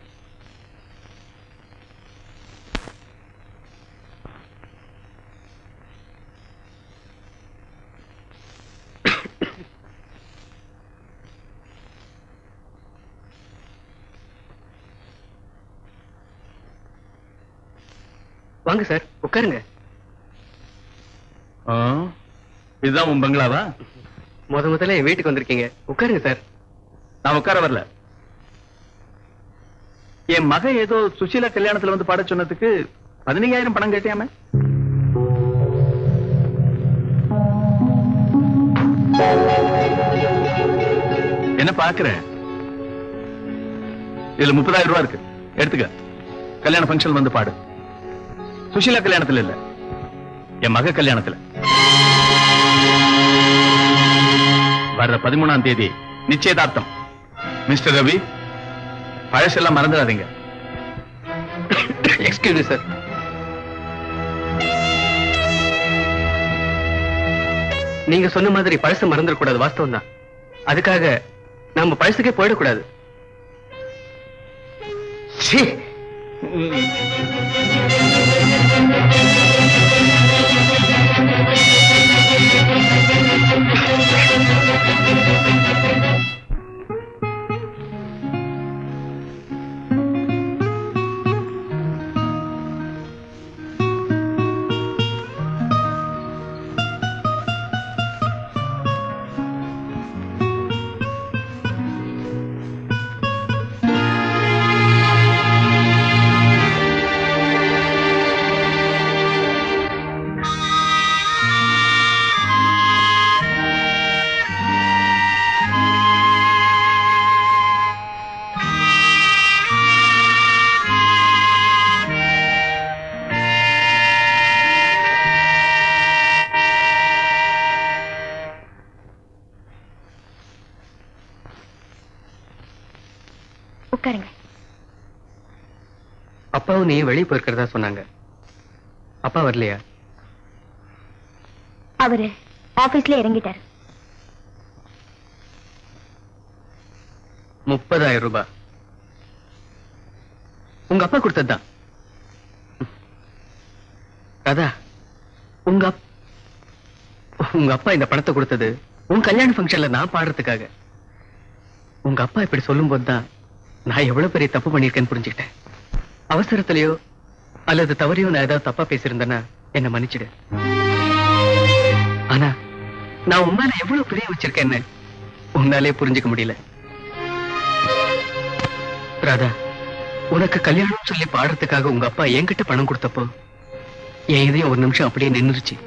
வாங்க சார் உட்காருங்க இதுதான் உன் பங்களாவா முத முதல்ல என் வீட்டுக்கு வந்திருக்கீங்க உட்காருங்க சார் நான் உட்கார வரல என் மகன் ஏதோ சுசீலா கல்யாணத்துல வந்து பாட சொன்னதுக்கு பதினையாயிரம் பணம் கேட்டியாம என்ன பாக்குற இதுல முப்பதாயிரம் ரூபாய் இருக்கு எடுத்துக்க கல்யாண ஃபங்க்ஷன் வந்து பாடு சுசீலா கல்யாணத்துல இல்ல என் மக கல்யாணத்துல வர்ற பதிமூணாம் தேதி நிச்சயதார்த்தம் மிஸ்டர் ரவி பழசெல்லாம் மறந்துடாதீங்க எக்ஸ்கியூஸ் சார் நீங்க சொன்ன மாதிரி பழச மறந்துடக்கூடாது வாஸ்தவம் தான் அதுக்காக நாம பழசுக்கே போயிடக்கூடாது சீ. உட்காருங்க அப்பாவும் நீ வெளியே போயிருக்கிறதா சொன்னாங்க அப்பா வரலையா அவரு ஆபீஸ்ல இறங்கிட்டாரு முப்பதாயிரம் ரூபாய் உங்க அப்பா கொடுத்ததுதான் ராதா உங்க அப்- உங்க அப்பா இந்த பணத்தை கொடுத்தது உன் கல்யாண ஃபங்க்ஷன்ல நான் பாடுறதுக்காக உங்க அப்பா இப்படி சொல்லும் போதுதான் நான் எவ்வளவு பெரிய தப்பு பண்ணிருக்கேன்னு புரிஞ்சுக்கிட்டேன் அவசரத்திலயோ அல்லது தவறையோ நான் ஏதாவது தப்பா பேசியிருந்தேன்னா என்ன மன்னிச்சிடு ஆனா நான் உன் மேல எவ்வளவு பிரிய வச்சிருக்கேன்னு உன்னாலே புரிஞ்சுக்க முடியல ராதா உனக்கு கல்யாணம் சொல்லி பாடுறதுக்காக உங்க அப்பா என்கிட்ட பணம் கொடுத்தப்போ என் இதயம் ஒரு நிமிஷம் அப்படியே நின்னுருச்சு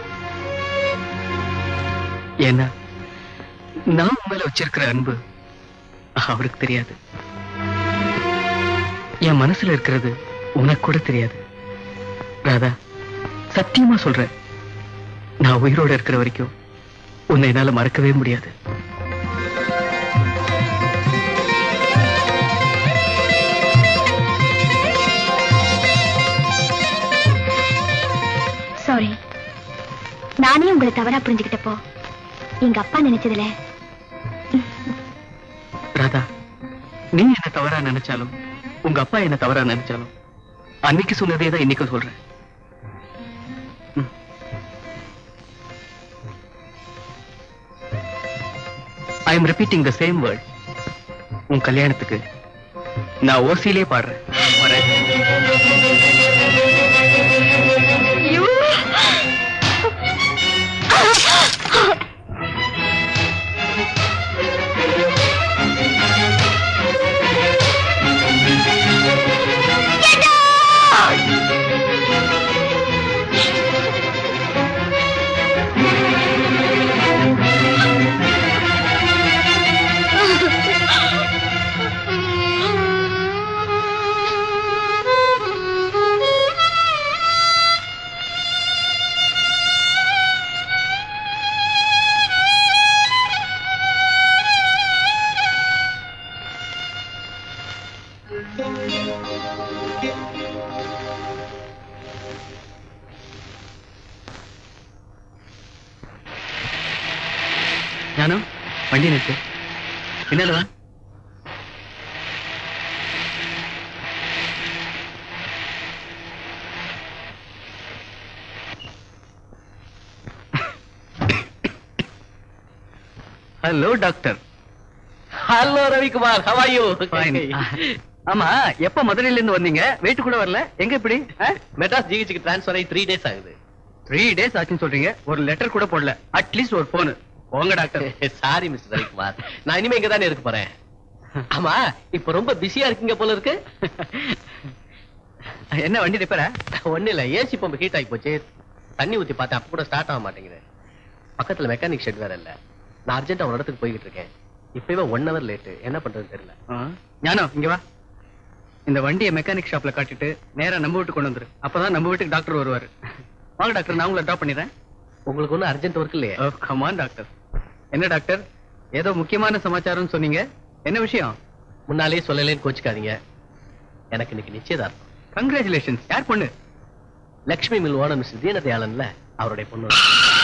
ஏன்னா நான் உன் மேல வச்சிருக்கிற அன்பு அவருக்கு தெரியாது என் மனசுல இருக்கிறது உனக்கு கூட தெரியாது ராதா சத்தியமா சொல்றேன் நான் உயிரோட இருக்கிற வரைக்கும் உன்னை என்னால மறக்கவே முடியாது சாரி நானே உங்களை தவறா புரிஞ்சுக்கிட்டப்போ எங்க அப்பா நினைச்சதுல ராதா நீ என்ன தவறா நினைச்சாலும் உங்க அப்பா என்ன தவறா நினைச்சாலும் அன்னைக்கு சொன்னதே தான் இன்னைக்கும் சொல்றேன் I am repeating the same word உன் கல்யாணத்துக்கு நான் ஓசியிலே பாடுறேன் வரேன். ஞானம் வண்டி நிறுத்து பின்னால வா hello doctor hello Ravikumar how are you ஆமா எப்ப மதுரையில இருந்து வந்தீங்க வெயிட் கூட வரல எங்க இப்படி மெட்ராஸ் ஜிஹெச்சுக்கு டிரான்ஸ்ஃபர் ஆகி த்ரீ டேஸ் ஆகுது த்ரீ டேஸ் ஆச்சுன்னு சொல்றீங்க ஒரு லெட்டர் கூட போடல அட்லீஸ்ட் ஒரு போன் போங்க டாக்டர் சாரி மிஸ்டர் ரவிக்குமார் நான் இனிமே இங்க தானே இருக்க போறேன் ஆமா இப்ப ரொம்ப பிஸியா இருக்கீங்க போல இருக்கு என்ன வண்டி ரிப்பேரா ஒண்ணு இல்ல ஏசி பம்பு ஹீட் ஆகி போச்சு தண்ணி ஊத்தி பார்த்தேன் அப்ப கூட ஸ்டார்ட் ஆக மாட்டேங்குது பக்கத்துல மெக்கானிக் ஷெட் வேற இல்ல நான் அர்ஜென்ட்டா ஒரு இடத்துக்கு போய்கிட்டு இருக்கேன் இப்பவே ஒன் ஹவர் லேட்டு என்ன பண்றதுன்னு தெரியல ஞானம் இங்க வா இந்த வண்டியை மெக்கானிக் ஷாப்ல காட்டிட்டு நேரா நம்ம வீட்டுக்கு கொண்டு வந்துரு அப்பதான் நம்ம வீட்டுக்கு டாக்டர் வருவாரு வாங்க டாக்டர் நான் உங்களை ட்ராப் பண்ணிடுறேன் உங்களுக்கு ஒன்றும் அர்ஜென்ட் ஒர்க் இல்லையே கமான் டாக்டர் என்ன டாக்டர் ஏதோ முக்கியமான சமாச்சாரம்னு சொன்னீங்க என்ன விஷயம் முன்னாலே சொல்லலேன்னு கோச்சுக்காதீங்க எனக்கு இன்னைக்கு நிச்சயதார்த்தம் கங்க்ராச்சுலேஷன்ஸ் யார் பொண்ணு லக்ஷ்மி மில் ஓனர் மிஸ்டர் தீனதயாளன்ல அவருடைய பொண்ணு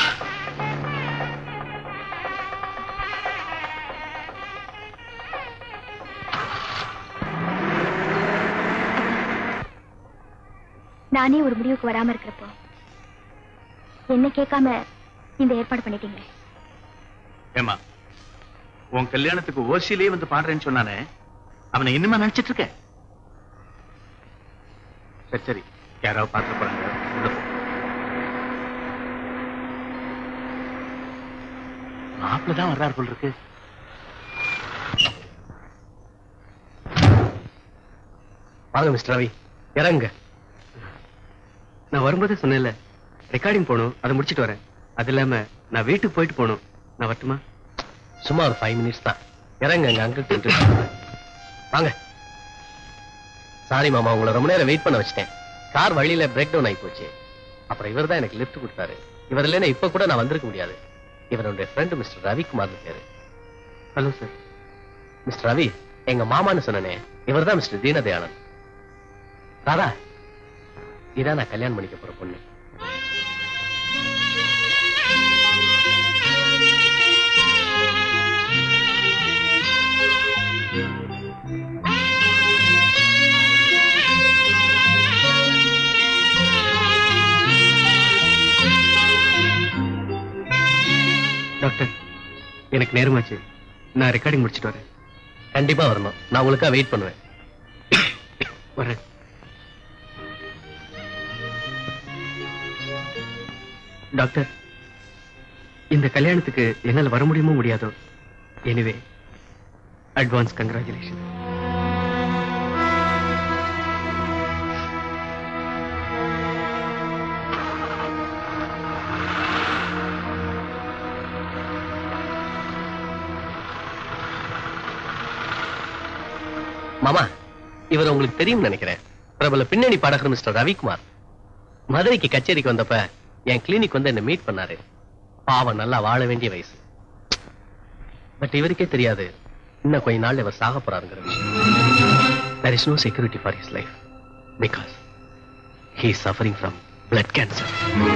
நானே ஒரு முடிவுக்கு வராம இருக்கிறப்போ என்ன கேட்காம இந்த ஏற்பாடு பண்ணிட்டீங்களே ஏமா உன் கல்யாணத்துக்கு ஓசியிலே வந்து பாடுறேன்னு சொன்னானே அவனை இன்னுமா நினைச்சிட்டு இருக்க சரி சரி யாராவது பார்த்து போறாங்க உள்ள போ. மாப்பிள்ளை தான் வர்றாரு போல் இருக்கு வாங்க மிஸ்டர் ரவி இறங்க நான் வரும்போதே சொன்னேன்ல ரெக்கார்டிங் போகணும் அதை முடிச்சிட்டு வரேன் அது இல்லாம நான் வீட்டுக்கு போயிட்டு போகணும் நான் வரட்டுமா சும்மா ஒரு ஃபைவ் மினிட்ஸ் தான் இறங்க எங்க அங்கிள் வாங்க சாரி மாமா உங்களை ரொம்ப நேரம் வெயிட் பண்ண வச்சிட்டேன் கார் வழியில பிரேக் டவுன் ஆகி போச்சு அப்புறம் இவர் தான் எனக்கு லிஃப்ட் கொடுத்தாரு இவர் இல்லைன்னா இப்ப கூட நான் வந்திருக்க முடியாது இவருடைய ஃப்ரெண்ட் மிஸ்டர் ரவிக்குமார் பேரு ஹலோ சார் மிஸ்டர் ரவி எங்க மாமான்னு சொன்னனே இவர் தான் மிஸ்டர் தீனதயாளன் ராதா இதான் நான் கல்யாணம் பண்ணிக்க போற பொண்ணு டாக்டர் எனக்கு நேரமாச்சு நான் ரெக்கார்டிங் முடிச்சிட்டு வரேன் கண்டிப்பா வரணும் நான் உங்களுக்கா வெயிட் பண்ணுவேன் வரேன் டாக்டர் இந்த கல்யாணத்துக்கு என்னால வர முடியுமோ முடியாதோ எனிவே அட்வான்ஸ் கங்க்ராச்சுலேஷன் மாமா இவர் உங்களுக்கு தெரியும் நினைக்கிறேன் பிரபல பின்னணி பாடகர் மிஸ்டர் ரவிக்குமார் மதுரைக்கு கச்சேரிக்கு வந்தப்ப என் கிளினிக் வந்து என்ன மீட் பண்ணாரு பாவம் நல்லா வாழ வேண்டிய வயசு பட் இவருக்கே தெரியாது இன்னும் கொஞ்ச நாள் இவர் சாக போறாருங்கிற விஷயம் there is no security for his life because he is suffering from blood cancer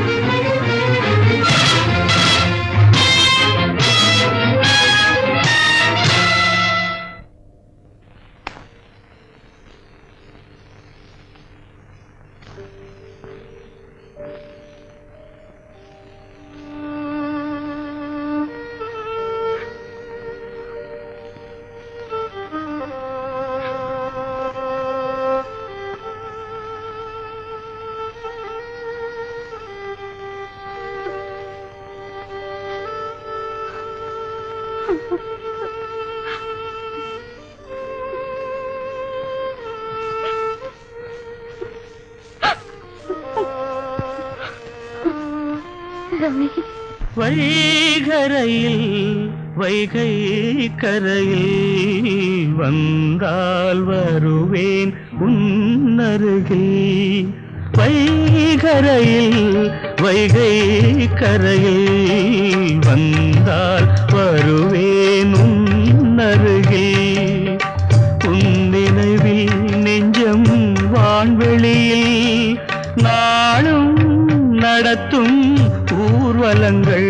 வைகரையில் Vaigai கரையில் வந்தால் வருவேன் உன்னருகில் வைகரையில் வைகை கரையில் வந்தால் வருவேன் உன்னருகில் உன் நினைவில் நெஞ்சம் வான்வெளியில் நாளும் நடத்தும் ஊர்வலங்கள்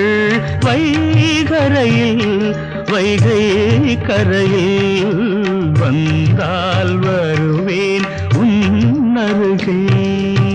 வைகரையில் வைகை கரையில் வந்தால் வருவேன் உன் அருகில்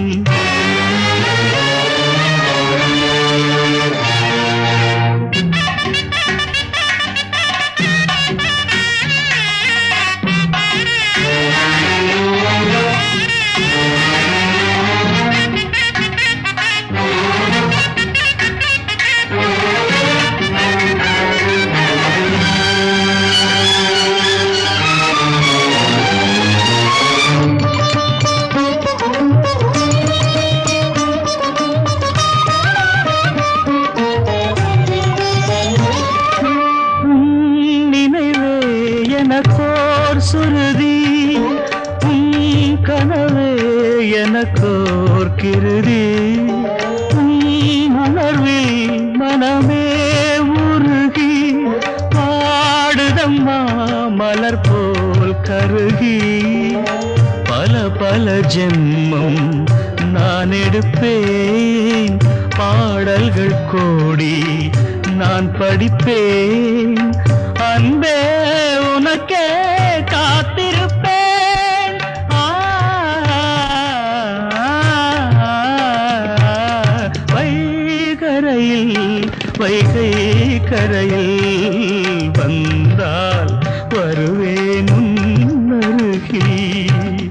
உன் நினைவே எனக்கோர் சுருதி உன் கனவே எனக்கோர் கிருதி உன் உணர்வில் மனமே உருகி பாடுதம்மா மலர் போல் கருகி பல பல ஜென்மம் நான் எடுப்பேன் பாடல்கள் கோடி நான் படிப்பேன் அன்பே உனக்கே காத்திருப்பேன் ஆ, வைகரையில் வைகை கரையில் வந்தால் வருவேன் உன் அருகில்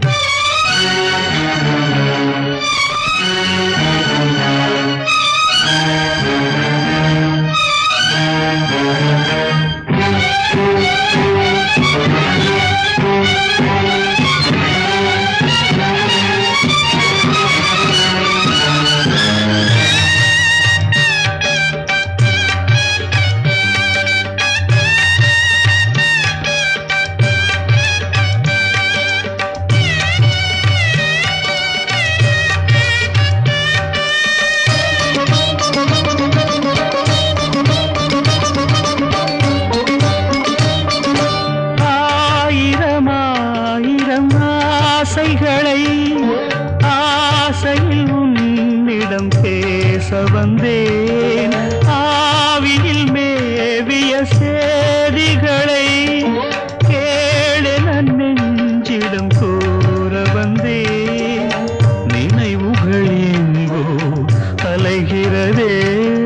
ஆயிரம் ஆயிரம் ஆசைகளை ஆசையில் உன்னிடம் பேச வந்தேன் ஆவியில் மேவிய சேதிகளை கேளென நெஞ்சிடம் கூற வந்தேன் நினைவுகள் எங்கோ அலைகிறதே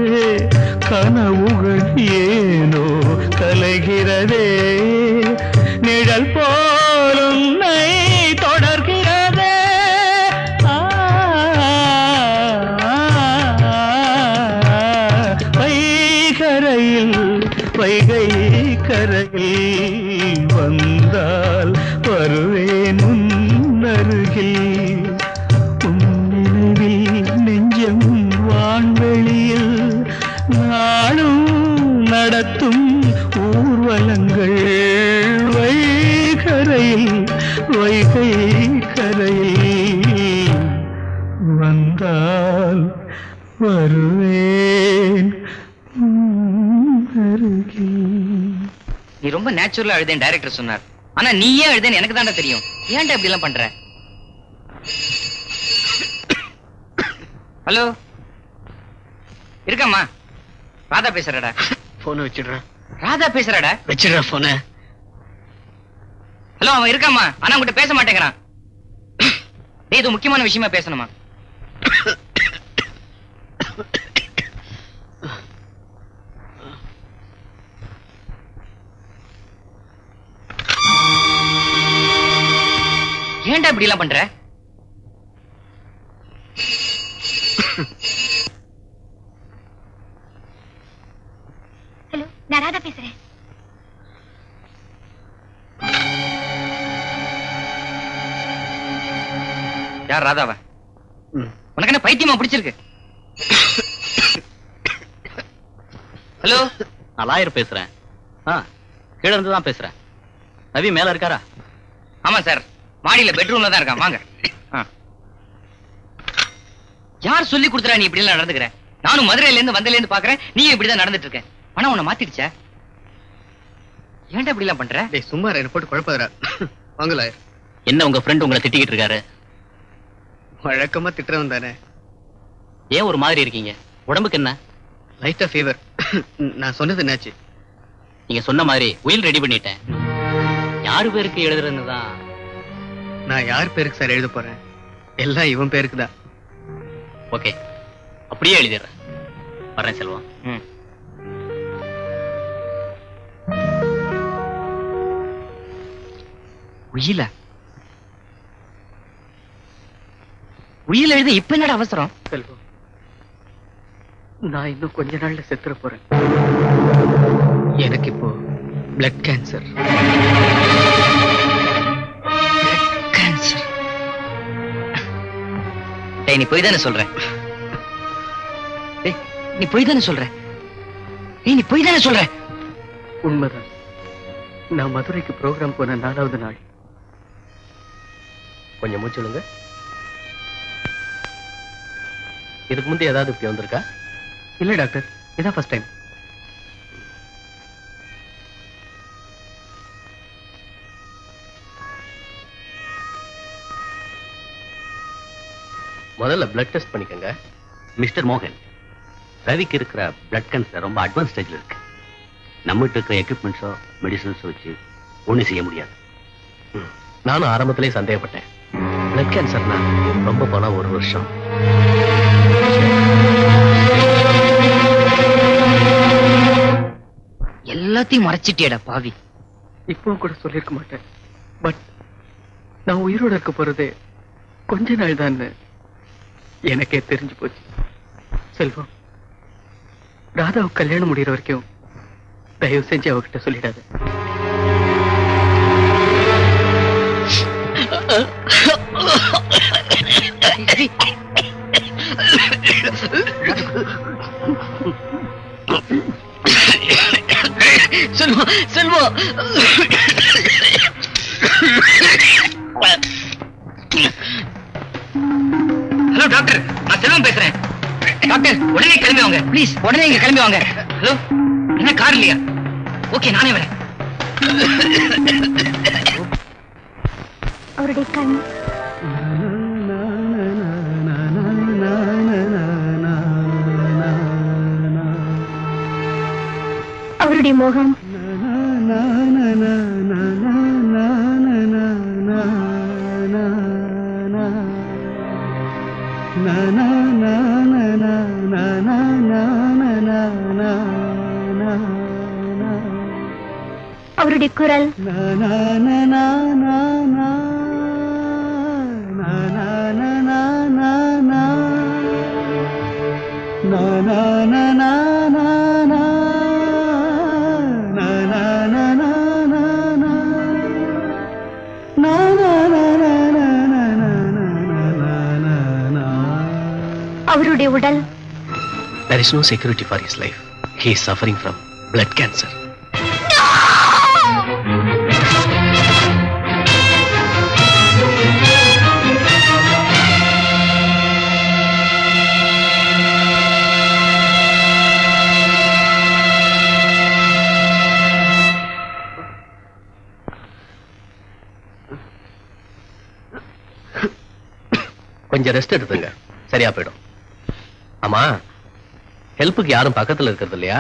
கனவுகள் ஏனோ கலைகிறதே கரையில் வந்தால் வருவேன் உன் அருகில் உன் நினைவில் நெஞ்சம் வான்வெளியில் நாளும் நடத்தும் ஊர்வலங்கள் வைகரையில் வைகை கரையில் வந்தால் வருவேன் உன் அருகில் நீ ரொம்ப நேச்சுரலா எழுதேன் டைரக்டர் சொன்னார் ஆனா நீ ஏன் எழுதேன்னு எனக்கு தானே தெரியும் ஏன்டா இப்படி எல்லாம் பண்ற ஹலோ இருக்கம்மா ராதா பேசுறடா போனை வச்சிடுறேன் ராதா பேசுறடா வச்சிடுற போனை ஹலோ அவன் இருக்காம்மா ஆனா உங்ககிட்ட பேச மாட்டேங்கிறான் டேய் இது முக்கியமான விஷயமா பேசணுமா ஏன்டா இப்படி எல்லாம் பண்ற ஹலோ நான் ராதா பேசுறேன் யார் ராதாவா உனக்கு என்ன பைத்தியமா பிடிச்சிருக்கு ஹலோ நான் லாயர் பேசுறேன் ஆ கீழ இருந்து தான் பேசுறேன் ரவி மேல இருக்காரா ஆமா சார் மாடியில பெட்ரூம்ல தான் இருக்கான் வாங்க ஆ. யார் சொல்லி கொடுத்துறா நீ இப்படி எல்லாம் நடந்துக்கிற நானும் மதுரையில இருந்து வந்ததுல இருந்து பாக்குறேன் நீ இப்படிதான் நடந்துட்டு இருக்க ஆனா உன்னை மாத்திடுச்சா ஏன்டா இப்படி எல்லாம் பண்ற டேய் சும்மா இரு, என்னை போட்டு குழப்பாதடா வாங்க லாயர் என்ன உங்க ஃப்ரெண்ட் உங்களை திட்டிக்கிட்டு இருக்காரு வழக்கமா திட்டுறவன் தானே ஏன் ஒரு மாதிரி இருக்கீங்க உடம்புக்கு என்ன லைட்டா ஃபீவர் நான் சொன்னது என்னாச்சு நீங்க சொன்ன மாதிரி உயில் ரெடி பண்ணிட்டேன் யாரு பேருக்கு எழுதுறதுன்னு தான் நான் யார் பேருக்கு சார் எழுத போறேன் எல்லாம் இவன் பேருக்கு தான் ஓகே அப்படியே எழுதிடுறேன் வரேன் செல்வம் ம். உயில உயில எழுத இப்ப என்னடா அவசரம் செல்வம் நான் இன்னும் கொஞ்ச நாள்ல செத்துற போறேன் எனக்கு இப்போ பிளட் கேன்சர் கேன்சர் டேய் நீ போய் தானே சொல்ற டேய் நீ போய் தானே சொல்ற டேய் நீ போய் தானே சொல்ற உண்மைதான் நான் மதுரைக்கு ப்ரோக்ராம் போன நாலாவது நாள் கொஞ்சம் மூச்சுடுங்க இதுக்கு முந்தைய ஏதாவது இப்படி வந்திருக்கா இல்ல டாக்டர் இதான் ஃபர்ஸ்ட் டைம் முதல்ல பிளட் டெஸ்ட் பண்ணிக்கங்க மிஸ்டர் மோகன் ரவிக்கு இருக்கிற பிளட் கேன்சர் ரொம்ப அட்வான்ஸ் ஸ்டேஜ்ல இருக்கு நம்மகிட்ட இருக்கிற எக்யூப்மெண்ட்ஸோ மெடிசன்ஸோ வச்சு ஒண்ணும் செய்ய முடியாது நானும் ஆரம்பத்திலே சந்தேகப்பட்டேன் பிளட் கேன்சர்னா ரொம்ப போனா ஒரு வருஷம் எல்லாத்தையும் மறைச்சிட்டியடா பாவி இப்பவும் கூட சொல்லியிருக்க மாட்டேன் பட் நான் உயிரோட இருக்க போறது கொஞ்ச நாள் தான் எனக்கே தெரிஞ்சு போச்சு செல்வம் ராதாவுக்கு கல்யாணம் முடிகிற வரைக்கும் தயவு செஞ்சு அவகிட்ட சொல்லிடாத செல்வம் செல்வம் ஹலோ டாக்டர் நான் செல்வம் பேசுறேன் டாக்டர் உடனே கிளம்பி வாங்க ப்ளீஸ் உடனே இங்க கிளம்பி வாங்க ஹலோ என்ன கார் இல்லையா ஓகே நானே வரேன் அவருடைய கண் அவருடைய முகம் அவருடைய குரல் na na na na na na na na na அவருடைய உடல் There is no security for his life. He is suffering from blood cancer. கொஞ்சம் ரெஸ்ட் எடுத்துங்க சரியா போயிடும் ஆமா ஹெல்ப்புக்கு யாரும் பக்கத்துல இருக்கிறது இல்லையா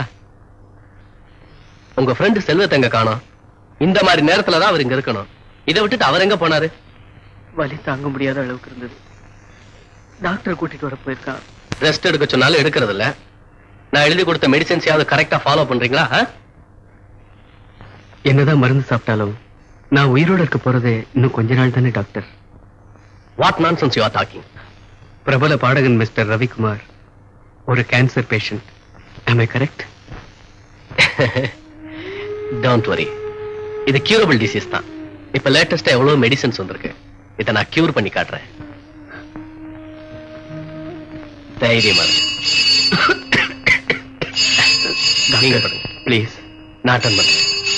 உங்க ஃப்ரெண்டு செல்வத்தை எங்க காணோம் இந்த மாதிரி நேரத்துல தான் அவர் இங்க இருக்கணும் இதை விட்டுட்டு அவர் எங்க போனாரு வலி தாங்க முடியாத அளவுக்கு இருந்தது டாக்டரை கூட்டிட்டு வர போயிருக்கான் ரெஸ்ட் எடுக்க சொன்னாலும் எடுக்கிறது இல்ல நான் எழுதி கொடுத்த மெடிசன்ஸையாவது கரெக்டா ஃபாலோ பண்றீங்களா ஆ? என்னதான் மருந்து சாப்பிட்டாலும் நான் உயிரோட இருக்க போறது இன்னும் கொஞ்ச நாள் தானே doctor what nonsense you are talking பிரபல பாடகன் மிஸ்டர் ரவிக்குமார் ஒரு cancer patient am I correct don't worry இது கியூரபிள் டிசீஸ் தான் இப்ப லேட்டஸ்டா எவ்வளவு மெடிசன்ஸ் வந்திருக்கு இதை நான் கியூர் பண்ணி காட்டுறேன் தைரியமா இருங்க. நீங்க பண்ணுங்க ப்ளீஸ் நான் அட்டன் பண்றேன்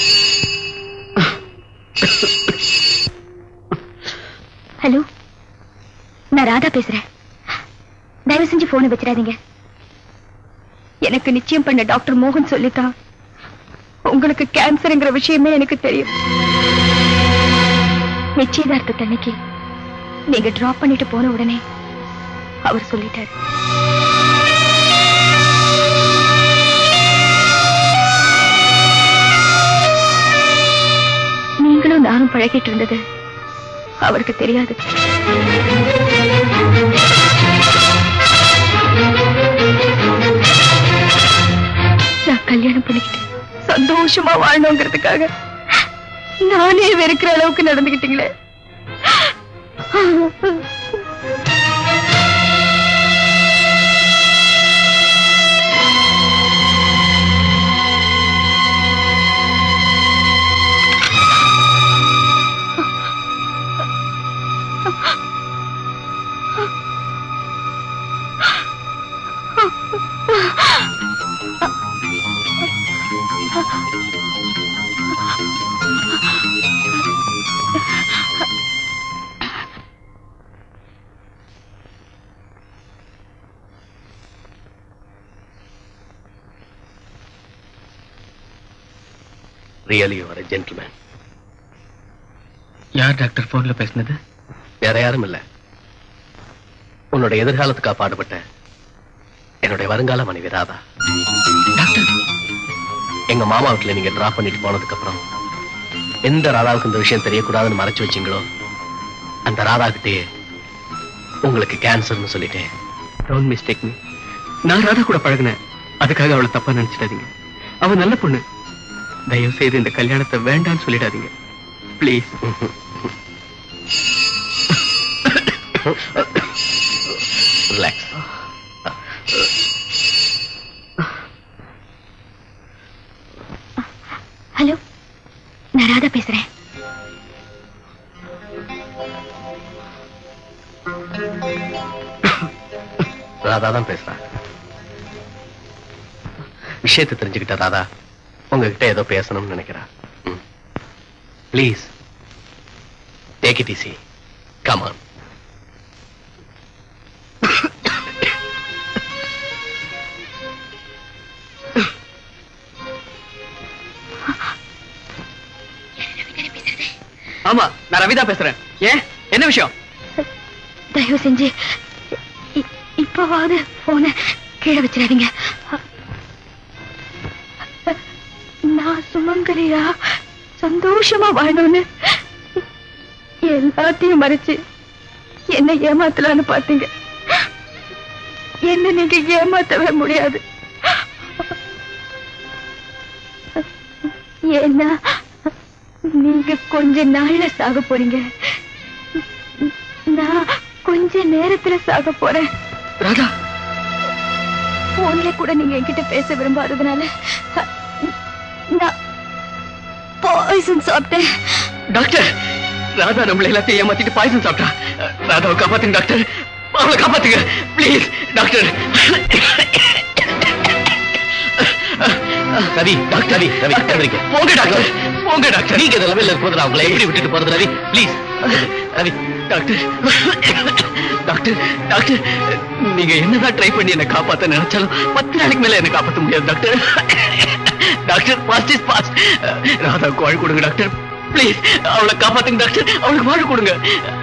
ஹலோ நான் ராதா பேசுறேன் தயவு செஞ்சு போனை வச்சிடாதீங்க எனக்கு நிச்சயம் பண்ண டாக்டர் மோகன் சொல்லித்தான் உங்களுக்கு கேன்சர்ங்கிற விஷயமே எனக்கு தெரியும் நிச்சயதார்த்தத்தை அன்னைக்கு நீங்க டிராப் பண்ணிட்டு போன உடனே அவர் சொல்லிட்டாரு நீங்களும் நானும் பழகிட்டு இருந்தது அவருக்கு தெரியாது நான் கல்யாணம் பண்ணிக்கிட்டு சந்தோஷமா வாழணுங்கிறதுக்காக நானே வெறுக்கிற அளவுக்கு நடந்துகிட்டீங்களே really you are a gentleman யார் டாக்டர் போன்ல பேசினது வேற யாரும் இல்ல உன்னோட எதிர்காலத்துக்காக பாடுபட்ட என்னுடைய வருங்கால மனைவி ராதா எங்க மாமா வீட்டுல நீங்க டிராப் பண்ணிட்டு போனதுக்கு அப்புறம் எந்த ராதாவுக்கு இந்த விஷயம் தெரியக்கூடாதுன்னு மறைச்சு வச்சீங்களோ அந்த ராதா கிட்டேயே உங்களுக்கு கேன்சர்னு சொல்லிட்டேன் டோன்ட் மிஸ்டேக் மீ நான் ராதா கூட பழகினேன் அதுக்காக அவளை தப்பா நினைச்சிடாதீங்க அவ நல்ல பொண்ணு தயவு செய்து இந்த கல்யாணத்தை வேண்டாம்னு சொல்லிடாதீங்க ப்ளீஸ் ரிலாக்ஸ் ஹலோ நான் ராதா பேசுறேன் ராதா தான் பேசுறேன் விஷயத்தை தெரிஞ்சுக்கிட்ட ராதா உங்ககிட்ட ஏதோ பேசணும்னு நினைக்கிறா please take it easy come on ஆமா நான் ரவிதா பேசுறேன் ஏன் என்ன விஷயம் தயவு செஞ்சு இ- இப்பவாவது போன கீழே வச்சிடாதீங்க நான் சுமங்கலியா சந்தோஷமா வாழணும்னு எல்லாத்தையும் மறைச்சு என்ன ஏமாத்தலான்னு பாத்தீங்க என்ன நீங்க ஏமாத்தவே முடியாது ஏன்னா நீங்க கொஞ்ச நாள்ல சாக போறீங்க நான் கொஞ்ச நேரத்துல சாக போறேன் ராதா போன்ல கூட நீங்க என்கிட்ட பேச விரும்பாததுனால அ, நான் பாய்சன் சாப்பிட்டேன் டாக்டர் ராதா நம்மள எல்லாத்தையும் ஏமாத்திட்டு பாய்சன் சாப்பிட்டா ராதாவை காப்பாத்துங்க டாக்டர் அவளை காப்பாத்துங்க please doctor Ravi doctor Ravi Ravi எந்திரிங்க. போங்க டாக்டர் போங்க டாக்டர் நீங்க இந்த லெவல்ல இருக்கும்போது அவங்களை எப்படி விட்டுட்டு போறது Ravi please Ravi doctor doctor doctor நீங்க என்னதான் ட்ரை பண்ணி என்ன காப்பாத்த நினைச்சாலும் பத்து நாளைக்கு மேல என்ன காப்பாத்த முடியாது doctor doctor past is past ராதாவுக்கு வாழ் கொடுங்க டாக்டர் ப்ளீஸ் அவளை காப்பாத்துங்க டாக்டர் அவளுக்கு வாழ் கொடுங்க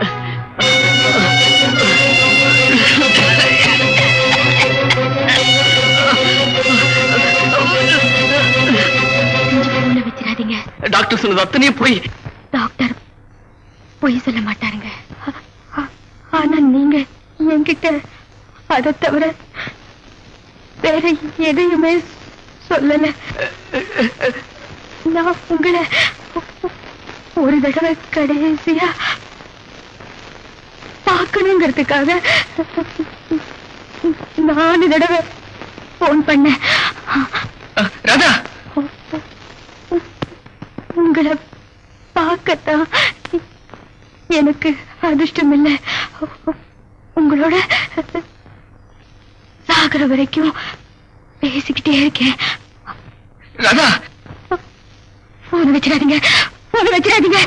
உள்ள வச்சிடாதீங்க டாக்டர் சொன்னது அத்தனையும் போய் டாக்டர் பொய் சொல்ல மாட்டாருங்க ஆ- ஆ- ஆனா நீங்க என்கிட்ட அதை தவிர வேற எதையுமே சொல்லல நான் உங்களை ஒரு தடவை கடைசியா பார்க்கணுங்கிறதுக்காக நாலு தடவை போன் பண்ணேன் ராதா உங்களை பார்க்கத்தான் எனக்கு அதிர்ஷ்டம் இல்லை உங்களோட சாகர வரைக்கும் பேசிக்கிட்டே இருக்கேன் ராதா போன் வச்சிடாதீங்க போன் வச்சிடாதீங்க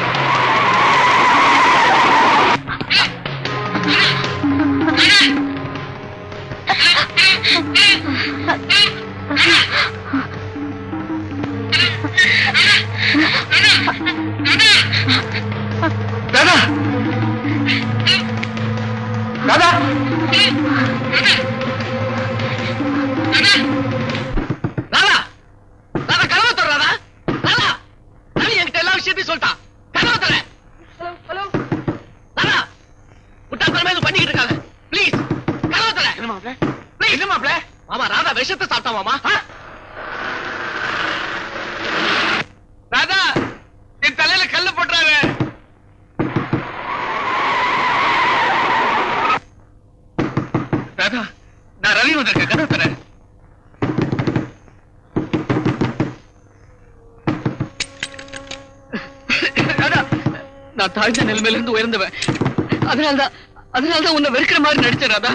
ராதா ராதா ராதா ராதா கனவு தர ராதா ராதா ரவி என்கிட்ட எல்லா விஷயத்தையும் சொல்லிட்டான் கனவு தர ஹலோ ராதா முட்டாள்தனமா இது பண்ணிக்கிட்டு இருக்காங்க ப்ளீஸ் கனவு தர என்ன மாப்ள ப்ளீஸ் என்ன மாப்ள மாமா ராதா விஷத்தை சாப்பிட்டா மாமா ஆ? ராதா என் தலையில கல்லு போட்டுறாரு ராதா நான் ரவி வந்திருக்கேன் கதவு தரேன் ராதா நான் தாழ்ந்த நிலைமையில இருந்து உயர்ந்தவன் அதனால்தான் அதனால்தான் உன்னை வெறுக்கிற மாதிரி நடிச்சேன் ராதா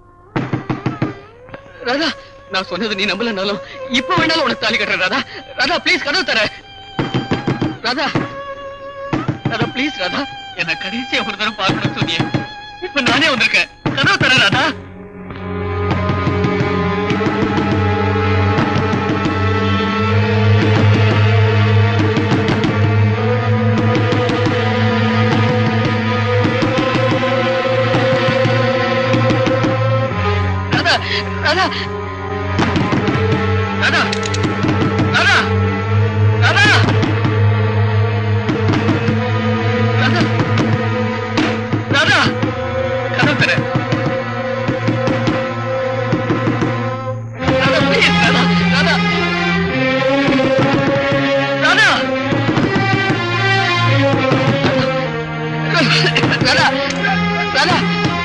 ராதா நான் சொன்னது நீ நம்பலனாலும் இப்ப வேணாலும் உனக்கு தாலி கட்டுறேன் ராதா ராதா ப்ளீஸ் கதவு தர ராதா ராதா ப்ளீஸ் ராதா என்ன கடைசியா ஒரு தடவை பார்க்கணும்னு சொன்னியே இப்ப நானே வந்திருக்கேன் கதவு தர ராதா ராதா ராதா ராதா ராதா ராதா ராதா ராதா கதவு தர Radha please Radha Radha Radha Radha Radha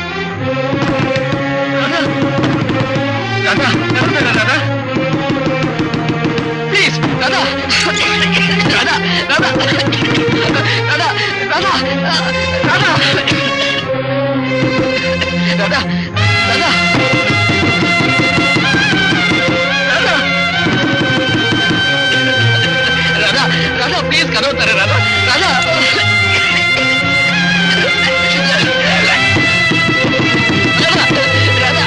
Radha Radha Radha Radha please Radha Radha Radha Radha Radha Radha Radha Radha Radha Radha please கதவு தர ராதா ராதா ராதா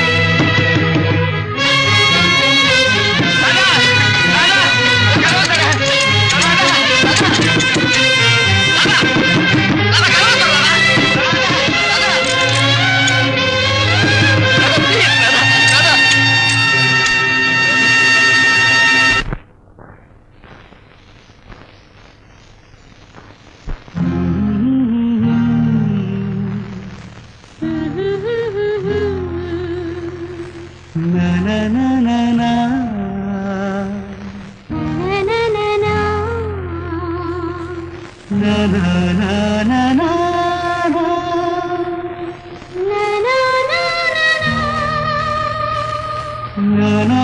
na